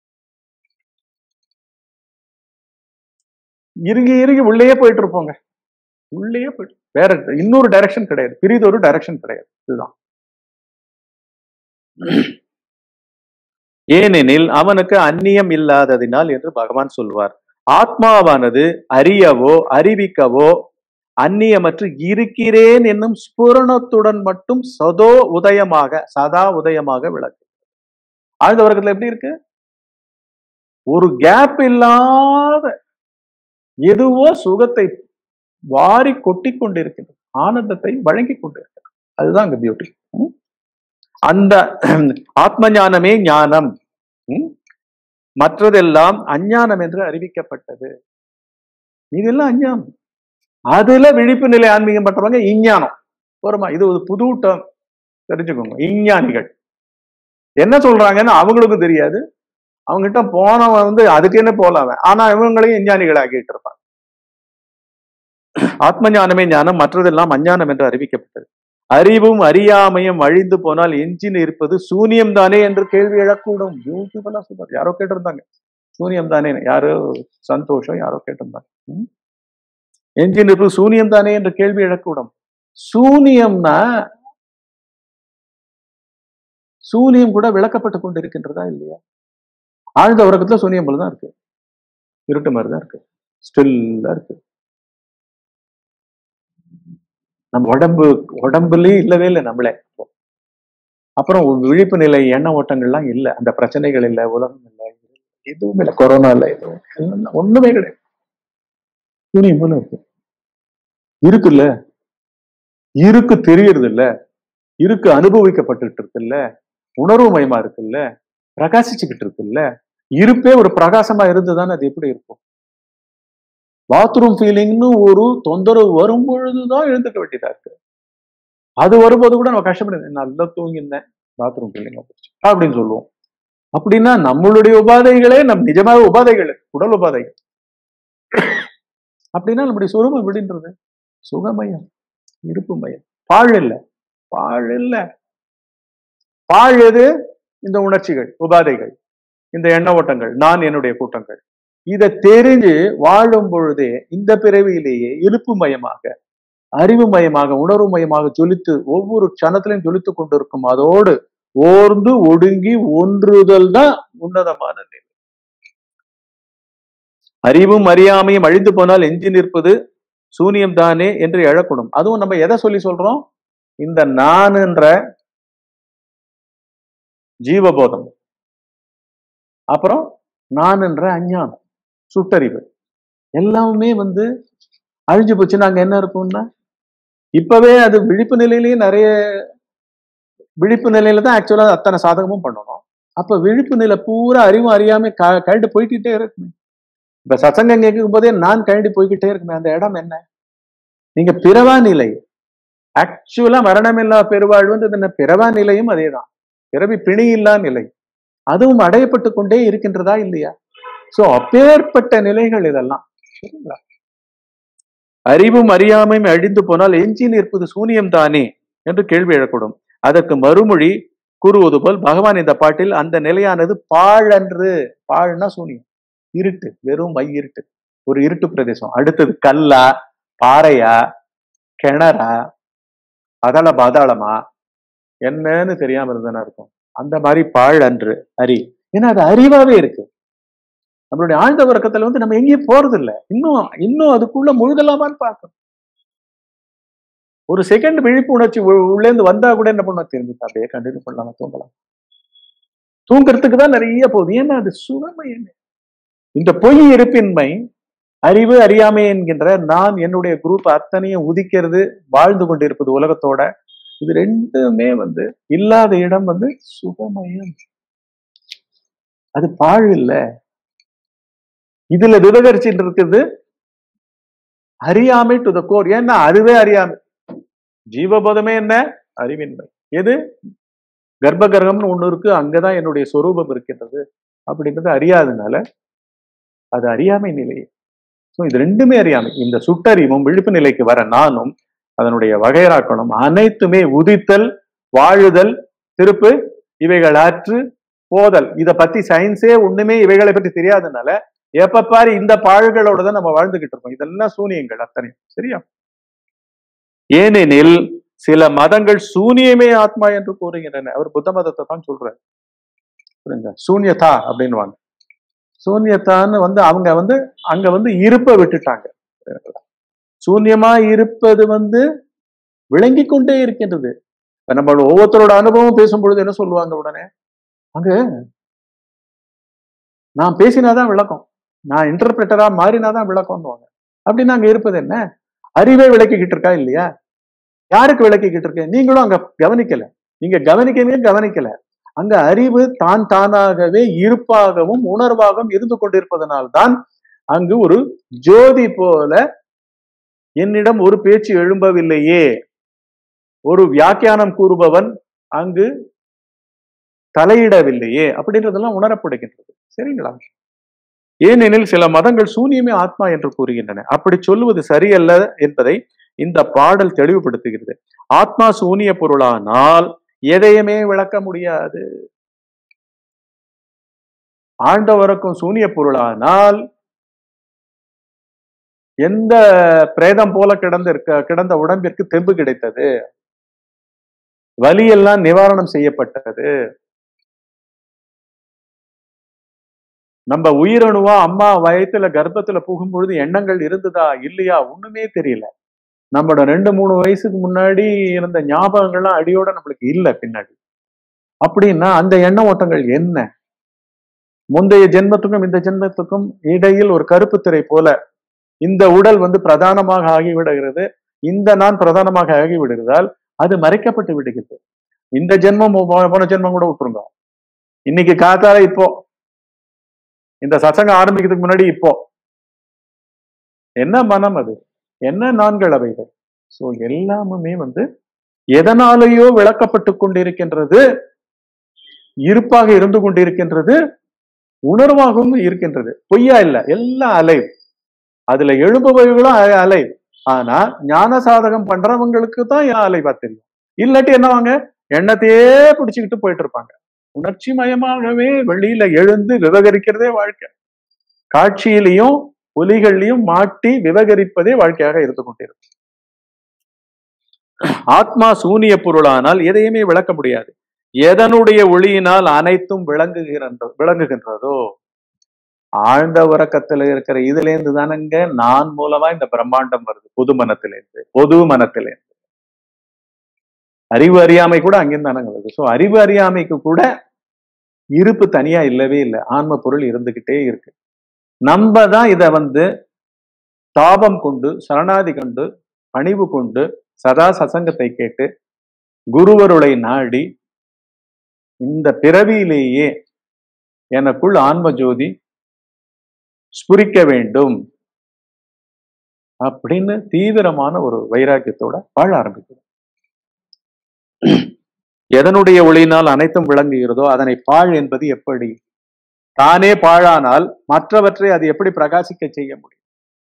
இறுகி இறுகி உள்ளேயே போயிட்டு இருப்போங்க உள்ளேயே போயிட்டு வேற இன்னொரு டைரக்ஷன் கிடையாது பிரிதொரு டைரக்ஷன் கிடையாது இதுதான் ஏனெனில் அவனுக்கு அந்நியம் இல்லாததினால் என்று பகவான் சொல்வார் ஆத்மாவானது அறியவோ அறிவிக்கவோ அந்நியமற்று இருக்கிறேன் என்னும் ஸ்புரணத்துடன் மட்டும் சதோ உதயமாக சதா உதயமாக விளக்கு ஆழ்ந்த வர்க்கத்துல எப்படி இருக்கு ஒரு கேப் இல்லாத எதுவோ சுகத்தை வாரி கொட்டி கொண்டிருக்கிறது ஆனந்தத்தை வழங்கி கொண்டிருக்கிறது அதுதான் அங்க பியூட்டி அந்த ஆத்ம ஞானமே ஞானம் மற்றதெல்லாம் அஞ்ஞானம் என்று அறிவிக்கப்பட்டது இதெல்லாம் அஞ்ஞானம் அதுல விழிப்பு நிலை ஆன்மீகம் பண்றவங்க இஞ்ஞானம் போறமா இது ஒரு புது டேர்ம் தெரிஞ்சுக்கோங்க இஞ்ஞானிகள் என்ன சொல்றாங்கன்னு அவங்களுக்கும் தெரியாது அவங்ககிட்ட போனவன் வந்து அதுக்கு என்ன போலாம ஆனா இவங்களையும் விஞ்ஞானிகள் ஆக்கிட்டு இருப்பாங்க ஆத்ம ஞானமே ஞானம் மற்றதெல்லாம் அஞ்ஞானம் என்று அறிவிக்கப்பட்டது அறிவும் அறியாமையும் அழிந்து போனால் எஞ்சின் இருப்பது சூனியம் தானே என்று கேள்வி எழக்கூடும் பியூட்டிஃபுல்லா சொல்றாரு யாரோ கேட்டிருந்தாங்க சூனியம் தானே யாரோ சந்தோஷம் யாரோ கேட்டிருந்தாங்க எஞ்சின் இருப்பது சூனியம் தானே என்று கேள்வி எழக்கூடும் சூனியம்னா சூனியம் கூட விளக்கப்பட்டு கொண்டு இருக்கின்றதா இல்லையா ஆழ்ந்த உறக்கத்துல சூனியம் போலதான் இருக்கு இருட்டு மாதிரிதான் இருக்கு ஸ்டில்லா இருக்கு நம்ம உடம்பு உடம்புலயே இல்லவே இல்லை நம்மளே அப்புறம் விழிப்பு நிலை எண்ண ஓட்டங்கள்லாம் இல்லை அந்த பிரச்சனைகள் இல்லை உலகம் இல்லை எதுவும் இல்லை கொரோனா இல்லை எதுவும் ஒண்ணுமே கிடையாது சூனியம் போல இருக்கு இருக்குல்ல இருக்கு தெரியறது இல்ல இருக்கு அனுபவிக்கப்பட்டுட்டு இருக்குல்ல உணர்வு மயமா இருக்குல்ல பிரகாசிச்சுக்கிட்டு இருக்குல்ல இருப்பே ஒரு பிரகாசமா இருந்துதானே அது எப்படி இருக்கும் பாத்ரூம் ஃபீலிங்னு ஒரு தொந்தரவு வரும் பொழுதுதான் எழுந்துக்க வேண்டியதா இருக்கு அது வரும்போது கூட நம்ம கஷ்டப்படு நல்லா தூங்கியிருந்தேன் பாத்ரூம் ஃபீலிங் அப்படின்னு சொல்லுவோம் அப்படின்னா நம்மளுடைய உபாதைகளே நம் நிஜமாக உபாதைகள் உடல் உபாதைகள் அப்படின்னா நம்முடைய சுரமம் எப்படின்றது சுகமயம் இருப்பு மயம் பாழ் இல்லை பாழ் இல்லை பாழ் எது இந்த உணர்ச்சிகள் உபாதைகள் இந்த எண்ண ஓட்டங்கள் நான் என்னுடைய கூட்டங்கள் இதை தெரிஞ்சு வாழும் பொழுதே இந்த பிறவியிலேயே இழுப்பு மயமாக அறிவு மயமாக உணர்வு மயமாக ஜொலித்து ஒவ்வொரு க்ஷணத்திலையும் ஜொலித்து கொண்டிருக்கும் அதோடு ஓர்ந்து ஒடுங்கி ஒன்றுதல் தான் உன்னதமான நிலை அறிவும் அறியாமையும் அழிந்து போனால் எஞ்சி நிற்பது சூனியம் தானே என்று எழக்கூடும் அதுவும் நம்ம எதை சொல்லி சொல்றோம் இந்த நானுன்ற ஜீவபோதம் அப்புறம் நானுன்ற அஞ்ஞானம் சுட்டறிவு எல்லாமே வந்து அழிஞ்சு போச்சுன்னா அங்க என்ன இருக்கும்னா இப்பவே அது விழிப்பு நிலையிலேயே நிறைய விழிப்பு நிலையில தான் ஆக்சுவலா அத்தனை சாதகமும் பண்ணணும் அப்ப விழிப்பு நிலை பூரா அறிவும் அறியாம க கழண்டு போய்கிட்டே இருக்குமே இப்ப சத்சங்கம் கேட்கும் போதே நான் கழண்டி போய்கிட்டே இருக்குமே அந்த இடம் என்ன நீங்க பிறவா நிலை ஆக்சுவலா மரணமில்லா பெருவாழ்வுன்றது என்ன பிறவா நிலையும் அதேதான் பிறவி பிணி இல்லா நிலை அதுவும் அடையப்பட்டு கொண்டே இருக்கின்றதா இல்லையா சோ அப்பேற்பட்ட நிலைகள் இதெல்லாம் சரிங்களா அறிவும் அறியாமையும் அழிந்து போனால் எஞ்சி நிற்பது சூனியம் தானே என்று கேள்வி எழக்கூடும் அதற்கு மறுமொழி கூறுவது போல் பகவான் இந்த பாட்டில் அந்த நிலையானது பாழன்று பாழ்னா சூனியம் இருட்டு வெறும் மை இருட்டு ஒரு இருட்டு பிரதேசம் அடுத்தது கல்லா பாறையா கிணறா அதள பாதாளமா என்னன்னு தெரியாம இருந்தானே இருக்கும் அந்த மாதிரி பாழ் அன்று அறி ஏன்னா அது அறிவாவே இருக்கு நம்மளுடைய ஆழ்ந்த உறக்கத்துல வந்து நம்ம எங்கேயும் போறது இல்லை இன்னும் இன்னும் அதுக்குள்ள முழுகலாமான்னு பார்க்கணும் ஒரு செகண்ட் விழிப்பு உணர்ச்சி உள்ளேந்து வந்தா கூட என்ன பண்ண திரும்பி அப்படியே கண்டினியூ பண்ணலாம் தூங்கலாம் தூங்குறதுக்கு தான் நிறைய போகுது ஏன்னா அது சுகமை என்ன இந்த பொய் இருப்பின்மை அறிவு அறியாமை என்கின்ற நான் என்னுடைய குரூப் அத்தனையும் உதிக்கிறது வாழ்ந்து கொண்டிருப்பது உலகத்தோட இது ரெண்டுமே வந்து இல்லாத இடம் வந்து சுகமயம் அது பாழ் இல்லை இதுல விவகரிச்சுட்டு இருக்குது அறியாமை டு த கோர் ஏன்னா அதுவே அறியாமை ஜீவபோதமே என்ன அறிவின்மை எது கர்ப்ப கர்ப்பம்னு ஒண்ணு இருக்கு அங்கதான் என்னுடைய சொரூபம் இருக்கின்றது அப்படின்றது அறியாதனால அது அறியாமை நிலை ஸோ இது ரெண்டுமே அறியாமை இந்த சுட்டறிவும் விழிப்பு நிலைக்கு வர நானும் அதனுடைய வகைராக்கணும் அனைத்துமே உதித்தல் வாழுதல் திருப்பு இவைகள் ஆற்று போதல் இத பத்தி சயின்ஸே ஒண்ணுமே இவைகளை பற்றி தெரியாதனால எப்ப பாரு இந்த பாழ்களோட தான் நம்ம வாழ்ந்துகிட்டு இருக்கோம் இதெல்லாம் சூனியங்கள் அத்தனை சரியா ஏனெனில் சில மதங்கள் சூனியமே ஆத்மா என்று கூறுகின்றன அவர் புத்த மதத்தை தான் சொல்றாரு புரியுங்க சூன்யதா அப்படின்வாங்க சூன்யத்தான்னு வந்து அவங்க வந்து அங்க வந்து இருப்ப விட்டுட்டாங்க சூன்யமா இருப்பது வந்து விளங்கி கொண்டே இருக்கின்றது நம்ம ஒவ்வொருத்தரோட அனுபவம் பேசும் பொழுது என்ன சொல்லுவாங்க உடனே அங்க நான் பேசினாதான் விளக்கம் நான் இன்டர்பிரட்டரா மாறினாதான் விளக்கம்னுவாங்க அப்படின்னு அங்க இருப்பது என்ன அறிவே விளக்கிக்கிட்டு இருக்கா இல்லையா யாருக்கு விளக்கிக்கிட்டு இருக்கு நீங்களும் அங்க கவனிக்கல நீங்க கவனிக்கவே கவனிக்கல அங்க அறிவு தான் தானாகவே இருப்பாகவும் உணர்வாகவும் இருந்து கொண்டிருப்பதனால்தான் அங்கு ஒரு ஜோதி போல என்னிடம் ஒரு பேச்சு எழும்பவில்லையே ஒரு வியாக்கியானம் கூறுபவன் அங்கு தலையிடவில்லையே அப்படின்றதெல்லாம் உணரப்படுகின்றது சரிங்களா ஏனெனில் சில மதங்கள் சூனியமே ஆத்மா என்று கூறுகின்றன அப்படி சொல்லுவது சரியல்ல என்பதை இந்த பாடல் தெளிவுபடுத்துகிறது ஆத்மா சூனிய பொருளானால் எதையுமே விளக்க முடியாது ஆண்டவருக்கும் சூனிய பொருளானால் எந்த பிரேதம் போல கிடந்த இருக்க கிடந்த உடம்பிற்கு தெம்பு கிடைத்தது வலியெல்லாம் நிவாரணம் செய்யப்பட்டது நம்ம உயிரணுவா அம்மா வயத்துல கர்ப்பத்துல புகும் பொழுது எண்ணங்கள் இருந்ததா இல்லையா ஒண்ணுமே தெரியல நம்மளோட ரெண்டு மூணு வயசுக்கு முன்னாடி இருந்த ஞாபகங்கள்லாம் அடியோட நம்மளுக்கு இல்லை பின்னாடி அப்படின்னா அந்த எண்ண ஓட்டங்கள் என்ன முந்தைய ஜென்மத்துக்கும் இந்த ஜென்மத்துக்கும் இடையில் ஒரு கருப்பு திரை போல இந்த உடல் வந்து பிரதானமாக ஆகிவிடுகிறது இந்த நான் பிரதானமாக ஆகிவிடுகிறதால் அது மறைக்கப்பட்டு விடுகிறது இந்த ஜென்மம் போ- போன ஜென்மம் கூட விட்டுருங்க இன்னைக்கு காத்தால இப்போ இந்த சசங்கம் ஆரம்பிக்கிறதுக்கு முன்னாடி இப்போ என்ன மனம் அது என்ன நான்கள் அவைகள் சோ எல்லாமுமே வந்து எதனாலேயோ விளக்கப்பட்டு கொண்டிருக்கின்றது இருப்பாக இருந்து கொண்டிருக்கின்றது உணர்வாகவும் இருக்கின்றது பொய்யா இல்ல எல்லாம் அலை அதுல எழுபவைகளும் அ- அலை ஆனா ஞான சாதகம் பண்றவங்களுக்கு தான் என் அலைவா தெரியும் இல்லாட்டி என்னவாங்க எண்ணத்தையே பிடிச்சுக்கிட்டு போயிட்டு இருப்பாங்க உணர்ச்சி மயமாகவே வெளியில எழுந்து விவகரிக்கிறதே வாழ்க்கை காட்சியிலையும் ஒலிகள்லையும் மாட்டி விவகரிப்பதே வாழ்க்கையாக இருந்து கொண்டிருக்கும் ஆத்மா சூனிய பொருளானால் எதையுமே விளக்க முடியாது எதனுடைய ஒளியினால் அனைத்தும் விளங்குகின்ற விளங்குகின்றதோ ஆழ்ந்த உறக்கத்துல இருக்கிற இதுல இருந்து தானங்க நான் மூலமா இந்த பிரம்மாண்டம் வருது பொது மனத்திலிருந்து பொது மனத்திலிருந்து அறிவு அறியாமை கூட அங்கிருந்து தானங்க வருது ஸோ அறிவு அறியாமைக்கு கூட இருப்பு தனியா இல்லவே இல்லை ஆன்ம பொருள் இருந்துகிட்டே இருக்கு நம்ம தான் இத வந்து தாபம் கொண்டு சரணாதி கொண்டு பணிவு கொண்டு சதா சசங்கத்தை கேட்டு குருவருளை நாடி இந்த பிறவியிலேயே எனக்குள் ஆன்ம ஜோதி ஸ்புரிக்க வேண்டும் அப்படின்னு தீவிரமான ஒரு வைராக்கியத்தோட வாழ ஆரம்பிக்கிறது எதனுடைய ஒளியினால் அனைத்தும் விளங்குகிறதோ அதனை பாழ் என்பது எப்படி தானே பாழானால் மற்றவற்றை அது எப்படி பிரகாசிக்க செய்ய முடியும்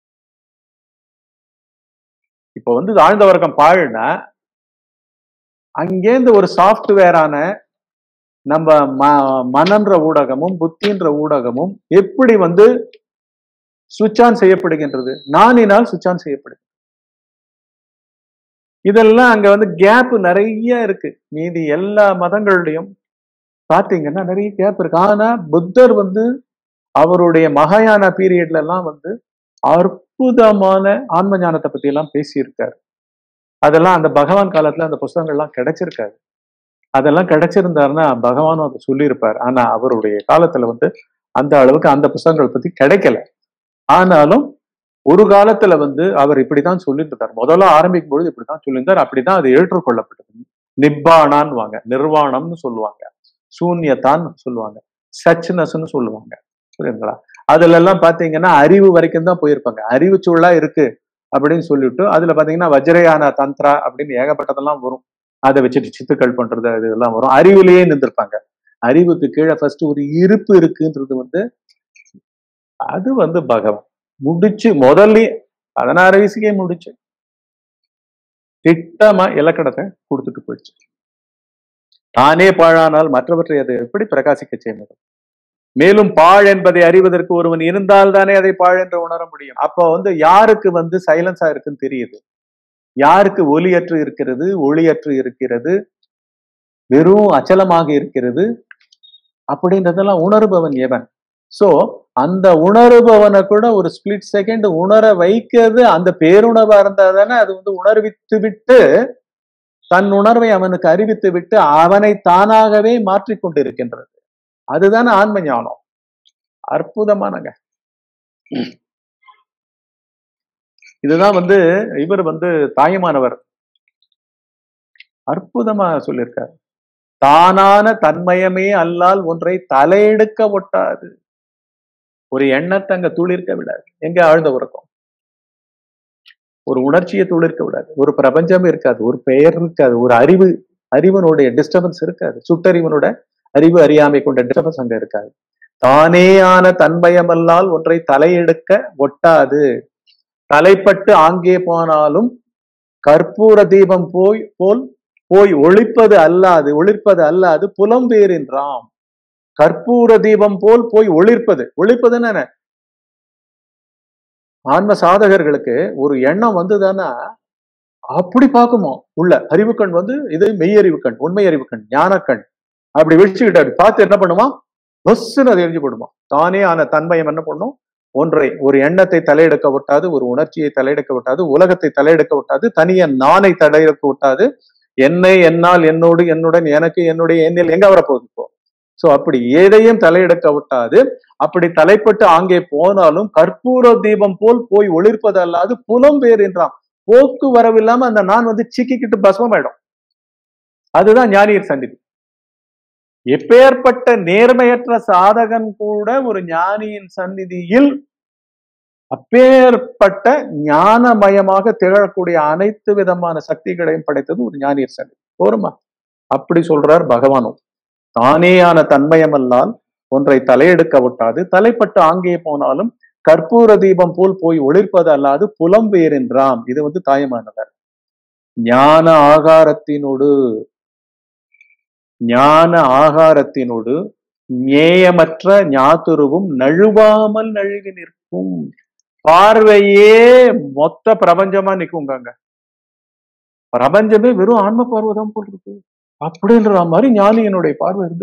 இப்ப வந்து ஆழ்ந்த வர்க்கம் பாழ்னா அங்கேருந்து ஒரு சாஃப்ட்வேரான நம்ம ம- மனன்ற ஊடகமும் புத்தின்ற ஊடகமும் எப்படி வந்து சுவிட்ச் ஆன் செய்யப்படுகின்றது நானினால் சுவிட்ச் ஆன் செய்யப்படுது இதெல்லாம் அங்க வந்து கேப் நிறைய இருக்கு மீதி எல்லா மதங்கள்லயும் பாத்தீங்கன்னா நிறைய கேப் இருக்கு ஆனா புத்தர் வந்து அவருடைய மகாயான பீரியட்ல எல்லாம் வந்து அற்புதமான ஆன்ம ஞானத்தை பத்தி எல்லாம் பேசியிருக்காரு அதெல்லாம் அந்த பகவான் காலத்துல அந்த புஸ்தகங்கள்லாம் கிடைச்சிருக்காது அதெல்லாம் கிடைச்சிருந்தாருன்னா பகவானும் அதை சொல்லியிருப்பார் ஆனா அவருடைய காலத்துல வந்து அந்த அளவுக்கு அந்த புஸ்தகங்கள் பத்தி கிடைக்கல ஆனாலும் ஒரு காலத்துல வந்து அவர் இப்படிதான் சொல்லிட்டு இருந்தார் முதல்ல ஆரம்பிக்கும் பொழுது இப்படிதான் சொல்லியிருந்தார் அப்படிதான் அது ஏற்றுக்கொள்ளப்பட்டது நிப்பானான்னு வாங்க நிர்வாணம்னு சொல்லுவாங்க சூன்யத்தான்னு சொல்லுவாங்க சச்னஸ்ன்னு சொல்லுவாங்க புரியுதுங்களா அதுல எல்லாம் பாத்தீங்கன்னா அறிவு வரைக்கும் தான் போயிருப்பாங்க அறிவு சூழலா இருக்கு அப்படின்னு சொல்லிட்டு அதுல பாத்தீங்கன்னா வஜ்ரயான தந்திரா அப்படின்னு ஏகப்பட்டதெல்லாம் வரும் அதை வச்சுட்டு சித்துக்கள் பண்றது அது இதெல்லாம் வரும் அறிவுலயே நின்றுருப்பாங்க அறிவுக்கு கீழே ஃபர்ஸ்ட் ஒரு இருப்பு இருக்குன்றது வந்து அது வந்து பகவான் முடிச்சு முதல்ல பதினாறு வயசுக்கே முடிச்சு திட்டமா இலக்கணத்தை கொடுத்துட்டு போயிடுச்சு தானே பாழானால் மற்றவற்றை அதை எப்படி பிரகாசிக்க செய்ய முடியும் மேலும் பாழ் என்பதை அறிவதற்கு ஒருவன் இருந்தால் தானே அதை பாழ் என்று உணர முடியும் அப்போ வந்து யாருக்கு வந்து சைலன்ஸா இருக்குன்னு தெரியுது யாருக்கு ஒலியற்று இருக்கிறது ஒளியற்று இருக்கிறது வெறும் அச்சலமாக இருக்கிறது அப்படின்றதெல்லாம் உணர்பவன் எவன் சோ அந்த உணர்பவனை கூட ஒரு ஸ்பிளிட் செகண்ட் உணர வைக்கிறது அந்த பேருணர்வா இருந்தா தானே அது வந்து உணர்வித்து விட்டு தன் உணர்வை அவனுக்கு அறிவித்து விட்டு அவனை தானாகவே மாற்றிக் கொண்டிருக்கின்றது அதுதானே ஆன்ம ஞானம் அற்புதமானங்க இதுதான் வந்து இவர் வந்து தாயமானவர் அற்புதமா சொல்லியிருக்கார் தானான தன்மயமே அல்லால் ஒன்றை தலையெடுக்க ஒட்டாது ஒரு எண்ணத்தை அங்க துளிர்க்க விடாது எங்க ஆழ்ந்த உறக்கம் ஒரு உணர்ச்சியை துளிர்க்க விடாது ஒரு பிரபஞ்சம் இருக்காது ஒரு பெயர் இருக்காது ஒரு அறிவு அறிவனுடைய டிஸ்டர்பன்ஸ் இருக்காது சுட்டறிவனோட அறிவு அறியாமை கொண்ட டிஸ்டர்பன்ஸ் அங்க இருக்காது தானேயான தன்மயமல்லால் ஒன்றை தலையெடுக்க ஒட்டாது தலைப்பட்டு ஆங்கே போனாலும் கற்பூர தீபம் போய் போல் போய் ஒளிப்பது அல்லாது ஒளிர்ப்பது அல்லாது புலம்பேரின்றாம் கற்பூர தீபம் போல் போய் ஒளிர்ப்பது ஒளிர்ப்பதுன்னு என்ன ஆன்ம சாதகர்களுக்கு ஒரு எண்ணம் வந்துதானா அப்படி பார்க்குமோ உள்ள அறிவுக்கண் வந்து இது மெய்யறிவு கண் உண்மை அறிவு கண் ஞானக்கண் அப்படி வச்சுக்கிட்டு அப்படி பார்த்து என்ன பண்ணுமா பஸ்ன்னு அது எரிஞ்சு போடுமா தானே ஆன தன்மயம் என்ன பண்ணும் ஒன்றை ஒரு எண்ணத்தை தலையெடுக்க விட்டாது ஒரு உணர்ச்சியை தலையெடுக்க விட்டாது உலகத்தை தலையெடுக்க விட்டாது தனிய நானை தலையெடுக்க விட்டாது என்னை என்னால் என்னோடு என்னுடன் எனக்கு என்னுடைய எண்ணில் எங்க வரப்போகுது இப்போ சோ அப்படி எதையும் தலையெடுக்க விட்டாது அப்படி தலைப்பட்டு அங்கே போனாலும் கற்பூர தீபம் போல் போய் ஒளிர்ப்பது அல்லாது புலம் வேறு என்றாம் போக்கு வரவில்லாம அந்த நான் வந்து சிக்கிக்கிட்டு பஸ்மமாயிடும் அதுதான் ஞானியர் சந்நிதி எப்பேற்பட்ட நேர்மையற்ற சாதகன் கூட ஒரு ஞானியின் சந்நிதியில் அப்பேற்பட்ட ஞானமயமாக திகழக்கூடிய அனைத்து விதமான சக்திகளையும் படைத்தது ஒரு ஞானியர் சந்நிதி போருமா அப்படி சொல்றார் பகவானும் தானேயான தன்மயமல்லால் ஒன்றை தலையெடுக்க விட்டாது தலைப்பட்டு ஆங்கே போனாலும் கற்பூர தீபம் போல் போய் ஒளிர்ப்பது அல்லாது புலம் வேறென்றாம் இது வந்து தாயமானவர் ஞான ஆகாரத்தினோடு ஞான ஆகாரத்தினோடு நேயமற்ற ஞாத்துருவும் நழுவாமல் நழுவி நிற்கும் பார்வையே மொத்த பிரபஞ்சமா நிக்குங்க பிரபஞ்சமே வெறும் ஆன்ம பார்வைதான் போல் இருக்கு அப்படின்ற மாதிரி ஞானியனுடைய பார்வை இருந்து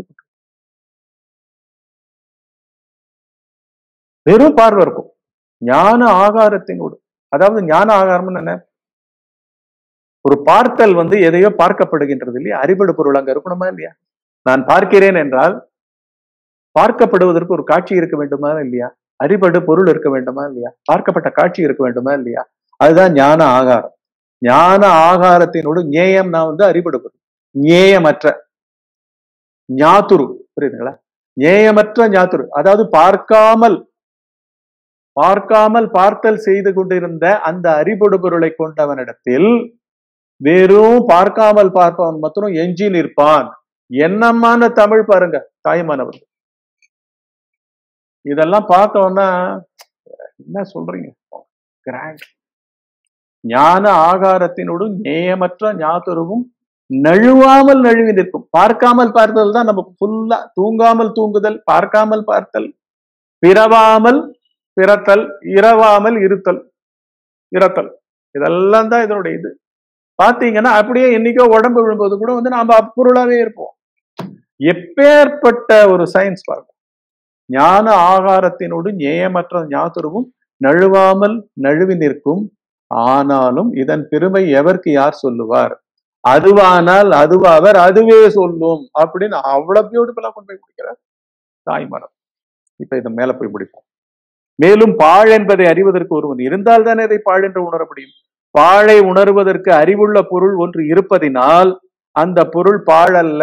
வெறும் பார்வை இருக்கும் ஞான ஆகாரத்தினோடு அதாவது ஞான ஆகாரம்னு என்ன ஒரு பார்த்தல் வந்து எதையோ பார்க்கப்படுகின்றது இல்லையா அறிபடு பொருள் அங்க இருக்கணுமா இல்லையா நான் பார்க்கிறேன் என்றால் பார்க்கப்படுவதற்கு ஒரு காட்சி இருக்க வேண்டுமா இல்லையா அறிபடு பொருள் இருக்க வேண்டுமா இல்லையா பார்க்கப்பட்ட காட்சி இருக்க வேண்டுமா இல்லையா அதுதான் ஞான ஆகாரம் ஞான ஆகாரத்தினோடு ஞேயம் நான் வந்து அறிபடு பொருள் ஞேயமற்ற ஞாத்துரு புரியுதுங்களா ஞேயமற்ற ஞாத்துரு அதாவது பார்க்காமல் பார்க்காமல் பார்த்தல் செய்து கொண்டிருந்த அந்த அறிபடு பொருளை கொண்டவனிடத்தில் வெறும் பார்க்காமல் பார்ப்பவன் மாத்திரம் எஞ்சி நிற்பான் என்னமான தமிழ் பாருங்க தாய்மானவர் இதெல்லாம் பார்த்தோம்னா என்ன சொல்றீங்க கிராண்ட் ஞான ஆகாரத்தினோடு நேயமற்ற ஞாத்துருவும் நழுவாமல் நழுவி நிற்கும் பார்க்காமல் பார்த்தல் தான் நமக்கு ஃபுல்லா தூங்காமல் தூங்குதல் பார்க்காமல் பார்த்தல் பிறவாமல் பிறத்தல் இரவாமல் இருத்தல் இறத்தல் இதெல்லாம் தான் இதனுடைய இது பாத்தீங்கன்னா அப்படியே என்னைக்கோ உடம்பு விழும்போது கூட வந்து நாம அப்பொருளாவே இருப்போம் எப்பேற்பட்ட ஒரு சயின்ஸ் பாருங்க ஞான ஆகாரத்தினோடு நியமற்ற ஞாத்துருவும் நழுவாமல் நழுவி நிற்கும் ஆனாலும் இதன் பெருமை எவருக்கு யார் சொல்லுவார் அதுவானால் அதுவாவர் அதுவே சொல்லும் அப்படின்னு அவ்வளவு பியூட்டிஃபுல்லா கொண்டு போய் முடிக்கிறார் தாய்மரம் இப்ப இதை மேல போய் முடிப்போம் மேலும் பாழ் என்பதை அறிவதற்கு ஒருவன் இருந்தால் தானே இதை பாழ் என்று உணர முடியும் பாழை உணர்வதற்கு அறிவுள்ள பொருள் ஒன்று இருப்பதினால் அந்த பொருள் பாழல்ல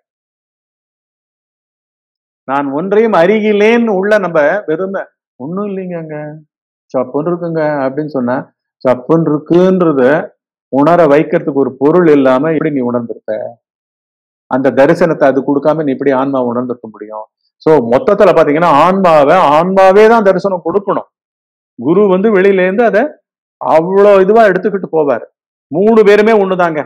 நான் ஒன்றையும் அறிகிலேன் உள்ள நம்ம வெறுமை ஒண்ணும் இல்லைங்க சப்புன்னு இருக்குங்க அப்படின்னு சொன்னா சப்புன்னு இருக்குன்றத உணர வைக்கிறதுக்கு ஒரு பொருள் இல்லாம இப்படி நீ உணர்ந்திருப்ப அந்த தரிசனத்தை அது கொடுக்காம நீ இப்படி ஆன்மா உணர்ந்திருக்க முடியும் சோ மொத்தத்துல பாத்தீங்கன்னா ஆன்மாவை ஆன்மாவே தான் தரிசனம் கொடுக்கணும் குரு வந்து வெளியில இருந்து அதை அவ்வளோ இதுவா எடுத்துக்கிட்டு போவார் மூணு பேருமே ஒண்ணுதாங்க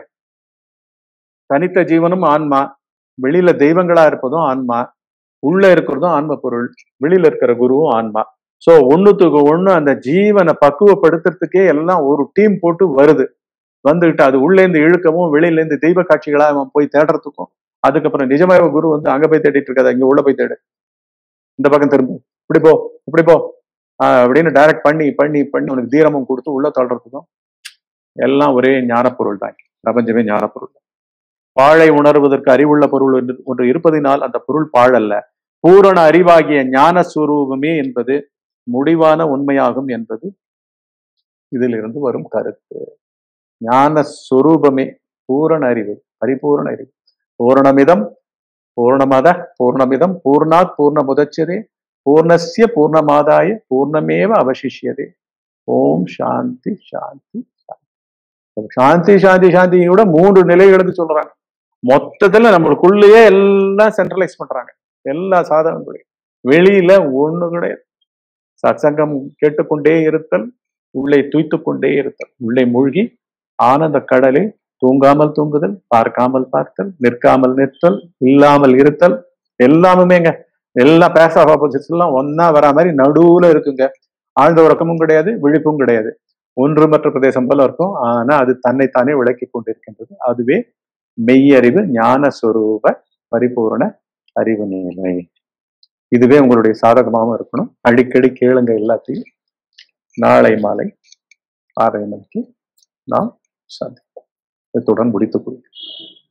தனித்த ஜீவனும் ஆன்மா வெளியில தெய்வங்களா இருப்பதும் ஆன்மா உள்ள இருக்கிறதும் ஆன்ம பொருள் வெளியில இருக்கிற குருவும் ஆன்மா சோ ஒண்ணுத்துக்கு ஒண்ணு அந்த ஜீவனை பக்குவப்படுத்துறதுக்கே எல்லாம் ஒரு டீம் போட்டு வருது வந்துகிட்டு அது உள்ளே இருந்து இழுக்கவும் வெளியில இருந்து தெய்வ காட்சிகளா அவன் போய் தேடுறதுக்கும் அதுக்கப்புறம் நிஜமாய குரு வந்து அங்க போய் தேடிட்டு இருக்காது அங்க உள்ள போய் தேடு இந்த பக்கம் திரும்ப இப்படி போ இப்படி போ ஆஹ் அப்படின்னு டைரக்ட் பண்ணி பண்ணி பண்ணி உனக்கு தீரமும் கொடுத்து உள்ள தள்ளுறதுக்கும் எல்லாம் ஒரே ஞானப்பொருள் தான் பிரபஞ்சமே ஞானப்பொருள் தான் பாழை உணர்வதற்கு அறிவுள்ள பொருள் ஒன்று ஒன்று இருப்பதினால் அந்த பொருள் பாழல்ல பூரண அறிவாகிய ஞான சுரூபமே என்பது முடிவான உண்மையாகும் என்பது இதிலிருந்து வரும் கருத்து ஞான சுரூபமே பூரண அறிவு பரிபூரண அறிவு பூரணமிதம் பூர்ணமத பூர்ணமிதம் பூர்ணாத் பூர்ணமுதச்சதே பூர்ணஸ்ய பூர்ணமாதாய பூர்ணமேவ அவசிஷ்யதே ஓம் சாந்தி சாந்தி சாந்தி சாந்தி சாந்தி சாந்தியோட மூன்று நிலைகளுக்கு சொல்றாங்க மொத்தத்துல நம்மளுக்குள்ளேயே எல்லாம் சென்ட்ரலைஸ் பண்றாங்க எல்லா சாதனங்களையும் வெளியில ஒண்ணு கிடையாது சத்சங்கம் கேட்டுக்கொண்டே இருத்தல் உள்ளே துய்த்து கொண்டே இருத்தல் உள்ளே மூழ்கி ஆனந்த கடலில் தூங்காமல் தூங்குதல் பார்க்காமல் பார்த்தல் நிற்காமல் நிற்தல் இல்லாமல் இருத்தல் எல்லாமுமேங்க எல்லா பேஸ் ஆஃப் ஆப்போசிட்ஸ் எல்லாம் ஒன்னா வரா மாதிரி நடுவுல இருக்குங்க ஆழ்ந்த உறக்கமும் கிடையாது விழிப்பும் கிடையாது ஒன்று மற்ற பிரதேசம் போல இருக்கும் ஆனா அது தன்னைத்தானே விளக்கி கொண்டிருக்கின்றது அதுவே மெய்யறிவு ஞான சொரூப பரிபூரண அறிவு நிலை இதுவே உங்களுடைய சாதகமாகவும் இருக்கணும் அடிக்கடி கேளுங்க எல்லாத்தையும் நாளை மாலை ஆறரை மணிக்கு நாம் சந்திப்போம் இத்துடன் முடித்துக் கொள்கிறேன்